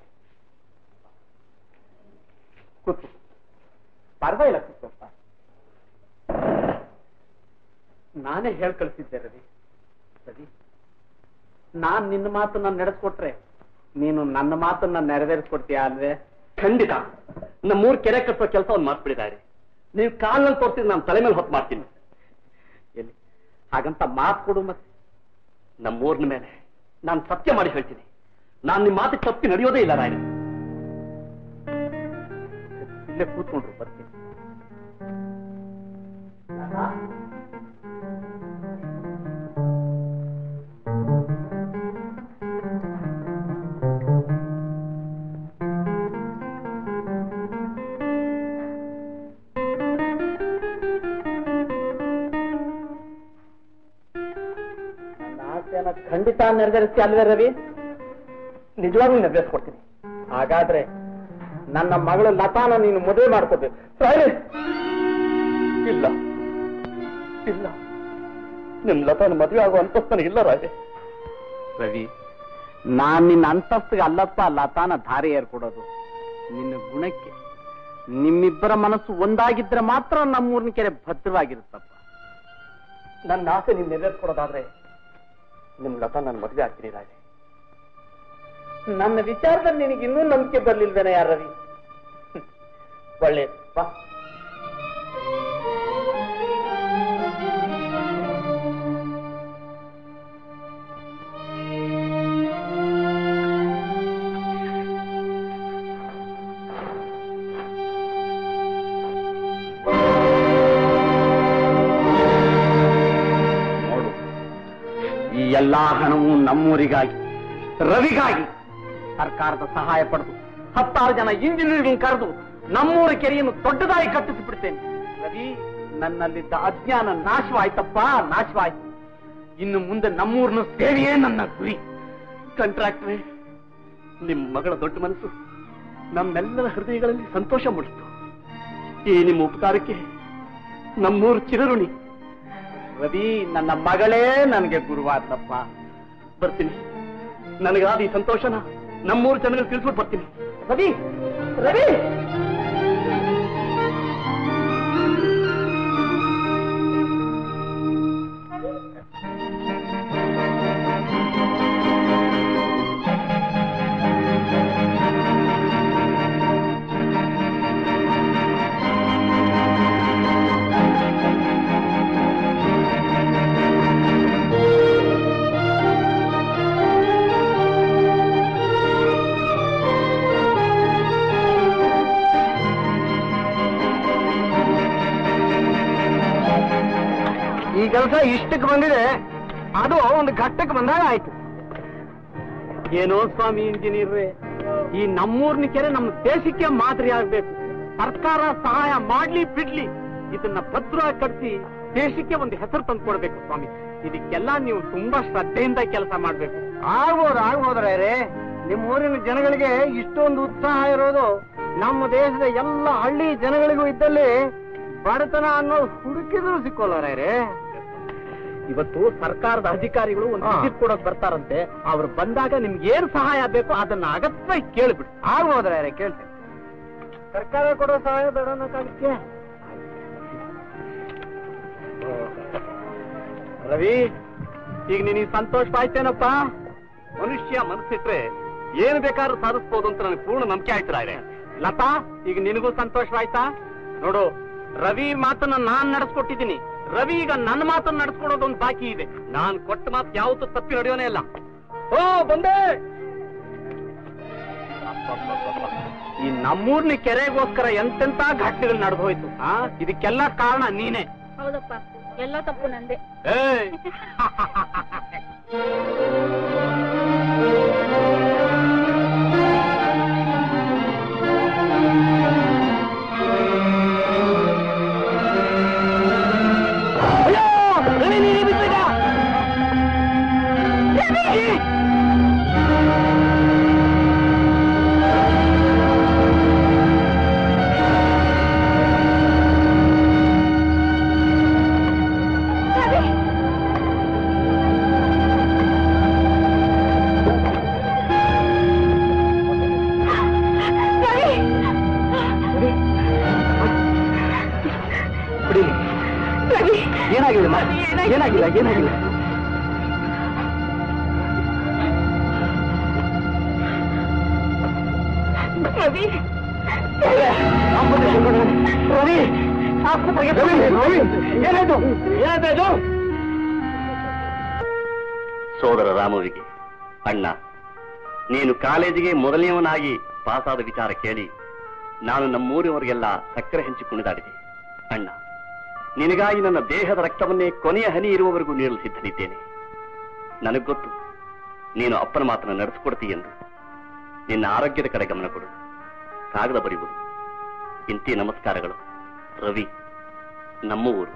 ಕೂತು ಪರವಾಗಿಲ್ಲ ಕೂತಪ್ಪ ನಾನೇ ಹೇಳ್ ಕಳ್ಸಿದ್ದೆ ರವಿ ಸರಿ ನಾನ್ ನಿನ್ನ ಮಾತನ್ನ ನಡೆಸ್ಕೊಟ್ರೆ ನೀನು ನನ್ನ ಮಾತನ್ನ ನೆರವೇರಿಸ್ಕೊಡ್ತೀಯಾ ಅಲ್ವೇ ಖಂಡಿತ ನಮ್ಮೂರ್ ಕೆರೆ ಕಟ್ಟೋ ಕೆಲಸ ಒಂದು ಮಾಡ್ಬಿಡಿದ್ದಾರೆ ನೀವು ಕಾಲ್ನಲ್ಲಿ ತೋರಿಸಿದ್ರೆ ನಾನು ತಲೆ ಮೇಲೆ ಹೊತ್ತು ಮಾಡ್ತೀನಿ ಎಲ್ಲಿ ಹಾಗಂತ ಮಾತು ಕೊಡು ಮತ್ತೆ ನಮ್ಮೂರ್ನ ಮೇಲೆ ನಾನು ಸತ್ಯ ಮಾಡಿ ಹೇಳ್ತೀನಿ ನಾನು ನಿಮ್ಮ ಮಾತಿಗೆ ತಪ್ಪಿ ನಡೆಯೋದೇ ಇಲ್ಲ ರಾಯಣ್ಣ ಇಲ್ಲೇ ಕೂತ್ಕೊಂಡ್ರು ಬರ್ತೀನಿ ನನ್ನ ಆಸೆಯನ್ನ ಖಂಡಿತ ನೆರವೇರಿಸಿ ಅಲ್ವೇ ರವಿ ನಿಜವಾಗ್ಲೂ ನೆರವೇರಿಸ್ಕೊಡ್ತೀನಿ ಹಾಗಾದ್ರೆ ನನ್ನ ಮಗಳು ಲತಾನ ನೀನು ಮದುವೆ ಮಾಡ್ಕೋಬೇಕು ಸರಿ ಇಲ್ಲ ಇಲ್ಲ ನಿಮ್ ಲತಾನ ಮದುವೆ ಆಗೋ ಅಂತಸ್ತು ನನಗಿಲ್ಲ ರಾಜೆ ರವಿ ನಾನ್ ನಿನ್ನ ಅಂತಸ್ತಿಗೆ ಅಲ್ಲಪ್ಪ ಲತಾನ ಧಾರೆ ಏರ್ಕೊಡೋದು ನಿನ್ನ ಗುಣಕ್ಕೆ ನಿಮ್ಮಿಬ್ಬರ ಮನಸ್ಸು ಒಂದಾಗಿದ್ರೆ ಮಾತ್ರ ನಮ್ಮೂರಿನ ಕೆರೆ ಭದ್ರವಾಗಿರುತ್ತಪ್ಪ ನನ್ನ ಆಸೆ ನೀನ್ ನೆರವೇರಿಸ್ಕೊಡೋದಾದ್ರೆ ನಿಮ್ ಲತಾ ನನ್ನ ಮದುವೆ ಆಗ್ತೀನಿ ರಾಜೆ ನನ್ನ ವಿಚಾರದಲ್ಲಿ ನಿನಗೆ ಇನ್ನೂ ನಂಬಿಕೆ ಬರ್ಲಿಲ್ವೇನ ಯಾರ ರವಿ ಒಳ್ಳೆ ಬಾ ನೋಡು ಈ ಎಲ್ಲಾ ಹಣವು ನಮ್ಮೂರಿಗಾಗಿ ರವಿಗಾಗಿ ಸರ್ಕಾರದ ಸಹಾಯ ಪಡೆದು ಹತ್ತಾರು ಜನ ಇಂಜಿನಿಯರ್ಗಳನ್ನು ಕರೆದು ನಮ್ಮೂರ ಕೆರೆಯನ್ನು ದೊಡ್ಡದಾಗಿ ಕಟ್ಟಿಸಿಬಿಡ್ತೇನೆ ರವಿ ನನ್ನಲ್ಲಿದ್ದ ಅಜ್ಞಾನ ನಾಶವಾಯ್ತಪ್ಪ ನಾಶವಾಯ್ತು ಇನ್ನು ಮುಂದೆ ನಮ್ಮೂರ್ನ ಸೇರಿಯೇ ನನ್ನ ಗುರಿ ಕಂಟ್ರಾಕ್ಟ್ರೆ ನಿಮ್ ಮಗಳ ದೊಡ್ಡ ಮನಸ್ಸು ನಮ್ಮೆಲ್ಲರ ಹೃದಯಗಳಲ್ಲಿ ಸಂತೋಷ ಮೂಡಿಸ್ತು ಈ ನಿಮ್ಮ ಉಪಕಾರಕ್ಕೆ ನಮ್ಮೂರು ಚಿರಋಣಿ ರವಿ ನನ್ನ ಮಗಳೇ ನನಗೆ ಗುರುವಾದ್ಲಪ್ಪ ಬರ್ತೀನಿ ನನಗಾದ ಈ ಸಂತೋಷನ ನಮ್ಮೂರು ಜನರಿಗೆ ತಿಳಿಸ್ಬಿಟ್ಟು ಬರ್ತೀನಿ ರವಿ ರವಿ ಈ ಕೆಲಸ ಇಷ್ಟಕ್ಕೆ ಬಂದಿದೆ ಅದು ಒಂದು ಘಟ್ಟಕ್ಕೆ ಬಂದಾಗ ಆಯ್ತು ಏನೋ ಸ್ವಾಮಿ ಇಂಜಿನಿಯರ್ರೆ ಈ ನಮ್ಮೂರ್ನ ಕೆರೆ ನಮ್ಮ ದೇಶಕ್ಕೆ ಮಾದರಿ ಆಗ್ಬೇಕು ಸರ್ಕಾರ ಸಹಾಯ ಮಾಡ್ಲಿ ಬಿಡ್ಲಿ ಇದನ್ನ ಭದ್ರವಾಗಿ ಕಟ್ಟಿ ದೇಶಕ್ಕೆ ಒಂದು ಹೆಸರು ತಂದು ಕೊಡ್ಬೇಕು ಸ್ವಾಮಿ ಇದಕ್ಕೆಲ್ಲ ನೀವು ತುಂಬಾ ಶ್ರದ್ಧೆಯಿಂದ ಕೆಲಸ ಮಾಡ್ಬೇಕು ಆಗ್ಬೋದು ಆಗ್ಬೋದ್ರೇ ನಿಮ್ಮ ಊರಿನ ಜನಗಳಿಗೆ ಇಷ್ಟೊಂದು ಉತ್ಸಾಹ ಇರೋದು ನಮ್ಮ ದೇಶದ ಎಲ್ಲ ಹಳ್ಳಿ ಜನಗಳಿಗೂ ಇದ್ದಲ್ಲಿ ಬಡತನ ಅನ್ನೋದು ಹುಡುಕಿದ್ರು ಸಿಕ್ಕೋಲ್ಲಾರೇ ಇವತ್ತು ಸರ್ಕಾರದ ಅಧಿಕಾರಿಗಳು ಒಂದು ವಿಸಿಟ್ ಕೊಡೋಕ್ ಬರ್ತಾರಂತೆ ಅವ್ರು ಬಂದಾಗ ನಿಮ್ಗೆ ಏನ್ ಸಹಾಯ ಬೇಕು ಅದನ್ನ ಅಗತ್ಯವಾಗಿ ಕೇಳ್ಬಿಡಿ ಆಗ್ಬೋದ್ರೇ ಕೇಳ್ತೀನಿ ಸರ್ಕಾರ ಕೊಡೋ ಸಹಾಯ ಬೇಡ ಅನ್ನೋಕ್ಕಾಗಕ್ಕೆ ರವಿ ಈಗ ನಿನಗೆ ಸಂತೋಷವಾಯ್ತೇನಪ್ಪ ಮನುಷ್ಯ ಮನಸ್ಸಿಟ್ರೆ ಏನ್ ಬೇಕಾದ್ರೂ ಸಾಧಿಸ್ಬೋದು ಅಂತ ನನಗೆ ಪೂರ್ಣ ನಂಬಿಕೆ ಆಯ್ತು ಲತಾ ಈಗ ನಿನಗೂ ಸಂತೋಷವಾಯ್ತಾ ನೋಡು ರವಿ ಮಾತನ್ನ ನಾನ್ ನಡೆಸ್ಕೊಟ್ಟಿದ್ದೀನಿ ರವಿ ಈಗ ನನ್ನ ಮಾತನ್ನ ನಡೆಸ್ಕೊಡೋದೊಂದು ಬಾಕಿ ಇದೆ ನಾನ್ ಕೊಟ್ಟ ಮಾತು ಯಾವತ್ತೂ ತಪ್ಪಿ ನಡೆಯೋನೇ ಇಲ್ಲ ಓ ಬಂದೆ ಈ ನಮ್ಮೂರ್ನ ಕೆರೆಗೋಸ್ಕರ ಎಂತೆಂತ ಘಟನೆಗಳು ನಡೆದು ಹೋಯ್ತು ಆ ಇದಕ್ಕೆಲ್ಲ ಕಾರಣ ನೀನೇ ಹೌದಪ್ಪ ಎಲ್ಲ ತಪ್ಪು ನಂದೆ ಏಯ್ ಏನಾಗಿದೆ ಏನಾಗಿಲ್ಲ ಏನಾಗಿಲ್ಲ ರವಿ ರವಿ ಆಸ್ಪತ್ರೆಗೆ ರವಿ ಏನಾಯ್ತು ಏನಾಯ್ತು ಸೋದರ ರಾಮುವಿಗೆ ಅಣ್ಣ ನೀನು ಕಾಲೇಜಿಗೆ ಮೊದಲನೆಯವನಾಗಿ ಪಾಸಾದ ವಿಚಾರ ಕೇಳಿ ನಾನು ನಮ್ಮೂರಿನವರಿಗೆಲ್ಲ ಸಕ್ಕರೆ ಹಂಚಿ ಕುಣಿದಾಡಿದೆ ಅಣ್ಣ ನಿನಗಾಗಿ ನನ್ನ ದೇಹದ ರಕ್ತವನ್ನೇ ಕೊನೆಯ ಹನಿ ಇರುವವರೆಗೂ ನೀಡಲು ಸಿದ್ಧನಿದ್ದೇನೆ ನನಗ್ ಗೊತ್ತು ನೀನು ಅಪ್ಪನ ಮಾತನ್ನು ನಡೆಸಿಕೊಡ್ತಿ ಎಂದು ನಿನ್ನ ಆರೋಗ್ಯದ ಕಡೆ ಗಮನ ಕೊಡು ಕಾಗದ ಬರೆಯುವುದು ಇಂತಿ ನಮಸ್ಕಾರಗಳು ರವಿ ನಮ್ಮ ಊರು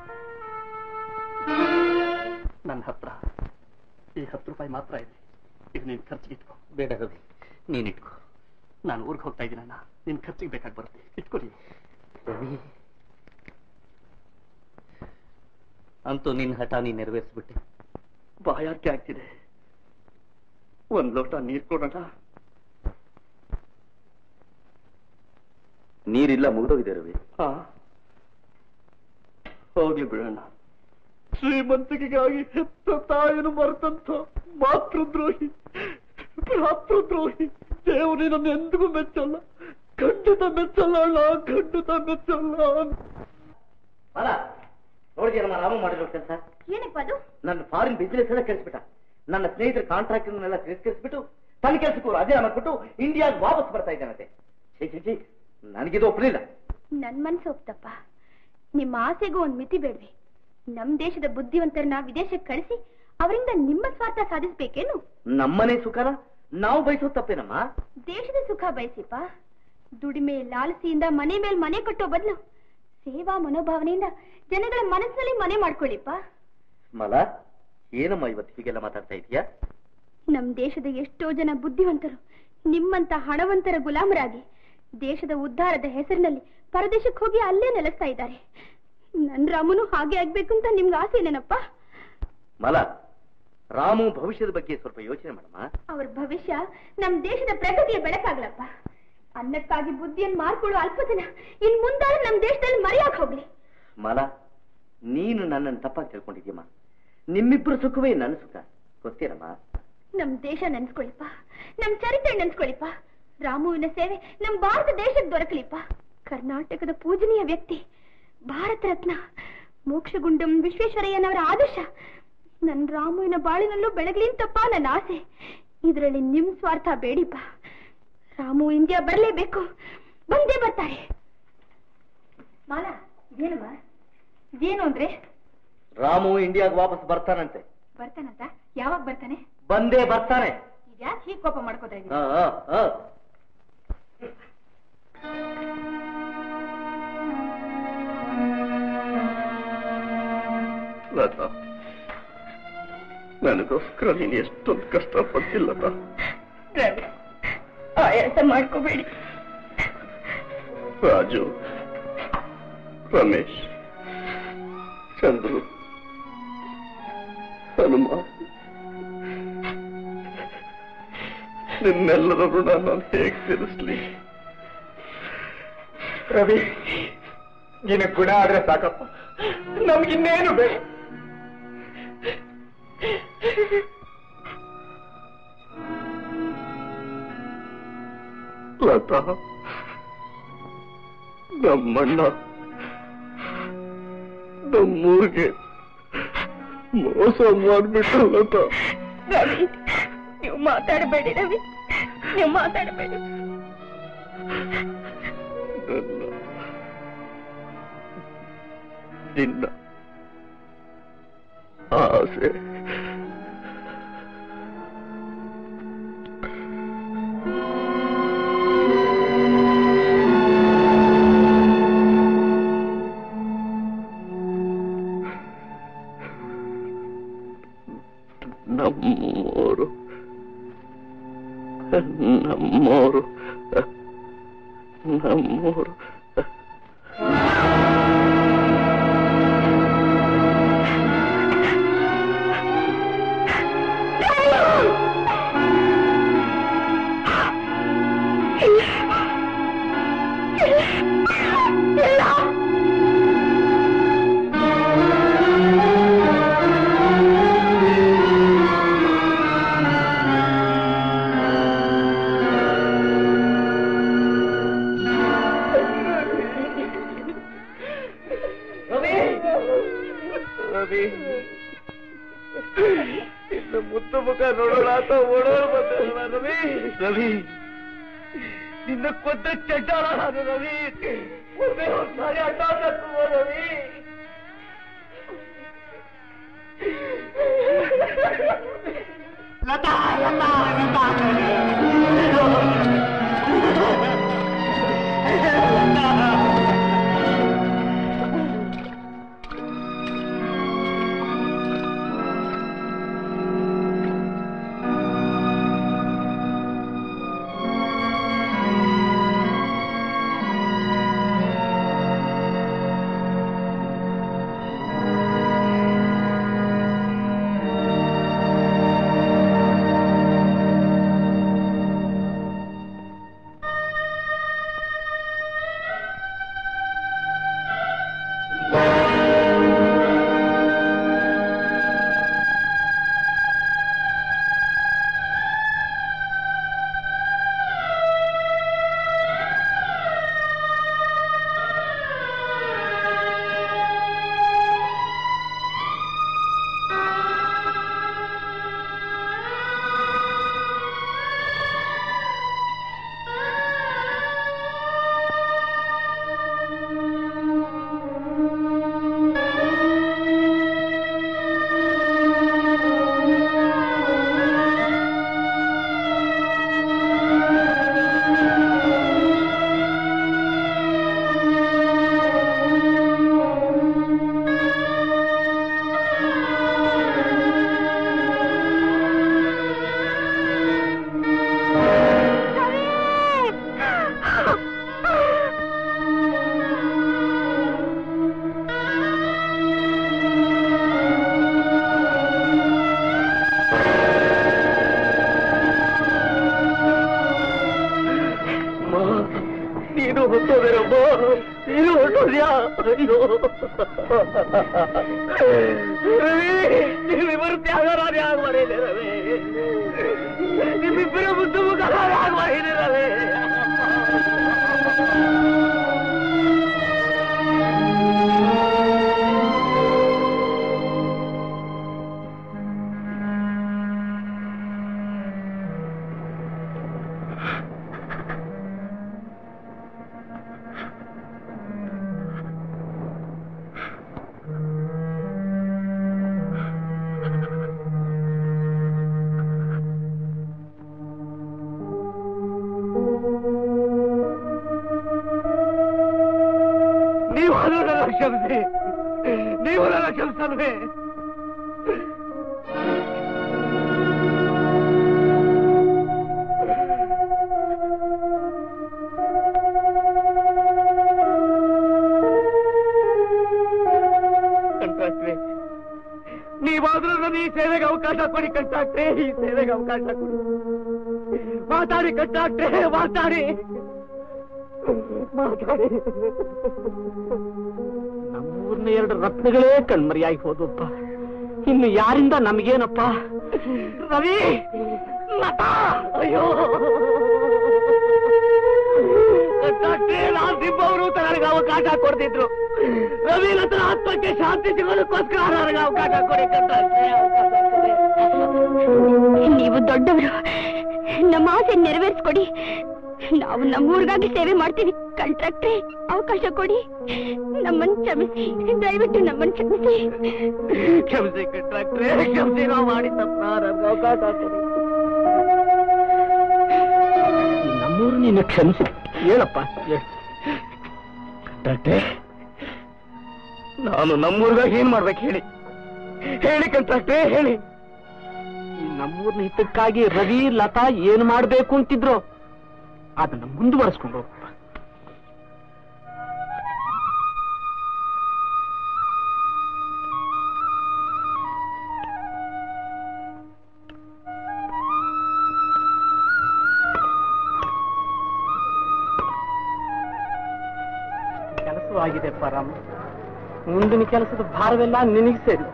ನನ್ನ ಹತ್ರ ಈ ಹತ್ತು ರೂಪಾಯಿ ಮಾತ್ರ ಇದೆ ಇದು ನೀನ್ ಖರ್ಚಿಗೆ ಇಟ್ಕೋ ಬೇಡ ರವಿ ನೀನಿಟ್ಕೋ ನಾನು ಊರಿಗೆ ಹೋಗ್ತಾ ಇದ್ದೀನಣ್ಣ ನಿನ್ ಖರ್ಚಿಗೆ ಬೇಕಾಗಿ ಬರುತ್ತೆ ಇಟ್ಕೊಡಿ ರವಿ ಅಂತೂ ನಿನ್ನ ಹಠ ನೀ ನೆರವೇರಿಸ್ಬಿಟ್ಟೆ ಬಾಯಾರಿಕೆ ಆಗ್ತಿದೆ ಒಂದ್ ಲೋಟ ನೀರ್ ಕೊಡೋಣ ನೀರಿಲ್ಲ ಮುಗಿದೋಗಿದೆ ರವಿ ಹಾ ಹೋಗ್ಲಿ ಬಿಡೋಣ ಶ್ರೀಮಂತಿಕೆಗಾಗಿ ಹೆತ್ತ ತಾಯಿನ ಮರೆತಂತ ಮಾತೃದ್ರೋಹಿ ಭ್ರಾತೃದ್ರೋಹಿ ದೇವರು ನನ್ನ ಎಂದಿಗೂ ಮೆಚ್ಚಲ್ಲ ಖಂಡಿತ ಮೆಚ್ಚಲ್ಲ ಅಣ್ಣ ಖಂಡಿತ ಮೆಚ್ಚಲ್ಲ ಅಲ್ಲ ನೋಡಿದ್ಯಾ ನಮ್ಮ ರಾಮ ಮಾಡಿರೋ ಕೆಲಸ ಏನಪ್ಪ ಅದು ನನ್ನ ಫಾರಿನ್ ಬಿಸ್ನೆಸ್ ಎಲ್ಲ ಕೆಡಿಸ್ಬಿಟ್ಟ ನನ್ನ ಸ್ನೇಹಿತರ ಕಾಂಟ್ರಾಕ್ಟ್ನೆಲ್ಲ ತಿರಸ್ಕರಿಸ್ಬಿಟ್ಟು ತನ್ನ ಕೆಲಸಕ್ಕೂ ರಾಜೀನಾಮೆ ಕೊಟ್ಟು ಇಂಡಿಯಾಗೆ ವಾಪಸ್ ಬರ್ತಾ ಇದ್ದಾನಂತೆ ಛೀ ಛೀ ಛೀ ನನಗಿದು ಒಪ್ಪಲಿಲ್ಲ ನನ್ ಮನ್ಸು ಹೋಗ್ತಪ್ಪ ನಿಮ್ಮ ಆಸೆಗೂ ಒಂದ್ ಮಿತಿ ಬೇಡ್ವೆ ನಮ್ ದೇಶದ ಬುದ್ಧಿವಂತರನ್ನ ವಿದೇಶಕ್ಕೆ ಕಳಿಸಿ ಅವರಿಂದ ನಿಮ್ಮ ಸ್ವಾರ್ಥ ಸಾಧಿಸ್ಬೇಕೇನು ನಮ್ಮನೆ ಸುಖನ ನಾವು ಬಯಸೋದು ತಪ್ಪೇನಮ್ಮ ದೇಶದ ಸುಖ ಬಯಸಿಪ್ಪ ದುಡಿಮೆ ಲಾಲಸಿಯಿಂದ ಮನೆ ಮೇಲ್ ಮನೆ ಕಟ್ಟೋ ಬದಲು ಸೇವಾ ಮನೋಭಾವನೆಯಿಂದ ಜನಗಳ ಮನಸ್ಸಿನಲ್ಲಿ ಮನೆ ಮಾಡ್ಕೊಳ್ಳಿಪ್ಪ ಮಲ ಏನಮ್ಮ ಇವತ್ತು ಹೀಗೆಲ್ಲ ಮಾತಾಡ್ತಾ ಇದೀಯಾ ನಮ್ ದೇಶದ ಎಷ್ಟೋ ಜನ ಬುದ್ಧಿವಂತರು ನಿಮ್ಮಂತ ಹಣವಂತರ ಗುಲಾಮರಾಗಿ ದೇಶದ ಉದ್ಧಾರದ ಹೆಸರಿನಲ್ಲಿ ಪರದೇಶಕ್ಕೆ ಹೋಗಿ ಅಲ್ಲೇ ನೆಲೆಸ್ತಾ ಇದ್ದಾರೆ ನನ್ ರಾಮನು ಹಾಗೆ ಆಗ್ಬೇಕು ಅಂತ ನಿಮ್ಗೆ ಆಸೆ ಏನೇನಪ್ಪ ಮಲ ರಾಮು ಭವಿಷ್ಯದ ಬಗ್ಗೆ ಸ್ವಲ್ಪ ಯೋಚನೆ ಮಾಡಮ್ಮ ಅವ್ರ ಭವಿಷ್ಯ ನಮ್ ದೇಶದ ಪ್ರಗತಿಯ ಬೆಳಕಾಗ್ಲಪ್ಪ ಅನ್ನಕ್ಕಾಗಿ ಬುದ್ಧಿಯನ್ನು ಮಾರ್ಕೊಳ್ಳೋ ಅಲ್ಪ ಜನ ಇನ್ ಮುಂದಾದ್ರೆ ನಮ್ ದೇಶದಲ್ಲಿ ಮರೆಯಾಕ್ ಹೋಗ್ಲಿ ಮಲ ನೀನು ನನ್ನನ್ನು ತಪ್ಪಾಗಿ ತಿಳ್ಕೊಂಡಿದ್ಯಮ್ಮ ನಿಮ್ಮಿಬ್ಬರು ಸುಖವೇ ನನ್ನ ಸುಖ ಗೊತ್ತೇನಮ್ಮ ನಮ್ ದೇಶ ನೆನ್ಸ್ಕೊಳ್ಳಿಪ್ಪ ನಮ್ ಚರಿತ್ರೆ ನೆನ್ಸ್ಕೊಳ್ಳಿಪ್ಪ ರಾಮುವಿನ ಸೇವೆ ನಮ್ ಭಾರತ ದೇಶಕ್ಕೆ ದೊರಕಲಿಪ್ಪ ಕರ್ನಾಟಕದ ಪೂಜನೀಯ ವ್ಯಕ್ತಿ ಭಾರತ ರತ್ನ ಮೋಕ್ಷಗುಂಡಂ ವಿಶ್ವೇಶ್ವರಯ್ಯನವರ ಆದರ್ಶ ನನ್ ರಾಮುವಿನ ಬಾಳಿನಲ್ಲೂ ಬೆಳಗ್ಲಿ ಅಂತಪ್ಪ ನನ್ನ ಆಸೆ ಇದರಲ್ಲಿ ನಿಮ್ ಸ್ವಾರ್ಥ ಬೇಡಿಪ್ಪ ರಾಮು ಇಂಡಿಯಾ ಬರ್ಲೇಬೇಕು ಬಂದೇ ಬರ್ತಾರೆ ಮಾಲಾ ಇದೇನಮ್ಮ ಇದೇನು ಅಂದ್ರೆ ರಾಮು ಇಂಡಿಯಾಗೆ ವಾಪಸ್ ಬರ್ತಾನಂತೆ ಬರ್ತಾನಂತ ಯಾವಾಗ ಬರ್ತಾನೆ ಬಂದೇ ಬರ್ತಾನೆ ಇದ್ಯಾಕೆ ಹೀಗೆ ಕೋಪ ಮಾಡ್ಕೋತಾ ಇದ್ದೀನಿ ಆ, ಆ, ಆ. ಲತಾ ನನಗೋಸ್ಕರ ನೀನು ಎಷ್ಟೊಂದು ಕಷ್ಟಪಟ್ಟಿಲ್ಲತಾ ರವಿ ಆಯಾಸ ಮಾಡ್ಕೋಬೇಡಿ ರಾಜು ರಮೇಶ್ ಚಂದ್ರು ಹನುಮ ನಿನ್ನೆಲ್ಲರ ಋಣ ನಾನು ಹೇಗೆ ತೀರಿಸ್ಲಿ ರವಿ ನಿನಗೆ ಗುಣ ಆದ್ರೆ ಸಾಕಪ್ಪ ನಮ್ಗಿನ್ನೇನು ಬೇಕು ಲತಾ ನಮ್ಮಣ್ಣ ನಮ್ಮೂರಿಗೆ ಮೋಸ ಮಾಡ್ಬಿಟ್ಟು ಲತಾ ರವಿ ನೀವು ಮಾತಾಡಬೇಡಿ ರವಿ ನೀವು ಮಾತಾಡಬೇಡಿ ನನ್ನ ನಿನ್ನ ಆಸೆ ನಮ್ಮೋರು ನಮ್ಮೋರು ನಮ್ಮೋರು ರವಿ ರವಿ ಇನ್ನು ಮುತ್ತು ಮುಖ ನೋಡೋಣ ಅಂತ ಓಡೋಳು ಬಂದಲ್ಲ ರವಿ ರವಿ ನಿನ್ನ ಕೊಂದ ಚಡ್ಡಾಳ ನಾನು ರವಿ ಒಮ್ಮೆ ಒಂದ್ಸಾರಿ ಅಡ್ಡ ಹಾಕುವ ರವಿ ಲತಾ ಲತಾ ಲತಾ ಆ ಹೊರಟೋದೇನಮ್ಮ ನೀನು ಹೊರಟೋದ್ಯಾ ಅಯ್ಯೋ ರವಿ ನೀವಿಬ್ಬರು ತ್ಯಾಗರಾಜ ಆಗ್ಬಾರಿದೆ ರವಿ ನಿಮ್ಮಿಬ್ಬರು ಮುದ್ದು ಮುಖರಾಜ ಆಗ್ಬಾರಿದೆ ರವಿ ನೀವು ನನ್ನ ಕ್ಷಮಿಸಿ ನೀವು ನನ್ನ ಕ್ಷಮಿಸಲ್ವೇ ಕಂಟ್ರಾಕ್ಟ್ರೆ ನೀವಾದ್ರೂ ನನ್ನ ಈ ಸೇವೆಗೆ ಅವಕಾಶ ಕೊಡಿ ಕಂಟ್ರಾಕ್ಟ್ರೆ ಈ ಸೇವೆಗೆ ಅವಕಾಶ ಕೊಡಿ ಮಾತಾಡಿ ಕಂಟ್ರಾಕ್ಟ್ರೆ ಮಾತಾಡಿ ಮಾತಾಡಿ ನಮ್ಮೂರ್ನ ಎರಡು ರತ್ನಗಳೇ ಕಣ್ಮರಿಯಾಗಿ ಹೋದಪ್ಪ ಇನ್ನು ಯಾರಿಂದ ನಮಗೇನಪ್ಪ ರವಿ ಲತಾ ಅಯ್ಯೋ ಸಿಬ್ಬವರು ನನಗೆ ಅವಕಾಶ ಕೊಡ್ತಿದ್ರು ರವಿ ಲತನ ಆತ್ಮಕ್ಕೆ ಶಾಂತಿ ಸಿಗೋದಕ್ಕೋಸ್ಕರ ನನಗೆ ಅವಕಾಶ ಕೊಡಿ ಕಂಟ್ರಾಕ್ಟ್ರೆ ಅವಕಾಶ ಕೊಡಿ ನೀವು ದೊಡ್ಡವರು ನಮ್ಮ ಆಸೆ ನೆರವೇರಿಸ್ಕೊಡಿ ನಾವು ನಮ್ಮೂರಿಗಾಗಿ ಸೇವೆ ಮಾಡ್ತೀವಿ ಕಂಟ್ರಾಕ್ಟ್ರೆ ಅವಕಾಶ ಕೊಡಿ ನಮ್ಮನ್ನು ಕ್ಷಮಿಸಿ ದಯವಿಟ್ಟು ನಮ್ಮನ್ನು ಕ್ಷಮಿಸಿ ಕ್ಷಮಿಸಿ ಕಂಟ್ರಾಕ್ಟ್ರೆ ಕ್ಷಮಿಸಿ ನಾವು ಮಾಡಿ ತಪ್ಪ ನಮ್ಗೆ ಅವಕಾಶ ಕೊಡಿ ಈ ನಮ್ಮೂರು ನಿನ್ನ ಕ್ಷಮಿಸಿ ಹೇಳಪ್ಪ ಹೇಳು. ಕಂಟ್ರಾಕ್ಟ್ರೆ ನಾನು ನಮ್ಮೂರ್ಗಾಗಿ ಏನ್ ಮಾಡ್ಬೇಕು ಹೇಳಿ ಹೇಳಿ ಕಂಟ್ರಾಕ್ಟ್ರೆ ಹೇಳಿ ಈ ನಮ್ಮೂರ್ನ ಹಿತಕ್ಕಾಗಿ ರವಿ ಲತಾ ಏನ್ ಮಾಡ್ಬೇಕು ಅಂತಿದ್ರು ಅದನ್ನ ಮುಂದುವರೆಸ್ಕೊಂಡು ಹೋಗಪ್ಪ ಕೆಲಸವೂ ಆಗಿದೆ ಪರಾಮ ಮುಂದಿನ ಕೆಲಸದ ಭಾರವೆಲ್ಲ ನಿನಗೆ ಸೇರಿ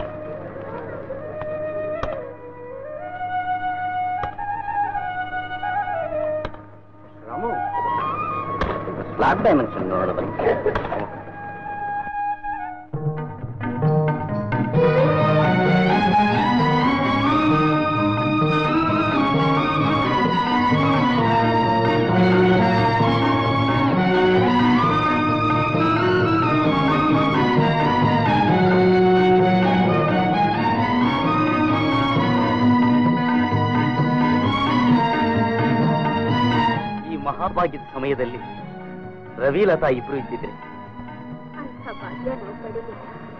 ರಾಮು ಸ್ಲಾಬ್ ಡೈಮೆನ್ಷನ್ ನೋಡೋದು ಈ ಮಹಾಭಾಗ್ಯದ ಸಮಯದಲ್ಲಿ ರವಿ ಲತಾ ಇಬ್ರು ಇದ್ದಿದ್ರೆ ಅಂಥ ಭಾಗ್ಯ ನಾವು ಪಡೀಲಿಲ್ಲ.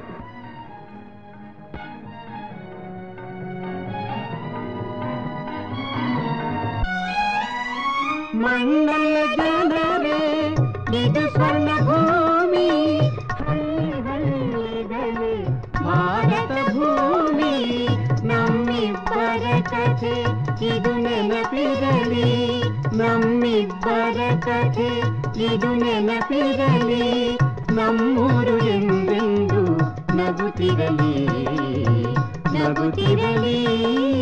ಮಣ್ಣಲ್ಲ ಜನರೇ ಇದು ಸ್ವರ್ಣ ಭೂಮಿ ಹಳ್ಳಿ ಹಳ್ಳಿದಲ್ಲಿ ಭಾರತ ಭೂಮಿ ನಮ್ಮಿಬ್ಬರ ಕಥೆ ಇದು ನೆನಪಿರಲಿ ನಮ್ಮಿಬ್ಬರ ಕಥೆ ಇದು ನೆನಪಿರಲಿ ನಮ್ಮೂರು ಎಂದೆಂದು ನಗುತ್ತಿರಲಿ ನಗುತ್ತಿರಲಿ